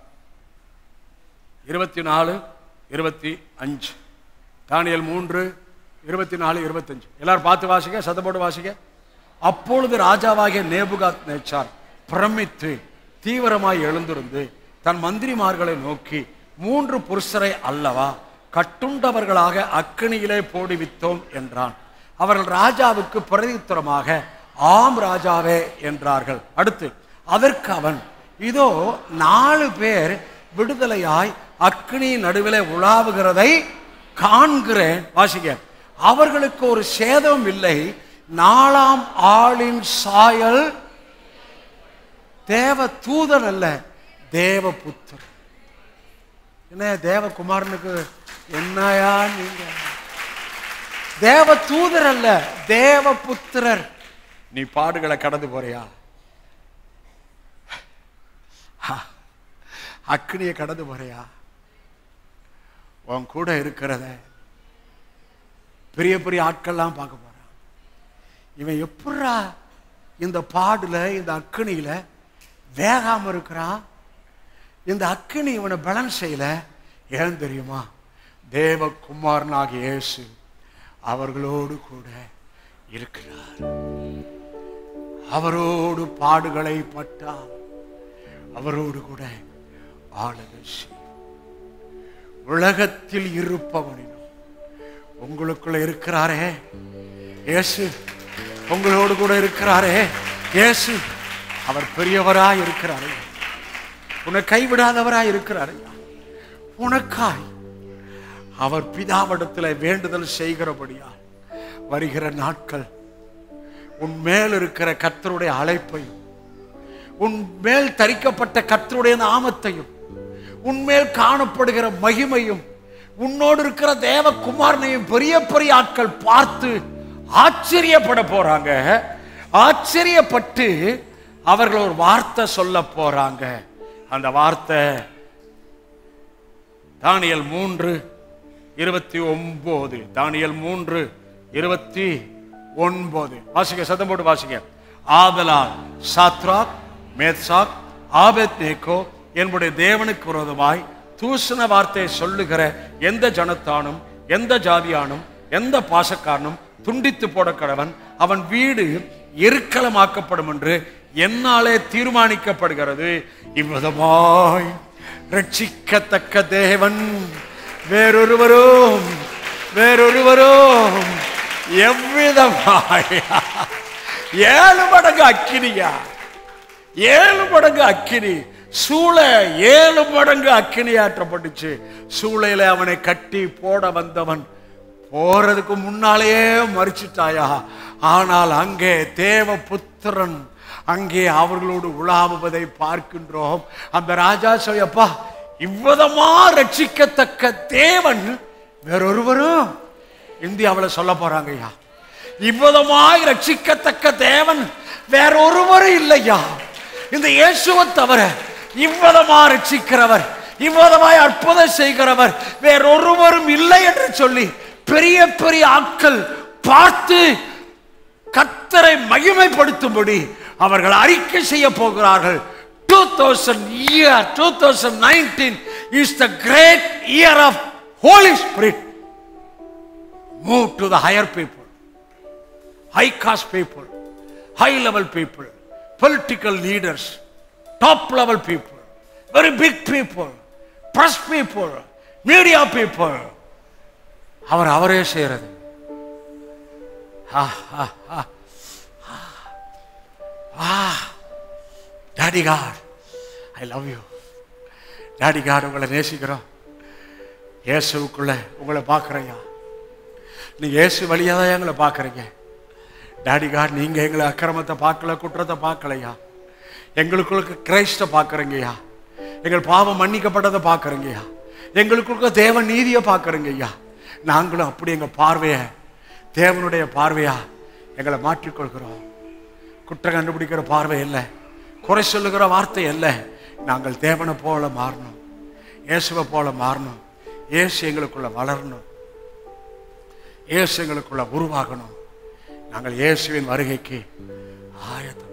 இருபத்தி நாலு இருபத்தி அஞ்சு தானியல் மூன்று இருபத்தி நாலு இருபத்தஞ்சு எல்லாரும் பார்த்து வாசிக்க சத்தப்போடு வாசிக்க அப்பொழுது ராஜாவாகிய நேபுகாத் நேச்சார் பிரமித்து தீவிரமாய் எழுந்திருந்து தன் மந்திரிமார்களை நோக்கி மூன்று புருஷரை அல்லவா கட்டுண்டவர்களாக அக்கினியிலே போடுவித்தோம் என்றான் அவர்கள் ராஜாவுக்கு பிரதியுத்தரமாக ஆம் ராஜாவே என்றார்கள் அடுத்து அதற்கு அவன் இதோ நாலு பேர் விடுதலையாய் அக்னி நடுவிலே உலாவுகிறதை காண்கிறேன் வாசிக்க அவர்களுக்கு ஒரு சேதம் இல்லை நாலாம் ஆளின் சாயல் தேவ தூதன் அல்ல தேவ புத்தர் என்ன தேவகுமாரனுக்கு என்னையா நீங்க தேவ தூதர் அல்ல தேவ புத்திரர் நீ பாடுகளை கடந்து போறியா ஹா, அக்னியை கடந்து போறியா உன் கூட இருக்கிறத பெரிய பெரிய ஆட்கள்லாம் பார்க்க போறான் இவன் எப்படா இந்த பாடுல இந்த அக்னியில வேகாம இருக்கிறான் இந்த அக்கினி இவனை பலன் செய்யல ஏன் தெரியுமா தேவகுமாரனாகிய இயேசு அவர்களோடு கூட இருக்கிறார் அவரோடு பாடுகளை பட்டால் அவரோடு கூட ஆளுகை செய்யும் உலகத்தில் இருப்பவனினும் உங்களுக்குள்ள இருக்கிறாரே இயேசு உங்களோடு கூட இருக்கிறாரே இயேசு அவர் பெரியவராய் இருக்கிறாரே உன்னை கைவிடாதவராய் இருக்கிறாரே உனக்காய் அவர் பிதாவிடத்தில் வேண்டுதல் செய்கிறபடியால் வருகிற நாட்கள் உன் மேல் இருக்கிற கர்த்தருடைய அழைப்பையும் உன் மேல் தரிக்கப்பட்ட கர்த்தருடைய நாமத்தையும் உன் மேல் காணப்படுகிற மகிமையும் உன்னோடு இருக்கிற தேவகுமாரனையும் பெரிய பெரிய ஆட்கள் பார்த்து ஆச்சரியப்பட போறாங்க ஆச்சரியப்பட்டு அவர்கள் ஒரு வார்த்தை சொல்ல போறாங்க அந்த வார்த்தை தானியல் மூன்று இருபத்தி ஒன்பது தானியல் மூன்று இருபத்தி ஒன்பது வாசிங்க சத்தம் போட்டு வாசிங்க ஆதலால் சாத்ராக் மேத்சாக் ஆபேத் நேக்கோ என்னுடைய தேவனுக்கு விரோதமாய் தூசண வார்த்தையை சொல்லுகிற எந்த ஜனத்தானும் எந்த ஜாதியானும் எந்த பாசக்காரனும் துண்டித்து போட கடவன் அவன் வீடு எருக்களமாக்கப்படும் என்று என்னாலே தீர்மானிக்கப்படுகிறது இவ்விதமாய் ரட்சிக்கத்தக்க தேவன் வேறொருவரும் வேறொருவரும் எவ்விதமாய் ஏழு மடங்கு அக்கினியா ஏழு மடங்கு அக்கினி சூளை ஏழு மடங்கு அக்கினியாற்றப்பட்டுச்சு சூளையில அவனை கட்டி போட வந்தவன் போறதுக்கு முன்னாலேயே மறிச்சிட்டாயா ஆனால் அங்கே தேவ புத்திரன் அங்கே அவர்களோடு உலாவுவதை பார்க்கின்றோம் அந்த ராஜா சொல்லியப்பா இவ்விதமா ரட்சிக்கத்தக்க தேவன் வேறொருவரும் இந்தியாவில் சொல்ல போறாங்க ஐயா இவ்விதமாய் ரட்சிக்கத்தக்க தேவன் வேறொருவரும் இல்லையா இந்த இயேசுவை தவிர இவ்விதமா ரட்சிக்கிறவர் இவ்விதமாய் அற்புதம் செய்கிறவர் வேறொருவரும் இல்லை என்று சொல்லி பெரிய பெரிய ஆட்கள் பார்த்து கத்தரை மகிமைப்படுத்தும்படி அவர்கள் அறிக்கை செய்ய போகிறார்கள் 2000 year 2019 is the great year of holy spirit move to the higher people high caste people high level people political leaders top level people very big people press people media people அவர் அவரே செய்யறது daddy God I love you daddy God உங்களை நேசிக்கிறோம் இயேசுக்குள்ள உங்களை பார்க்குறையா நீங்க இயேசு வழியாக தான் எங்களை பார்க்குறீங்க டாடி காட் நீங்க எங்களை அக்கிரமத்தை பார்க்கல குற்றத்தை பார்க்கலையா எங்களுக்குள்ள கிரைஸ்ட பார்க்குறீங்கய்யா எங்கள் பாவம் மன்னிக்கப்பட்டதை பார்க்குறீங்கய்யா எங்களுக்குள்ள தேவ நீதியை பார்க்குறீங்கய்யா நாங்களும் அப்படி எங்க பார்வையை தேவனுடைய பார்வையா எங்களை மாற்றிக்கொள்கிறோம் குற்றம் கண்டுபிடிக்கிற பார்வை இல்லை குறை சொல்லுகிற வார்த்தை இல்லை நாங்கள் தேவனை போல மாறணும் இயேசுவை போல மாறணும் இயேசு எங்களுக்குள்ள வளரணும் இயேசு எங்களுக்குள்ள உருவாகணும் நாங்கள் இயேசுவின் வருகைக்கு ஆயத்தம்